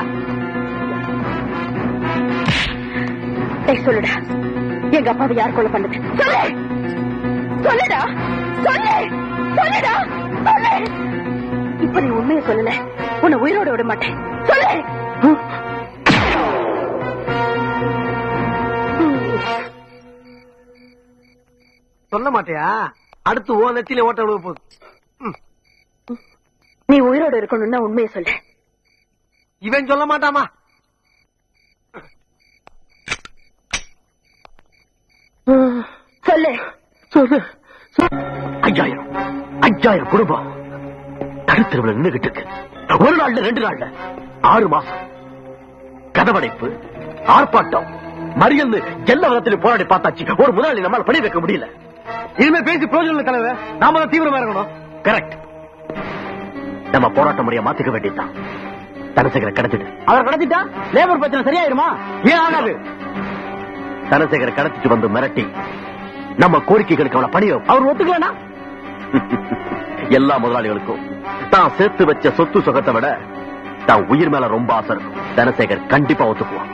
டேய் சொல்லுடா எங்க அப்பாவை யார் கொலை பண்ணது சொல்லு சொல்லுடா சொல்லு சொல்லுடா சொல்லு இப்ப நீ உண்மையை சொல்லல உன்னை உயிரோட விட மாட்டேன் சொல்லு
சொல்ல மாட்டியா அடுத்து ஓ நெத்தியில ஓட்ட விழுக போகுது
நீ உயிரோட இருக்கணும்னா உண்மையை சொல்லு
இவன் சொல்ல மாட்டாமா
சொல்லு
சொல்லு ஐயாயிரம் ஐயாயிரம் குடும்பம் நடுத்தருவில் நின்றுகிட்டு இருக்கு ஒரு நாள்ல ரெண்டு நாள்ல ஆறு மாசம் கதவடைப்பு ஆர்ப்பாட்டம் மறியல்னு எல்லா விதத்திலும் போராடி பார்த்தாச்சு ஒரு முதலாளி நம்மால பணி வைக்க முடியல இனிமே பேசி பிரோஜனம் இல்லை தலைவர் நாம தான் தீவிரமா இருக்கணும்
கரெக்ட் நம்ம போராட்ட முறையை மாத்திக்க வேண்டியதுதான் தனசேகரை கடத்திட்டு
அவர் கடத்திட்டா லேபர் பிரச்சனை சரியாயிருமா
ஏன் ஆகாது
தனசேகரை கடத்திட்டு வந்து மிரட்டி நம்ம கோரிக்கைகளுக்கு அவனை பணியோ
அவர் ஒத்துக்கலனா
எல்லா முதலாளிகளுக்கும் தான் சேர்த்து வச்ச சொத்து சுகத்தை விட தான் உயிர் மேல ரொம்ப ஆசை இருக்கும் தனசேகர் கண்டிப்பா ஒத்துக்குவான்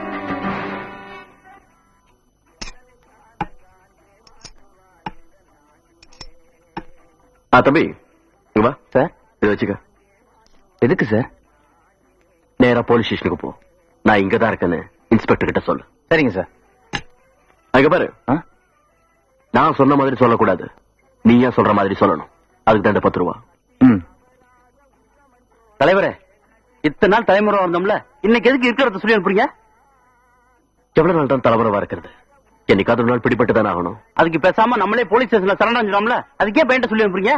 ஆ தம்பி இங்க வா
சார்
இதை வச்சுக்க
எதுக்கு சார்
நேரா போலீஸ் ஸ்டேஷனுக்கு போ நான் இங்க தான் இருக்கேன்னு இன்ஸ்பெக்டர் கிட்ட சொல்லு
சரிங்க சார்
அங்க பாரு நான் சொன்ன மாதிரி சொல்லக்கூடாது நீயா சொல்ற மாதிரி சொல்லணும் அதுக்கு தான் இந்த பத்து ரூபா
ம் தலைவரே இத்தனை நாள் தலைமுறை வந்தோம்ல இன்னைக்கு எதுக்கு இருக்கிறத சொல்லி அனுப்புறீங்க
எவ்வளவு நாள் தான் தலைவரவா இருக்கிறது என்னைக்காவது ஒரு நாள் பிடிபட்டு தானே ஆகணும்
அதுக்கு பேசாம நம்மளே போலீஸ் ஸ்டேஷன்ல சரணடைஞ்சிடோம்ல அதுக்கே பயன்ட்ட சொல்லி அனுப்புறீங்க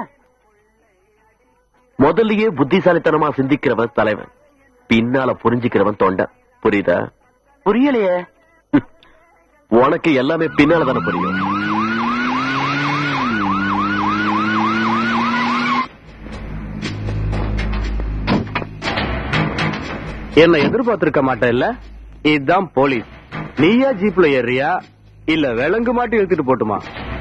முதல்லயே புத்திசாலித்தனமா சிந்திக்கிறவன் தலைவன் பின்னால புரிஞ்சுக்கிறவன் தொண்டன் புரியுதா
புரியலையே
உனக்கு எல்லாமே பின்னால தானே புரியும்
என்ன எதிர்பார்த்திருக்க மாட்டேல்ல இதுதான் போலீஸ் நீயா ஜீப்ல ஏறியா இல்ல விலங்கு மாட்டி இழுத்துட்டு போட்டுமா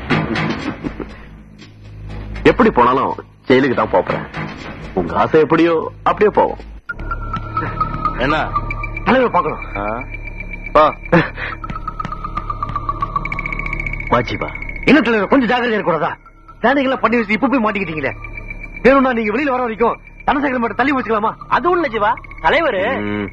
எப்படி போனாலும் ஜெயிலுக்கு தான் போறேன் உங்க ஆசை எப்படியோ அப்படியே போவோம்
என்ன
தலைவர் பார்க்கணும்
வாஜிபா
என்ன தலைவர் கொஞ்சம் ஜாக்கிரதையா இருக்கக்கூடாதா வேலைகளை பண்ணி வச்சு இப்ப போய் மாட்டிக்கிட்டீங்களே வேணும்னா நீங்க வெளியில வர வரைக்கும் தனசேகரம் மட்டும் தள்ளி வச்சுக்கலாமா
அது ஒண்ணு ஜீவா தலைவர்
ம்.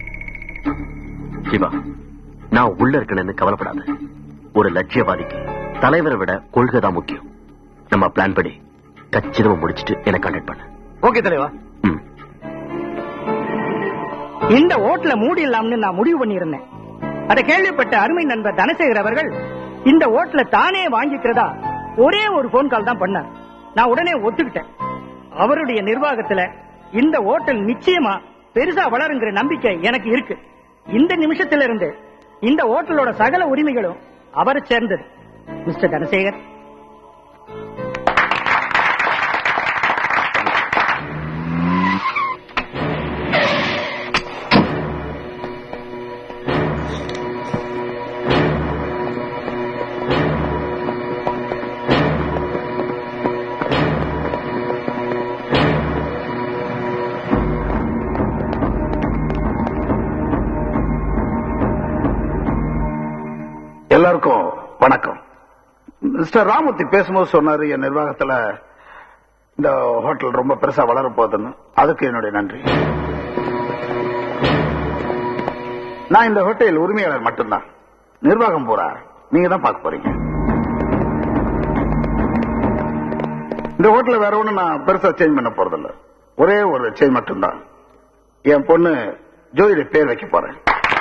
சிவா நான் உள்ள இருக்கணும்னு கவலைப்படாத ஒரு லட்சியவாதிக்கு தலைவரை விட கொள்கை தான் முக்கியம் நம்ம பிளான் படி கச்சிதமா முடிச்சிட்டு என்ன கான்டாக்ட் பண்ணு
ஓகே தலைவா
இந்த ஓட்டுல மூடிடலாம்னு நான் முடிவு பண்ணியிருந்தேன் அத கேள்விப்பட்ட அருமை நண்பர் தனசேகர் அவர்கள் இந்த ஓட்டுல தானே வாங்கிக்கிறதா ஒரே ஒரு போன் கால் தான் பண்ணார் நான் உடனே ஒத்துக்கிட்டேன் அவருடைய நிர்வாகத்துல இந்த ஓட்டல் நிச்சயமா பெருசா வளருங்கிற நம்பிக்கை எனக்கு இருக்கு இந்த நிமிஷத்துல இருந்து இந்த ஓட்டலோட சகல உரிமைகளும் அவரை சேர்ந்தது மிஸ்டர் தனசேகர்
எல்லாருக்கும் வணக்கம் மிஸ்டர் ராமூர்த்தி பேசும்போது சொன்னாரு என் நிர்வாகத்துல இந்த ஹோட்டல் ரொம்ப பெருசா வளர போகுதுன்னு அதுக்கு என்னுடைய நன்றி நான் இந்த ஹோட்டல் உரிமையாளர் மட்டும்தான் நிர்வாகம் பூரா நீங்க தான் பார்க்க போறீங்க இந்த ஹோட்டல வேற ஒண்ணு நான் பெருசா சேஞ்ச் பண்ண போறதில்ல ஒரே ஒரு சேஞ்ச் மட்டும்தான் என் பொண்ணு ஜோதிட பேர் வைக்க போறேன்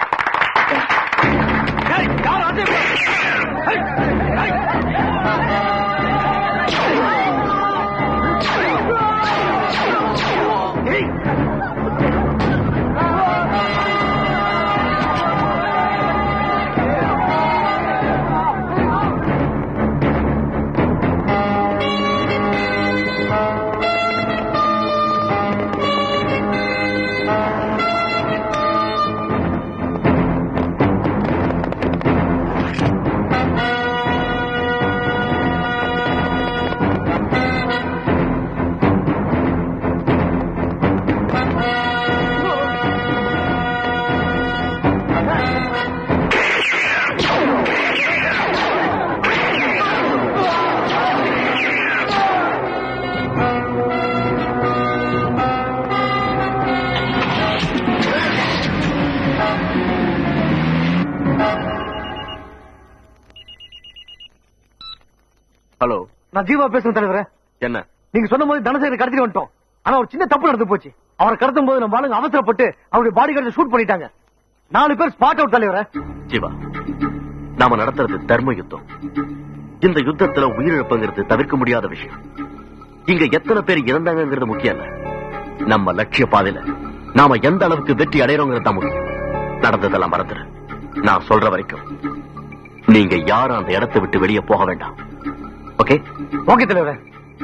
ஹலோ
நான் ஜீவா பேசுறேன் தலைவரே
என்ன
நீங்க சொன்ன போது தனசேகர் கடத்திட்டு வந்துட்டோம் ஆனா ஒரு சின்ன தப்பு நடந்து போச்சு அவரை கடத்தும் போது நம்ம ஆளுங்க அவசரப்பட்டு அவருடைய பாடி கார்டு ஷூட் பண்ணிட்டாங்க நாலு பேர் ஸ்பாட் அவுட் தலைவரே
சிவா நாம நடத்துறது தர்ம யுத்தம் இந்த யுத்தத்துல உயிரிழப்புங்கிறது தவிர்க்க முடியாத விஷயம் இங்க எத்தனை பேர் இறந்தாங்கிறது முக்கியம் இல்ல நம்ம லட்சிய பாதையில நாம எந்த அளவுக்கு வெற்றி அடையறோங்கிறது தான் முக்கியம் நடந்ததெல்லாம் மறந்துரு நான் சொல்ற வரைக்கும் நீங்க யாரும் அந்த இடத்தை விட்டு வெளியே போக வேண்டாம் ஓகே
ஓகே தலைவரே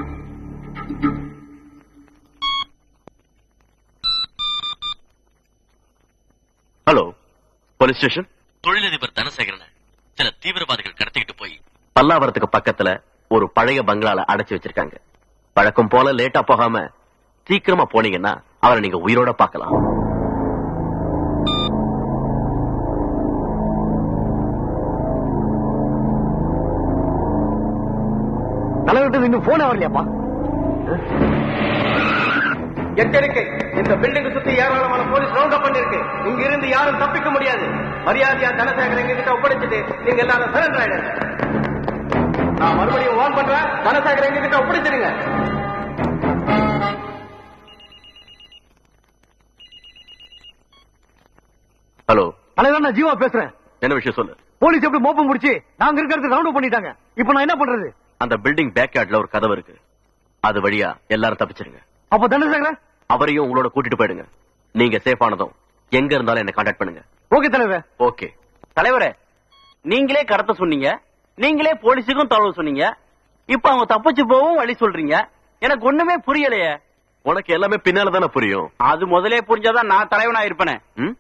ஹலோ போலீஸ் ஸ்டேஷன் தொழிலதிபர் தனசேகரன் சில தீவிரவாதிகள் கடத்திக்கிட்டு போய் பல்லாவரத்துக்கு பக்கத்துல ஒரு பழைய பங்களால அடைச்சு வச்சிருக்காங்க வழக்கம் போல லேட்டா போகாம சீக்கிரமா போனீங்கன்னா அவரை நீங்க உயிரோட பார்க்கலாம்
தலைவர்கிட்ட இன்னும் போன வரலையாப்பா
எச்சரிக்கை இந்த பில்டிங் சுத்தி ஏராளமான போலீஸ் ரவுண்ட் அப் பண்ணிருக்கு இங்க இருந்து யாரும் தப்பிக்க முடியாது மரியாதையா தனசேகர் எங்க கிட்ட ஒப்படைச்சிட்டு நீங்க எல்லாரும் சரண்டர் ஆயிடுங்க நான் மறுபடியும் வார்ன் பண்றேன் தனசேகர் எங்க கிட்ட ஒப்படைச்சிருங்க
ஹலோ
தலைவர் நான் ஜீவா பேசுறேன்
என்ன விஷயம் சொல்லு
போலீஸ் எப்படி மோப்பம் முடிச்சு நாங்க இருக்கிறது ரவுண்ட் பண்ணிட்டாங்க இப்போ நான் என்ன பண்றது
அந்த பில்டிங் பேக் யார்ட்ல ஒரு கதவு இருக்கு அது வழியா எல்லாரும் தப்பிச்சிருங்க
அப்ப தண்டசேகர
அவரையும் உங்களோட கூட்டிட்டு போயிடுங்க நீங்க சேஃப் ஆனதும் எங்க இருந்தாலும் என்ன கான்டாக்ட் பண்ணுங்க
ஓகே தலைவர்
ஓகே
தலைவரே நீங்களே கடத்த சொன்னீங்க நீங்களே போலீஸுக்கும் தகவல் சொன்னீங்க இப்ப அவங்க தப்பிச்சு போகவும் வழி சொல்றீங்க எனக்கு ஒண்ணுமே புரியலையே
உனக்கு எல்லாமே பின்னால தானே புரியும்
அது முதலே புரிஞ்சாதான் நான் தலைவனா இருப்பேனே
ம்?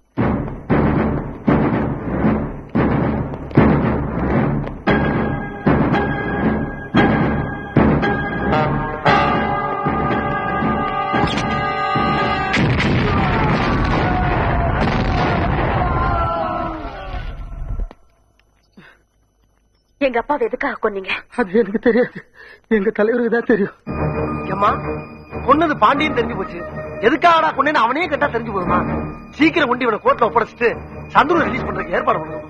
எங்க அப்பாவை எதுக்காக கொன்னீங்க
அது எனக்கு தெரியாது எங்க தலைவருக்கு தான் தெரியும் ஏம்மா கொன்னது பாண்டியன் தெரிஞ்சு போச்சு எதுக்காகடா கொண்டு அவனே கேட்டா தெரிஞ்சு போகுமா சீக்கிரம் கொண்டு இவனை கோர்ட்ல ஒப்படைச்சிட்டு சந்துரு ரிலீஸ் பண்றதுக்கு ஏற்பாடு பண்ணுவோம்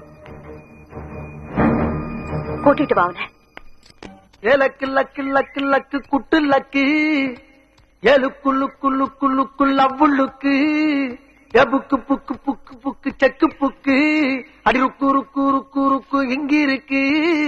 கூட்டிட்டு வா அவனை
ஏ லக்கு லக்கு லக்கு லக்கு குட்டு லக்கு ஏழு குள்ளு குள்ளு குள்ளு குள்ள அவ்வுள்ளுக்கு ஏ புக்கு புக்கு புக்கு புக்கு செக்கு புக்கு அடி ருக்கு ருக்கு ருக்கு ருக்கு எங்க இருக்கு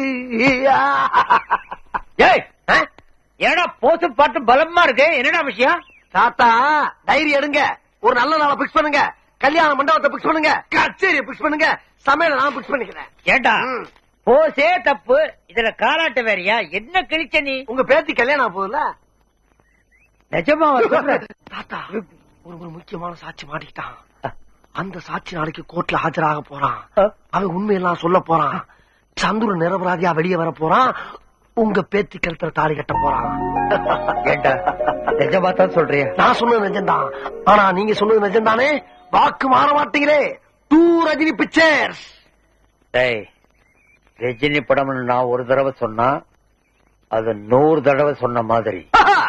ஏய் ஏடா போத்து பாட்டு பலமா இருக்கு என்னடா விஷயம்
தாத்தா டைரி எடுங்க ஒரு நல்ல நாளை பிக்ஸ் பண்ணுங்க கல்யாண மண்டபத்தை பிக்ஸ் பண்ணுங்க கச்சேரியை பிக்ஸ் பண்ணுங்க சமையல நான் பிக்ஸ் பண்ணிக்கிறேன்
ஏண்டா போசே தப்பு இதுல காலாட்ட வேறயா என்ன கிழிச்ச நீ
உங்க பேத்தி கல்யாணம் ஆக போகுதுல
நிஜமா
தாத்தா ஒரு ஒரு முக்கியமான சாட்சி மாட்டிக்கிட்டான் அந்த சாட்சி நாளைக்கு கோர்ட்ல ஆஜராக போறான் அவன் உண்மையெல்லாம் சொல்ல போறான் சந்துரு நிரபராதியா வெளியே வர போறான் உங்க பேத்தி கழுத்துல தாலி கட்ட போறான்
ஏண்டா நிஜமா தான் சொல்றியா
நான் சொன்னது நிஜம்தான் ஆனா நீங்க சொன்னது நிஜம்தானே வாக்கு மாற மாட்டீங்களே டூ ரஜினி பிக்சர்ஸ்
டேய் ரஜினி படம்னு நான் ஒரு தடவை சொன்னா அது நூறு தடவை சொன்ன மாதிரி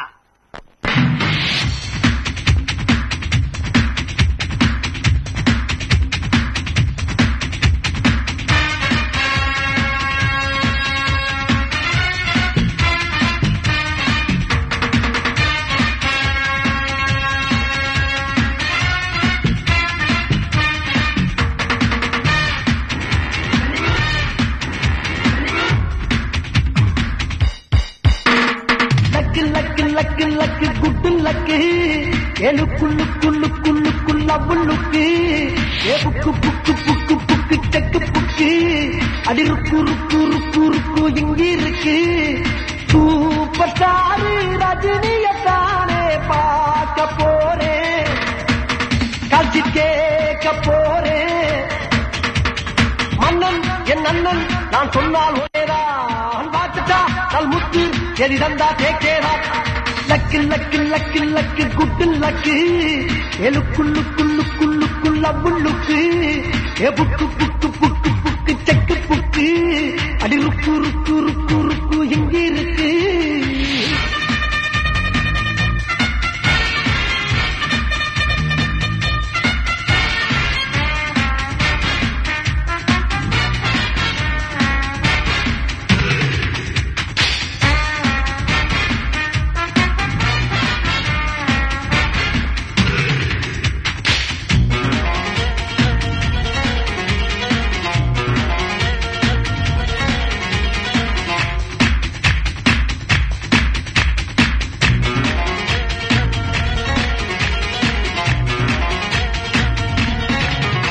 லக்கு லக்கு லக்கு லக்கு குட்டு லக்கு ஏழு குள்ளு குள்ளு குள்ளு குள்ள புல்லுக்கு ஏ புக்கு புக்கு புக்கு புக்கு செக்கு புக்கு அடி ருக்கு ருக்கு ருக்கு ருக்கு இங்க இருக்கு சூப்பர் ஸ்டார் ரஜினிய தானே பார்க்க போறேன் காட்சி கேட்க போறேன் மன்னன் என் அண்ணன் நான் சொன்னால் ஒரேதான் பார்த்துட்டா நல் முத்து எதி தந்தா தேக்கேரா லக்கு லக்கு லக்கு லக்கு குட்டு லக்கு எழு குள்ளு குள்ளு குள்ளு குள்ள புல்லுக்கு ஏ புக்கு புக்கு புக்கு புக்கு செக்கு புக்கு அடி ருக்கு ருக்கு ருக்கு ருக்கு இங்க இருக்கு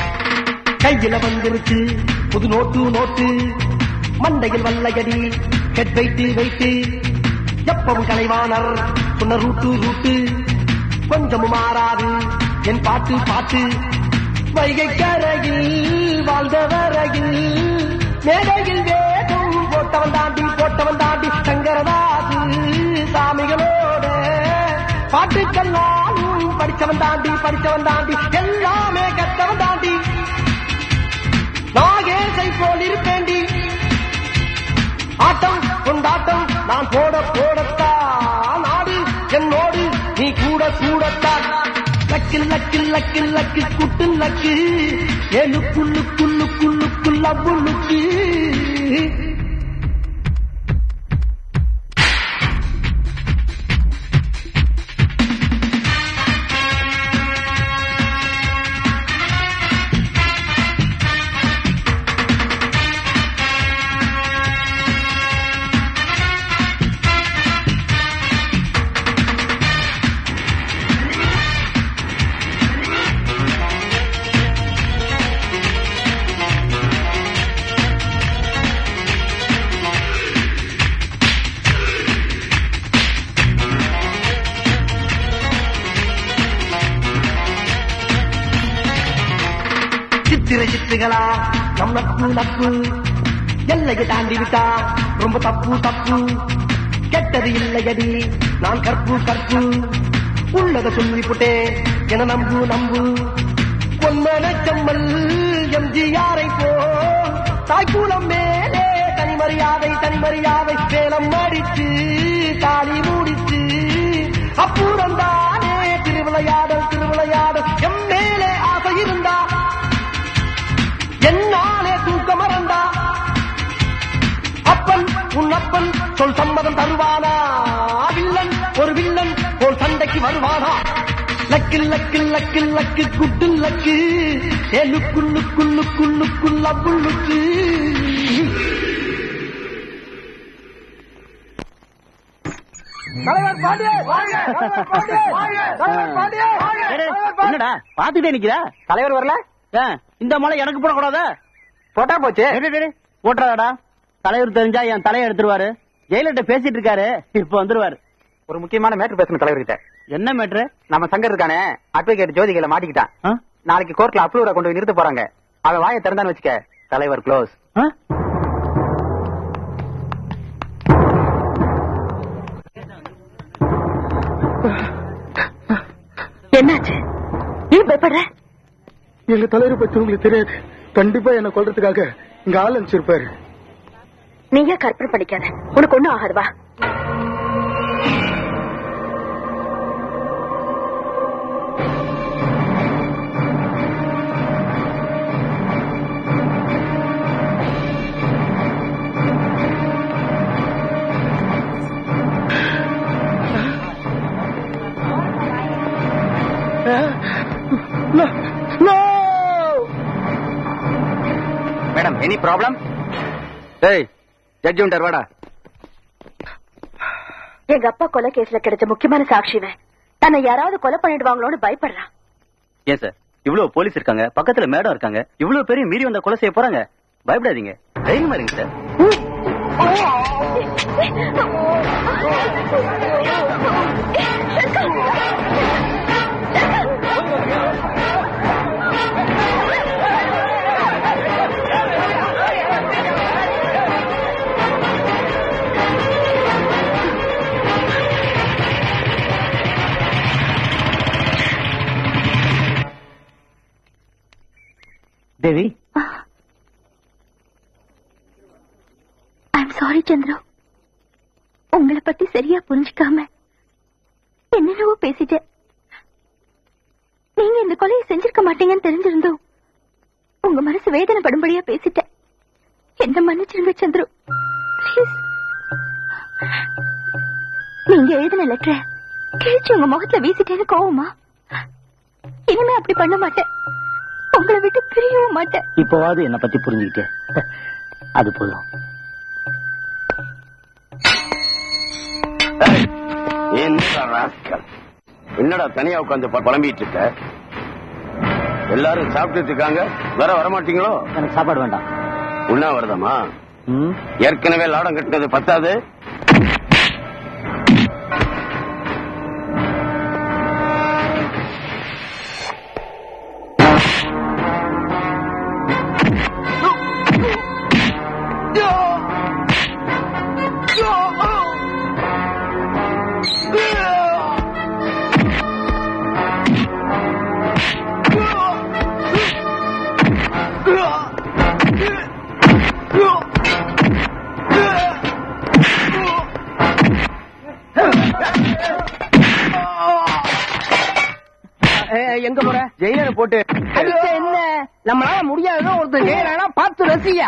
கையில வந்துருச்சு புது நோட்டு நோட்டு மண்டையில் வல்லையடி ஹெட் வைத்து வைத்து எப்பவும் கலைவாணர் சொன்ன ரூட்டு ரூட்டு கொஞ்சமும் மாறாது என் பாட்டு பாட்டு வைகை கரையில் வாழ்ந்த வரையில் மேடையில் வேகம் போட்டவன் தாண்டி போட்டவன் தாண்டி சங்கரதாசு சாமிகளோட பாட்டுக்கெல்லாம் படிச்சவன் தாண்டி படிச்சவன் தாண்டி எல்லாமே கத்தவன் தாண்டி நாகேசை போல் இருப்பேண்டி ஆட்டம் கொண்டாட்டம் நான் போட போடத்தான் நாடு என்னோடு நீ கூட கூடத்தான் லக்கு லக்கு லக்கு லக்கு குட்டு லக்கு ஏழு குள்ளு குள்ளு குள்ளு குள்ள புள்ளுக்கு சித்திரை சித்துகளா நம் நட்பு நட்பு எல்லையை தாண்டி விட்டா ரொம்ப தப்பு தப்பு கெட்டது இல்லையடி நான் கற்பு கற்பு உள்ளத சொல்லி புட்டேன் என நம்பு நம்பு பொன்மன செம்மல் எம்ஜிஆரை போ தாய்க்கூலம் மேலே தனி மரியாதை தனி மரியாதை வேலம் அடிச்சு தாலி மூடிச்சு அப்புறம் தானே திருவிளையாடல் திருவிளையாடல் எம் மேலே ஆசை இருந்தா என்னாலே தூக்க மறந்தா அப்பன் உன் அப்பன் சொல் சம்மதம் தருவானா வில்லன் ஒரு வில்லன் போல் சண்டைக்கு வருவானா லக்கு லக்கு லக்கு லக்கு குட்டு லக்கு ஏழு குள்ளு குள்ளு குள்ளு குள்ள புள்ளுக்கு
தலைவர் பாண்டியே தலைவர் பாண்டியே தலைவர் பாண்டியே
என்னடா பாத்துட்டே நிக்கிறா
தலைவர் வரல
ஏன், இந்த மலை எனக்கு போடக்கூடாதா
போட்டா போச்சு
போட்டுறாடா தலைவர் தெரிஞ்சா என் தலையை எடுத்துருவாரு ஜெயிலர்கிட்ட பேசிட்டு இருக்காரு இப்ப வந்துருவாரு
ஒரு முக்கியமான மேட்டர் பேசணும் தலைவர்கிட்ட
என்ன மேட்ரு
நம்ம சங்கர் இருக்கானே அட்வொகேட் ஜோதிகளை மாட்டிக்கிட்டான் நாளைக்கு கோர்ட்ல அப்ரூவரை கொண்டு போய் நிறுத்த போறாங்க அவன் வாயை திறந்தான்னு வச்சுக்க தலைவர் க்ளோஸ்
என்னாச்சு ஏன் பயப்படுற
எங்க தலைவரை பத்தி உங்களுக்கு தெரியாது கண்டிப்பா என்ன கொல்றதுக்காக இங்க ஆள் அனுப்பிச்சிருப்பாரு
நீங்க கற்பனை பண்ணிக்காத உனக்கு ஒண்ணும் ஆகாது வா
மேடம் எனி ப்ராப்ளம் டேய் ஜட்ஜ் உண்டர் வாடா
எங்க அப்பா கொலை கேஸ்ல கிடைச்ச முக்கியமான சாட்சிவன் தன்னை யாராவது கொலை பண்ணிடுவாங்களோன்னு பயப்படுறான்
ஏன் சார் இவ்வளவு போலீஸ் இருக்காங்க பக்கத்துல மேடம் இருக்காங்க இவ்வளவு பெரிய மீறி வந்த கொலை செய்ய போறாங்க பயப்படாதீங்க தைரியமா இருங்க sir
Devi
I'm sorry Chandru உங்களை பத்தி சரியா புரிஞ்சுக்காம என்னென்னவோ பேசிட்டேன் நீங்க இந்த கொலையை செஞ்சிருக்க மாட்டீங்கன்னு தெரிஞ்சிருந்தோம் உங்க மனசு வேதனைப்படும்படியா பேசிட்டேன் என்ன மன்னிச்சிருங்க சந்திரு ப்ளீஸ் நீங்க எழுதின லெட்டரை கிழிச்சு உங்க முகத்துல வீசிட்டேன்னு கோவமா இனிமே அப்படி பண்ண மாட்டேன் உங்களை விட்டு பிரியவும் மாட்டேன்
இப்பவாவது என்ன பத்தி புரிஞ்சுக்கிட்டே அது போதும்
என்னடா ராஸ்கல் என்னடா தனியா உட்காந்து புலம்பிட்டு இருக்க எல்லாரும் சாப்பிட்டுட்டு இருக்காங்க வர வரமாட்டீங்களோ
எனக்கு சாப்பாடு வேண்டாம்
உண்ணா வருதமா ஏற்கனவே லாடம் கட்டினது பத்தாது
எங்க போற ஜெயிலரை போட்டு என்ன நம்மளால முடியாதுன்னு ஒருத்தர் ஜெயிலானா பார்த்து ரசியா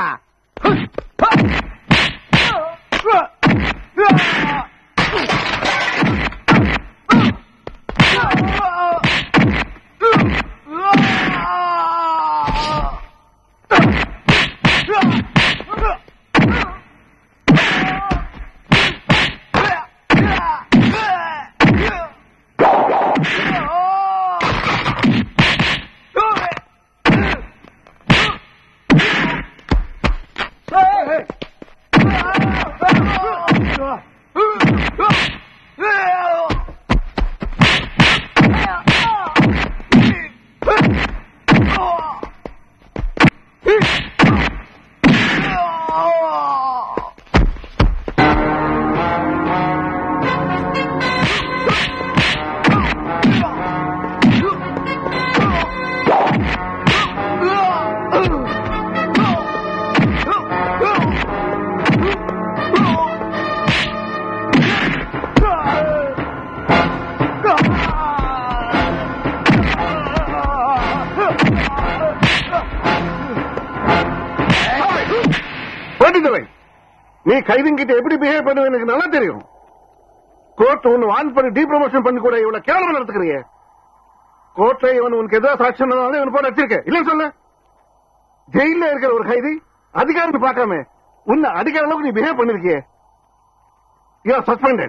பண்டிதவை நீ கைதிங்கிட்ட எப்படி பிஹேவ் பண்ணுவ எனக்கு நல்லா தெரியும் கோர்ட் உன்னை வான் பண்ணி டீ ப்ரமோஷன் பண்ணி கூட இவ்வளவு கேவலமா நடத்துக்கிறீங்க கோர்ட்ல இவன் உனக்கு எதிராக சாட்சி சொன்னதால இவன் போட்டு வச்சிருக்க இல்லைன்னு சொல்ல ஜெயில இருக்கிற ஒரு கைதி அதிகாரத்தை பார்க்காம உன்னை அடிக்கிற அளவுக்கு நீ பிஹேவ் பண்ணிருக்கிய you are suspended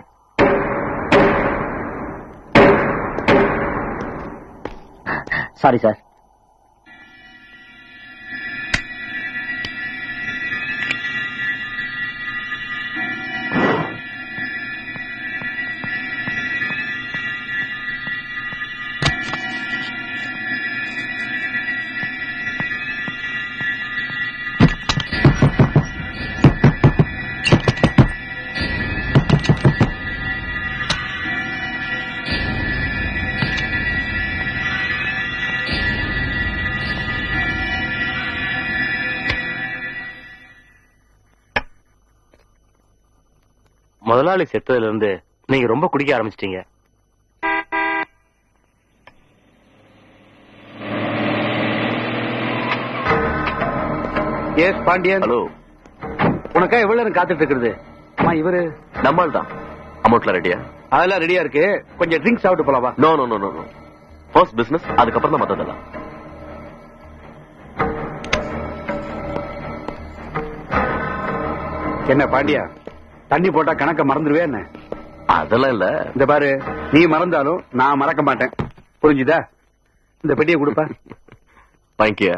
sorry sir
முதலாளி செத்ததுல இருந்து நீங்க ரொம்ப குடிக்க ஆரம்பிச்சிட்டீங்க
எஸ் பாண்டியன்
ஹலோ
உனக்கா எவ்வளவு நேரம் காத்துட்டு இருக்கிறது அம்மா இவரு
நம்மால் தான் அமௌண்ட்ல ரெடியா
அதெல்லாம் ரெடியா இருக்கு கொஞ்சம் ட்ரிங்க்ஸ் சாப்பிட்டு போலாவா
no no no no no first business அதுக்கப்புறம் தான் மத்ததெல்லாம்
என்ன பாண்டியா தண்ணி போட்டா கணக்க மறந்துடுவே என்ன
அதெல்லாம் இல்ல
இந்த பாரு நீ மறந்தாலும் நான் மறக்க மாட்டேன் புரிஞ்சுதா இந்த பெட்டியை கொடுப்பா
வாங்கிக்கிய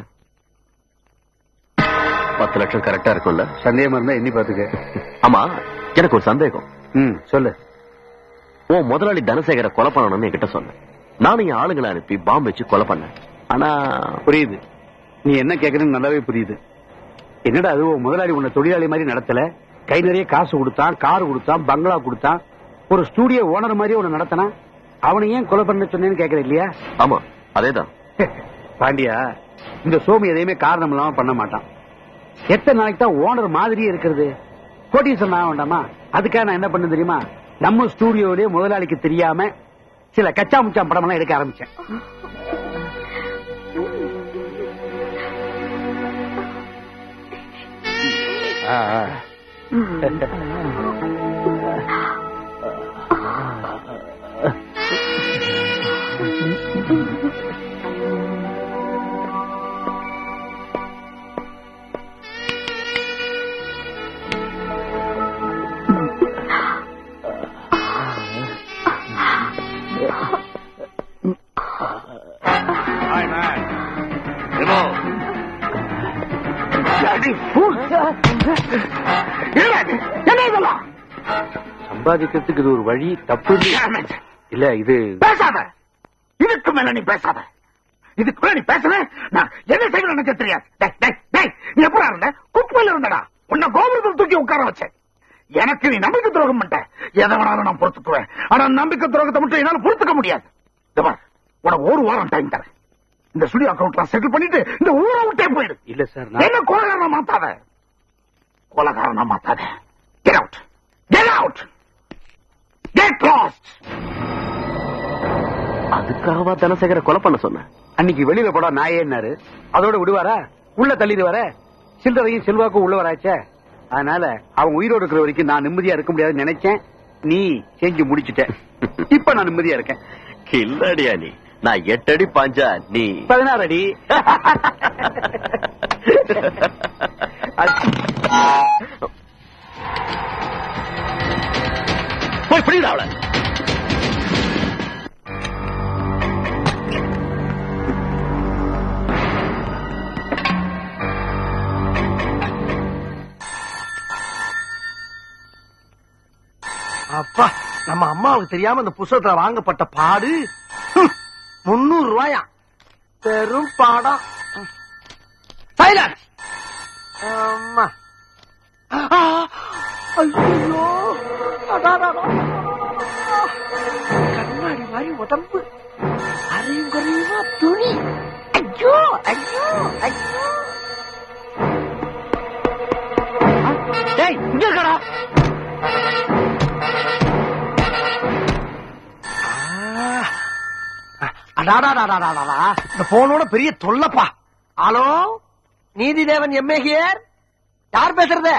பத்து லட்சம் கரெக்டா இருக்கும்ல
சந்தேகமா இருந்தா எண்ணி பாத்துக்க
ஆமா எனக்கு ஒரு சந்தேகம்
ம் சொல்லு
ஓ முதலாளி தனசேகர கொலை பண்ணணும்னு என்கிட்ட சொன்னேன் நானும் என் ஆளுங்களை அனுப்பி பாம்பு வச்சு கொலை பண்ணேன் ஆனா
புரியுது நீ என்ன கேக்குறன்னு நல்லாவே புரியுது என்னடா அது உன் முதலாளி உன்னை தொழிலாளி மாதிரி நடத்தல கை நிறைய காசு கொடுத்தான் கார் கொடுத்தான் பங்களா கொடுத்தான் ஒரு ஸ்டூடியோ ஓனர் மாதிரி உன்னை நடத்தினா அவனை ஏன் கொலை பண்ண சொன்னேன்னு கேக்குற இல்லையா
ஆமா அதேதான்
பாண்டியா இந்த சோமி எதையுமே காரணம் இல்லாம பண்ண மாட்டான் எத்தனை நாளைக்கு தான் ஓனர் மாதிரியே இருக்கிறது கோட்டீஸ்வரன் ஆக வேண்டாமா அதுக்காக நான் என்ன பண்ண தெரியுமா நம்ம ஸ்டூடியோலயே முதலாளிக்கு தெரியாம சில கச்சா முச்சாம் படம் எல்லாம் எடுக்க ஆரம்பிச்சேன் ஆ, ஆ.
Bloody fool!
சம்பாதிக்கிறதுக்கு இது ஒரு வழி தப்பு இல்ல இது
பேசாத இதுக்கு மேல நீ பேசாத இதுக்கு மேல நீ பேசல நான் என்ன செய்வேன் எனக்கு தெரியாது டேய், டேய், டேய், நீ எப்படா இருந்த குப்பையில இருந்தடா உன்னை கோபுரத்தில் தூக்கி உட்கார வச்சேன் எனக்கு நீ நம்பிக்கை துரோகம் பண்ணிட்ட எதை வேணாலும் நான் பொறுத்துக்குவேன் ஆனா நம்பிக்கை துரோகத்தை மட்டும் என்னால பொறுத்துக்க முடியாது இந்த பார், உனக்கு ஒரு வாரம் டைம் தரேன் இந்த ஸ்டுடியோ அக்கௌண்ட் செட்டில் பண்ணிட்டு இந்த ஊரை விட்டே போயிடு
இல்ல சார்
என்ன கோலகாரனா மாத்தாத கோலகாரனா மாத்தாத get out get out get lost
அதுக்காகவா தனசேகர கொலை பண்ண சொன்ன
அன்னைக்கு வெளியில போடா நாயேன்னாரு அதோட விடுவாரா உள்ள தள்ளிடுவார சில்லறையும் செல்வாக்கும் உள்ள வராச்சே அதனால அவன் உயிரோடு இருக்கிற வரைக்கும் நான் நிம்மதியா இருக்க முடியாதுன்னு நினைச்சேன் நீ செஞ்சு முடிச்சிட்ட இப்ப நான் நிம்மதியா இருக்கேன்
கில்லடியா நீ நான் எட்டு அடி பாஞ்சா நீ
பதினாறு அடி
போய் பிடிடா அவளை
அப்பா நம்ம அம்மாவுக்கு தெரியாம இந்த புஸ்தகத்துல வாங்கப்பட்ட பாடு ஹம், முன்னூறு ரூபாயா பெரும் பாடம் சைலன்ஸ் அம்மா ஆ, ஐயோ அடாடாடா. கண்ணாடி மாதிரி உடம்பு அரையும் குறையுமா துணி ஐயோ ஐயோ ஐயோ
டேய் இங்க இருக்கடா
அடாடாடாடாடாடா இந்த போனோட பெரிய தொல்லப்பா ஹலோ நீதிதேவன் எம்ஏ ஹியர் யார் பேசுறது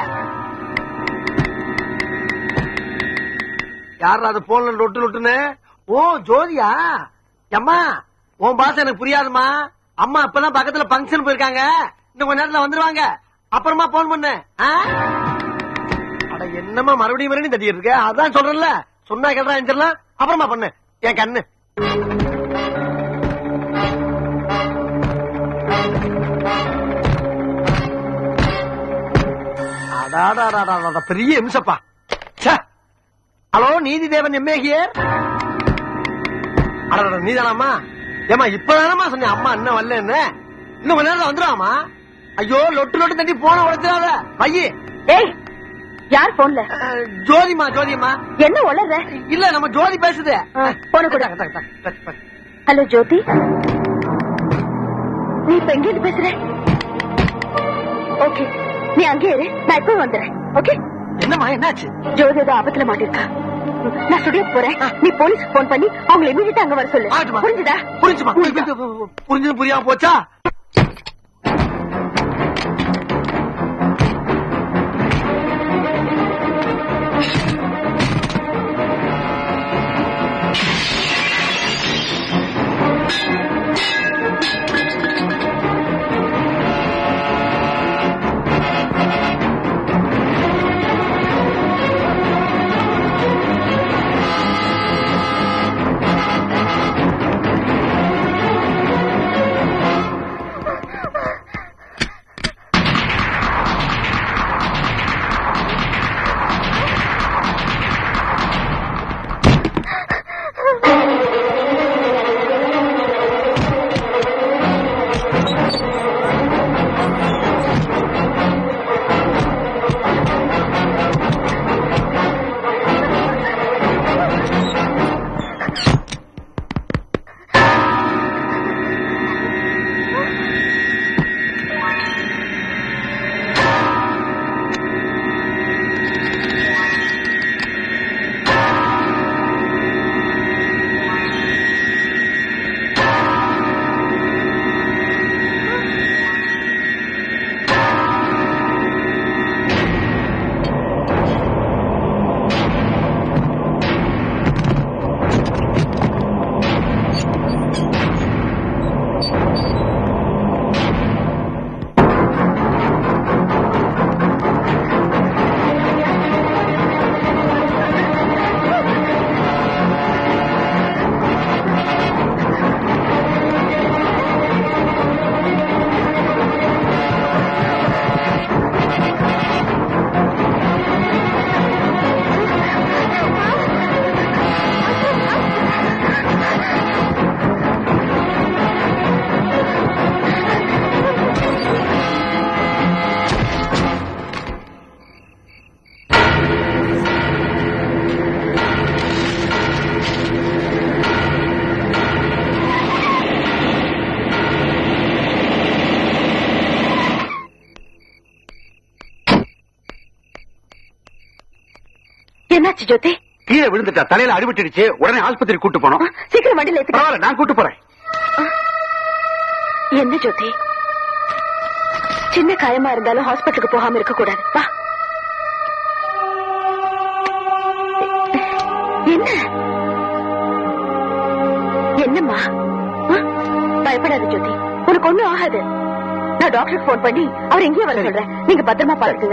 யார் அது போன்ல லொட்டு லொட்டுன்னு ஓ ஜோதியா அம்மா உன் பாச எனக்கு புரியாதுமா அம்மா இப்பதான் பக்கத்துல பங்கன் போயிருக்காங்க இன்னும் கொஞ்ச நேரத்துல வந்துருவாங்க அப்புறமா போன் பண்ணு ஆ? அட என்னம்மா மறுபடியும் மறுபடியும் தட்டிட்டு இருக்க அதான் சொல்றேன்ல சொன்னா கேட்டா எஞ்சிடலாம் அப்புறமா பண்ணு என் கண்ணு அடாடாடாடாடா, பெரிய இம்சப்பா ச்சே. ஹலோ நீதிதேவன் எம்ஏ ஹியர் அடடா நீதானாமா ஏமா இப்பதானமா சொன்னேன் அம்மா இன்னும் வரலன்னு இன்னும் கொஞ்ச நேரம் வந்துருவாமா ஐயோ லொட்டு லொட்டு தட்டி போன உடைச்சிடாத பையி
ஏய் யார் போன்ல
ஜோதிமா ஜோதிமா
என்ன உளற
இல்ல நம்ம ஜோதி பேசுது
போன கூட ஹலோ ஜோதி நீ இப்ப எங்க இருந்து பேசுற ஓகே நீ அங்கே இரு நான் இப்ப வந்துடுறேன் ஓகே
என்னம்மா என்னாச்சு
ஜோதி ஏதோ ஆபத்துல மாட்டிருக்கா நான் ஸ்டுடியோ போறேன் நீ போலீஸ்க்கு போன் பண்ணி அவங்களை இமீடியட்டா அங்க வர சொல்லு
ஆகட்டுமா.
புரிஞ்சுதா
புரிஞ்சுமா புரிஞ்சது புரியாம போச்சா
என்னாச்சு ஜோதி
கீழே விழுந்துட்டா தலையில அடிபட்டுடுச்சு உடனே ஆஸ்பத்திரி கூட்டு போனோம்
சீக்கிரம் வண்டியில ஏத்துக்க
பரவாயில்ல நான் கூட்டு போறேன்
என்ன ஜோதி சின்ன காயமா இருந்தாலும் ஹாஸ்பிட்டலுக்கு போகாம இருக்க கூடாது வா என்ன என்னம்மா ஆ? பயப்படாத ஜோதி உனக்கு ஒண்ணும் ஆகாது நான் டாக்டருக்கு போன் பண்ணி அவர் எங்கேயும் வர சொல்றேன் நீங்க பத்திரமா பாத்துக்குங்க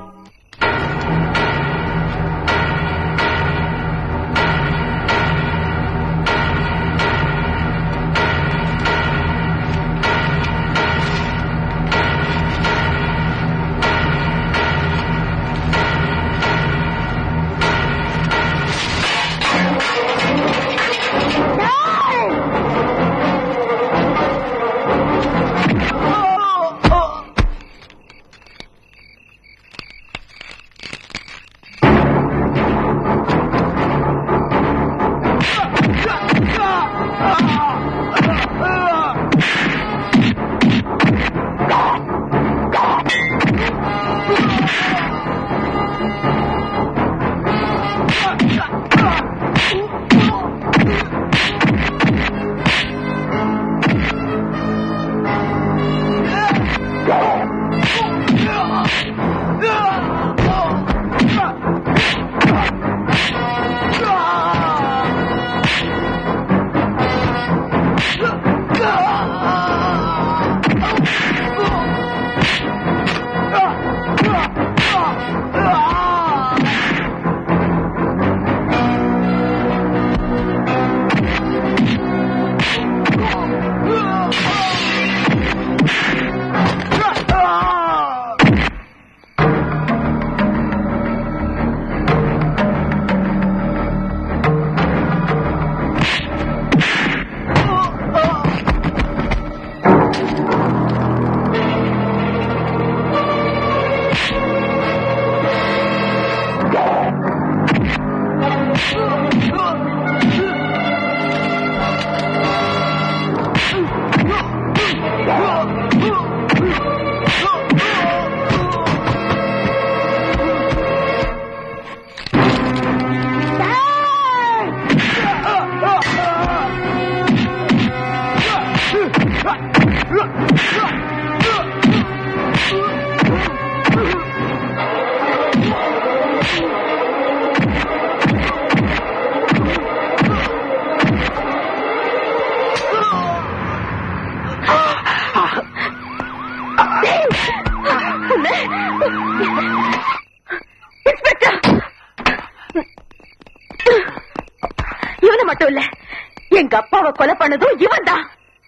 இவனை மட்டும் இல்ல எங்க அப்பாவை கொலை பண்ணதும் இவன் தான்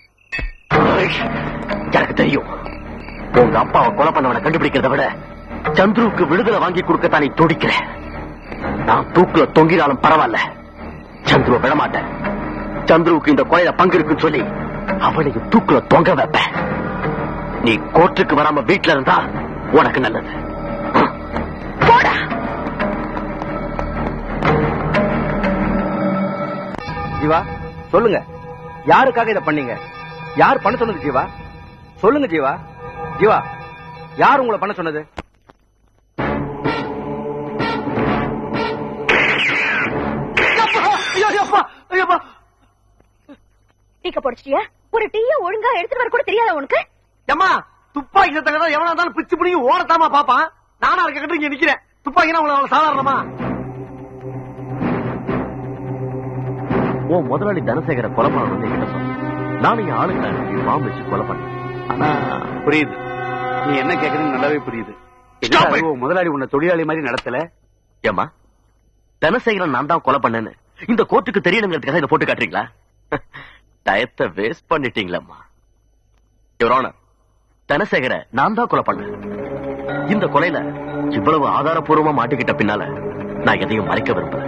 எனக்கு தெரியும் உங்க அப்பாவை கொலை பண்ணவனை கண்டுபிடிக்கிறத விட சந்துருவுக்கு விடுதலை வாங்கி கொடுக்கத்தான் நீ துடிக்கிற நான் தூக்குல தொங்கினாலும் பரவாயில்ல சந்துருவை விடமாட்டேன் சந்துருவுக்கு இந்த கொலையில பங்கு இருக்குன்னு சொல்லி அவளையும் தூக்குல தொங்க வைப்பேன் நீ கோர்ட்டுக்கு வராம வீட்டுல இருந்தா உனக்கு நல்லது
ஜீவா சொல்லுங்க யாருக்காக இதை பண்ணீங்க யார் பண்ண சொன்னது ஜீவா சொல்லுங்க ஜீவா ஜீவா யார் உங்களை பண்ண சொன்னது
டீக்க போடிச்சிட்டியா ஒரு டீய ஒழுங்கா எடுத்துட்டு வர கூட தெரியாத உனக்கு
ஏம்மா துப்பாக்கி சத்தம் எவனா இருந்தாலும் பிச்சு பிடிங்கி ஓடத்தாமா பாப்பான் நானா இருக்க கட்டு இங்க நிக்கிறேன் துப்பாக்கினா உங்களை அவ்வளவு சாதாரணமா
உன் முதலாளி தனசேகர கொலை பண்ணணும் என்கிட்ட சொன்ன நானும் என் ஆளுங்களை அனுப்பி பாம்பு வச்சு கொலை பண்ணேன் ஆனா
புரியுது நீ என்ன கேக்குறீன்னு நல்லாவே புரியுது என்னடா அது, உன் முதலாளி உன்னை தொழிலாளி மாதிரி நடத்தல
ஏமா தனசேகரன் நான் தான் கொலை பண்ணேன்னு இந்த கோர்ட்டுக்கு தெரியணுங்கிறதுக்காக இதை போட்டு காட்டுறீங்களா டயத்தை வேஸ்ட் பண்ணிட்டீங்களம்மா இவரான தனசேகர நான் தான் கொலை பண்ணேன் இந்த கொலையில இவ்வளவு ஆதாரப்பூர்வமா மாட்டிக்கிட்ட பின்னால நான் எதையும் மறைக்க விரும்பல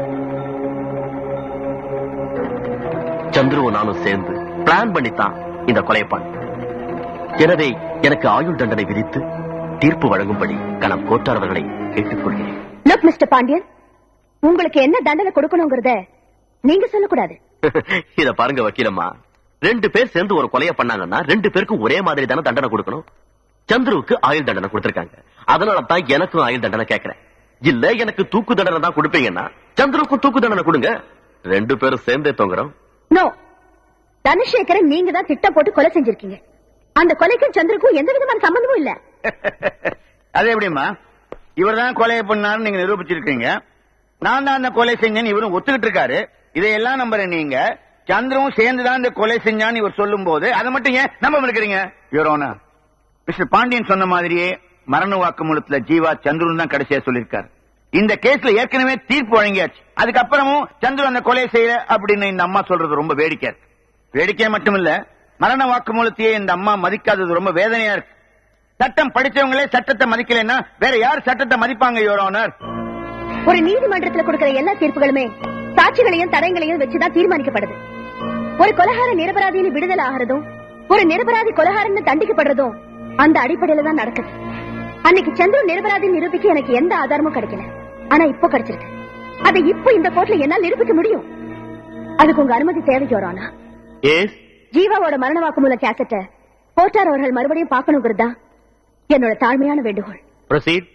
சந்துருவும் நானும் சேர்ந்து பிளான் பண்ணித்தான் இந்த கொலையை பண்ண எனவே எனக்கு ஆயுள் தண்டனை விதித்து தீர்ப்பு வழங்கும்படி கணம் கோட்டாளர்களை கேட்டுக்கொள்கிறேன்
லுக் மிஸ்டர் பாண்டியன் உங்களுக்கு என்ன தண்டனை கொடுக்கணுங்கிறத நீங்க சொல்லக்கூடாது
இத பாருங்க வக்கீலம்மா ரெண்டு பேர் சேர்ந்து ஒரு கொலையை பண்ணாங்கன்னா ரெண்டு பேருக்கும் ஒரே மாதிரி தானே தண்டனை கொடுக்கணும் சந்துருவுக்கு ஆயுள் தண்டனை கொடுத்திருக்காங்க அதனால தான் எனக்கும் ஆயுள் தண்டனை கேட்கிறேன் இல்ல எனக்கு தூக்கு தண்டனை தான் கொடுப்பீங்கன்னா சந்துருக்கும் தூக்கு தண்டனை கொடுங்க ரெண்டு பேரும் சேர்ந்தே தொங்குறோம்
நோ தனசேகரன் நீங்க தான் திட்டம் போட்டு கொலை செஞ்சிருக்கீங்க அந்த கொலைக்கும் சந்திரக்கும் எந்த விதமான சம்பந்தமும் இல்ல
அது எப்படிம்மா இவர் தான் கொலையை பண்ணாருன்னு நீங்க நிரூபிச்சிருக்கீங்க நான் தான் அந்த கொலை செஞ்சேன்னு இவரும் ஒத்துக்கிட்டு இருக்காரு இதையெல்லாம் நம்புற நீங்க சந்திரவும் சேர்ந்துதான் இந்த கொலை செஞ்சான்னு இவர் சொல்லும் போது அதை மட்டும் ஏன் நம்ப இருக்கிறீங்க யுவரோனா மிஸ்டர் பாண்டியன் சொன்ன மாதிரியே மரண வாக்குமூலத்துல ஜீவா சந்துரு தான் கடைசியா சொல்லியிருக்காரு இந்த கேஸ்ல ஏற்கனவே தீர்ப்பு வழங்கியாச்சு அதுக்கப்புறமும் சந்துரு அந்த கொலை செய்யல அப்படின்னு இந்த அம்மா சொல்றது ரொம்ப வேடிக்கை இருக்கு வேடிக்கை மட்டும் இல்ல மரண வாக்குமூலத்தையே இந்த அம்மா மதிக்காதது ரொம்ப வேதனையா இருக்கு சட்டம் படிச்சவங்களே சட்டத்தை மதிக்கலைன்னா வேற யார் சட்டத்தை மதிப்பாங்க யுவர் ஆனர்
ஒரு நீதிமன்றத்துல கொடுக்கிற எல்லா தீர்ப்புகளுமே சாட்சிகளையும் தடயங்களையும் வச்சுதான் தீர்மானிக்கப்படுது ஒரு கொலகார நிரபராதின்னு விடுதலை ஆகிறதும் ஒரு நிரபராதி கொலகாரன்னு தண்டிக்கப்படுறதும் அந்த அடிப்படையில தான் நடக்குது அன்னைக்கு சந்திரன் நிரபராதி நிரூபிக்க எனக்கு எந்த ஆதாரமும் கிடைக்கல ஆனா இப்போ கிடைச்சிருக்கு அதை இப்போ இந்த கோர்ட்ல என்னால் நிரூபிக்க முடியும் அதுக்கு உங்க அனுமதி தேவைக்கு வரானா
எஸ்
ஜீவாவோட மரண வாக்குமூல கேசட்ட போட்டார் அவர்கள் மறுபடியும் பார்க்கணுங்கிறது தான் என்னோட தாழ்மையான வேண்டுகோள்
ப்ரொசீட்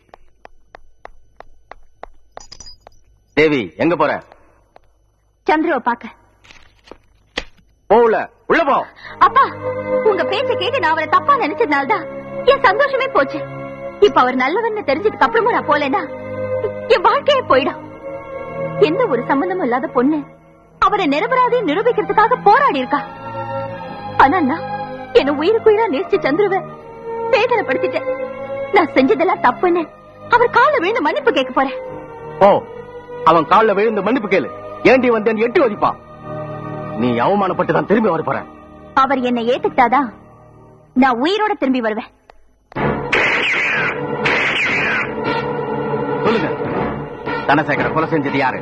தேவி எங்க போற
சந்திரவை பாக்க
போகல உள்ள போ
அப்பா உங்க பேச்ச கேட்டு நான் அவரை தப்பா நினைச்சதுனாலதான் என் சந்தோஷமே போச்சு இப்ப அவர் நல்லவன்னு தெரிஞ்சதுக்கு அப்புறமும் நான் போலேன்னா என் வாழ்க்கையே போயிடும் எந்த ஒரு சம்பந்தமும் இல்லாத பொண்ணு அவரை நிரபராதி நிரூபிக்கிறதுக்காக போராடி இருக்கா ஆனா நான் என்ன உயிருக்குயிரா நேசிச்ச சந்துருவ வேதனைப்படுத்திட்டேன் நான் செஞ்சதெல்லாம் தப்புன்னு அவர் கால விழுந்து மன்னிப்பு கேட்க போறேன்
ஓ அவன் கால்ல விழுந்து மன்னிப்பு கேளு ஏண்டி வந்தேன் எட்டி வதிப்பான் நீ அவமானப்பட்டு தான் திரும்பி வர போற
அவர் என்னை ஏத்துக்கிட்டாதான் நான் உயிரோட திரும்பி வருவேன்
சொல்லுங்க தனசேகர கொலை செஞ்சது யாரு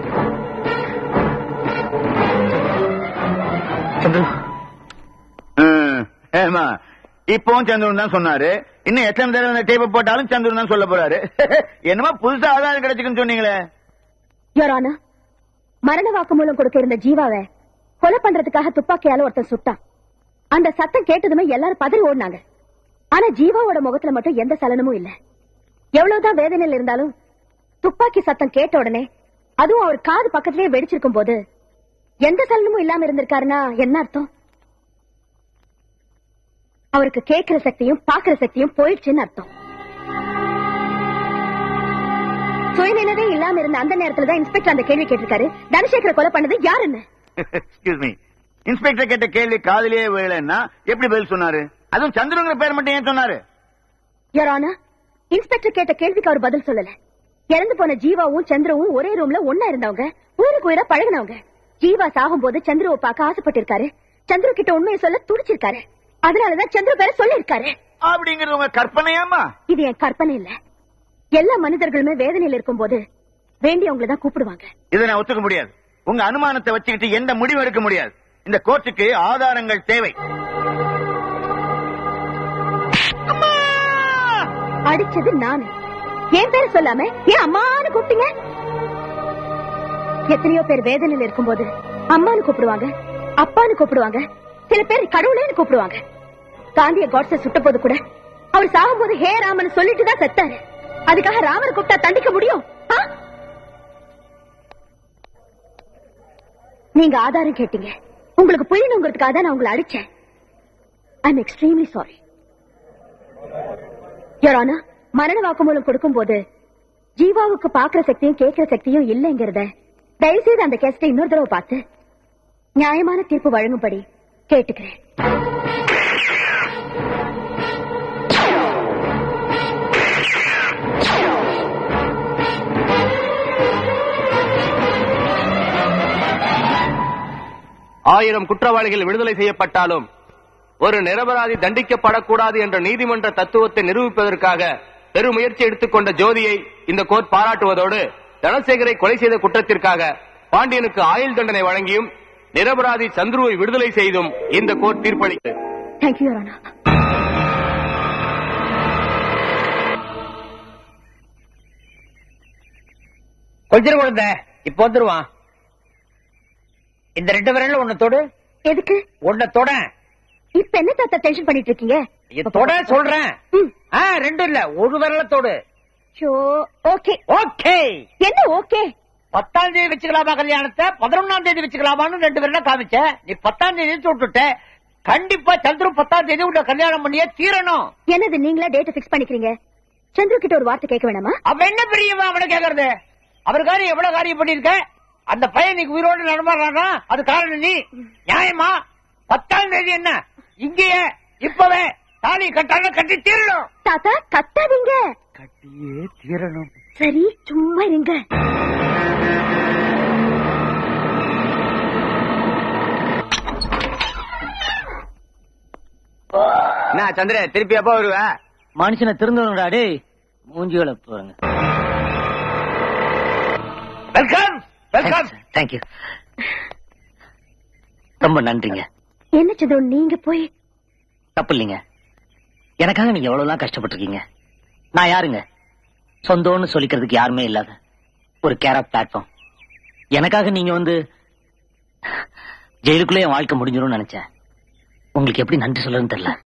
ம், ஏம்மா இப்பவும் சந்திரன் தான் சொன்னாரு இன்னும் எத்தனை தடவை இந்த டேப்பை போட்டாலும் சந்திரன் தான் சொல்ல போறாரு என்னமா புதுசா ஆதாரம் கிடைச்சுக்குன்னு சொன்னீங்களே
யோரானா மரண வாக்குமூலம் கொடுக்க இருந்த ஜீவாவை கொலை பண்றதுக்காக துப்பாக்கியால ஒருத்தன் சுட்டான் அந்த சத்தம் கேட்டதுமே எல்லாரும் பதறி ஓடினாங்க ஆனா ஜீவாவோட முகத்துல மட்டும் எந்த சலனமும் இல்ல எவ்வளவுதான் வேதனையில இருந்தாலும் துப்பாக்கி சத்தம் கேட்ட உடனே அதுவும் அவர் காது பக்கத்திலேயே வெடிச்சிருக்கும் போது எந்த சலனமும் இல்லாம இருந்திருக்காருன்னா என்ன அர்த்தம் அவருக்கு கேட்கிற சக்தியும் பாக்குற சக்தியும் போயிடுச்சுன்னு அர்த்தம் சுயநினைவே இல்லாம இருந்த அந்த நேரத்துல தான் இன்ஸ்பெக்டர் அந்த கேள்வி கேட்டிருக்காரு தனசேகர கொலை பண்ணது யாருன்னு
எக்ஸ்கியூஸ் மீ இன்ஸ்பெக்டர் கேட்ட கேள்வி காதலியே விழலைன்னா எப்படி பதில் சொன்னாரு அதுவும் சந்திரங்கிற பேர் மட்டும் ஏன் சொன்னாரு
யரானா இன்ஸ்பெக்டர் கேட்ட கேள்விக்கு அவர் பதில் சொல்லல இறந்து போன ஜீவாவும் சந்திரவும் ஒரே ரூம்ல ஒன்னா இருந்தவங்க ஊருக்கு உயிரா பழகினவங்க ஜீவா சாகும் போது சந்திரவை பார்க்க ஆசைப்பட்டிருக்காரு சந்திர கிட்ட உண்மையை சொல்ல துடிச்சிருக்காரு அதனாலதான் சந்திர பேரை சொல்லிருக்காரு
அப்படிங்கிறது உங்க கற்பனையாமா
இது என் கற்பனை இல்ல எல்லா மனிதர்களுமே வேதனையில இருக்கும் போது வேண்டியவங்களை தான் கூப்பிடுவாங்க
இதை நான் ஒத்துக்க முடியாது உங்க அனுமானத்தை வச்சுக்கிட்டு எந்த முடிவும் எடுக்க முடியாது இந்த கோர்ட்டுக்கு ஆதாரங்கள் தேவை
அடிச்சது நானு என் பேரை சொல்லாம ஏன் அம்மான்னு கூப்பிட்டீங்க எத்தனையோ பேர் வேதனையில இருக்கும்போது அம்மான்னு கூப்பிடுவாங்க அப்பான்னு கூப்பிடுவாங்க சில பேர் கடவுளேன்னு கூப்பிடுவாங்க காந்திய காட்ஸ சுட்ட போது கூட அவர் சாகும்போது ஹே ராமன் சொல்லிட்டு தான் செத்தாரு அதுக்காக ராமர் கூப்பிட்டா தண்டிக்க முடியும் ஆ? நீங்க ஆதாரம் கேட்டீங்க உங்களுக்கு புரியணுங்கிறதுக்காக தான் நான் உங்களை அடிச்சேன் ஐம் எக்ஸ்ட்ரீம்லி சாரி யோரானா மரண வாக்குமூலம் கொடுக்கும் போது ஜீவாவுக்கு பாக்குற சக்தியும் கேட்கிற சக்தியும் இல்லைங்கிறத தயவு செய்து அந்த கேஸ்டை இன்னொரு தடவை பார்த்து நியாயமான தீர்ப்பு வழங்கும்படி கேட்டுக்கிறேன்
ஆயிரம் குற்றவாளிகள் விடுதலை செய்யப்பட்டாலும் ஒரு நிரபராதி தண்டிக்கப்படக்கூடாது என்ற நீதிமன்ற தத்துவத்தை நிரூபிப்பதற்காக பெரும் முயற்சி எடுத்துக்கொண்ட ஜோதியை இந்த கோர்ட் பாராட்டுவதோடு தனசேகரை கொலை செய்த குற்றத்திற்காக பாண்டியனுக்கு ஆயுள் தண்டனை வழங்கியும் நிரபராதி சந்துருவை விடுதலை செய்தும் இந்த கோர்ட் தீர்ப்பளித்தது
தேங்க்யூ யோரானா
கொஞ்சம் குழந்தை இப்ப வந்துருவான் இந்த ரெண்டு விரல்ல உன்னை தொடு
எதுக்கு
உன்னை தொட
இப்ப என்ன தாத்தா டென்ஷன் பண்ணிட்டு இருக்கீங்க
இது தொட சொல்றேன் ஆ ரெண்டு இல்ல ஒரு விரல தொடு
ஷோ ஓகே
ஓகே
என்ன ஓகே
பத்தாம் தேதி வச்சுக்கலாமா கல்யாணத்தை பதினொன்னாம் தேதி வச்சுக்கலாமான்னு ரெண்டு பேரும் காமிச்ச நீ பத்தாம் தேதி விட்டுட்ட கண்டிப்பா சந்துரு பத்தாம் தேதி உன்னை கல்யாணம் பண்ணியே தீரணும்
என்னது நீங்களா டேட் பிக்ஸ் பண்ணிக்கிறீங்க சந்துரு கிட்ட ஒரு வார்த்தை கேட்க வேணாமா
அவன் என்ன பெரியவன் அவனை கேக்குறது அவர் காரியம் எவ்வளவு காரியம் பண்ணிருக்க அந்த பையன் நீ உயிரோடு நடமாடுறானா அது காரணம் நீ நியாயமா பத்தாம் தேதி என்ன இங்கேயே இப்பவே தாலி கட்டான கட்டி தீரணும்
தாத்தா கத்தாதீங்க
கட்டியே தீரணும்
சரி சும்மா இருங்க
என்ன சந்திர திருப்பி எப்ப வருவ
மனுஷனை திருந்தணும்டா டேய் மூஞ்சிகளை போறங்க
வெல்கம் வெல்கம்
தேங்க்யூ ரொம்ப நன்றிங்க
என்ன சந்துரு நீங்க போய்
தப்பு இல்லைங்க எனக்காக நீங்க எவ்வளவுலாம் கஷ்டப்பட்டிருக்கீங்க நான் யாருங்க சொந்தம்னு சொல்லிக்கிறதுக்கு யாருமே இல்லாத ஒரு கேர் ஆஃப் பிளாட்ஃபார்ம் எனக்காக நீங்க வந்து ஜெயிலுக்குள்ளே என் வாழ்க்கை முடிஞ்சிரும்னு நினைச்சேன் உங்களுக்கு எப்படி நன்றி சொல்றதுன்னு தெரியல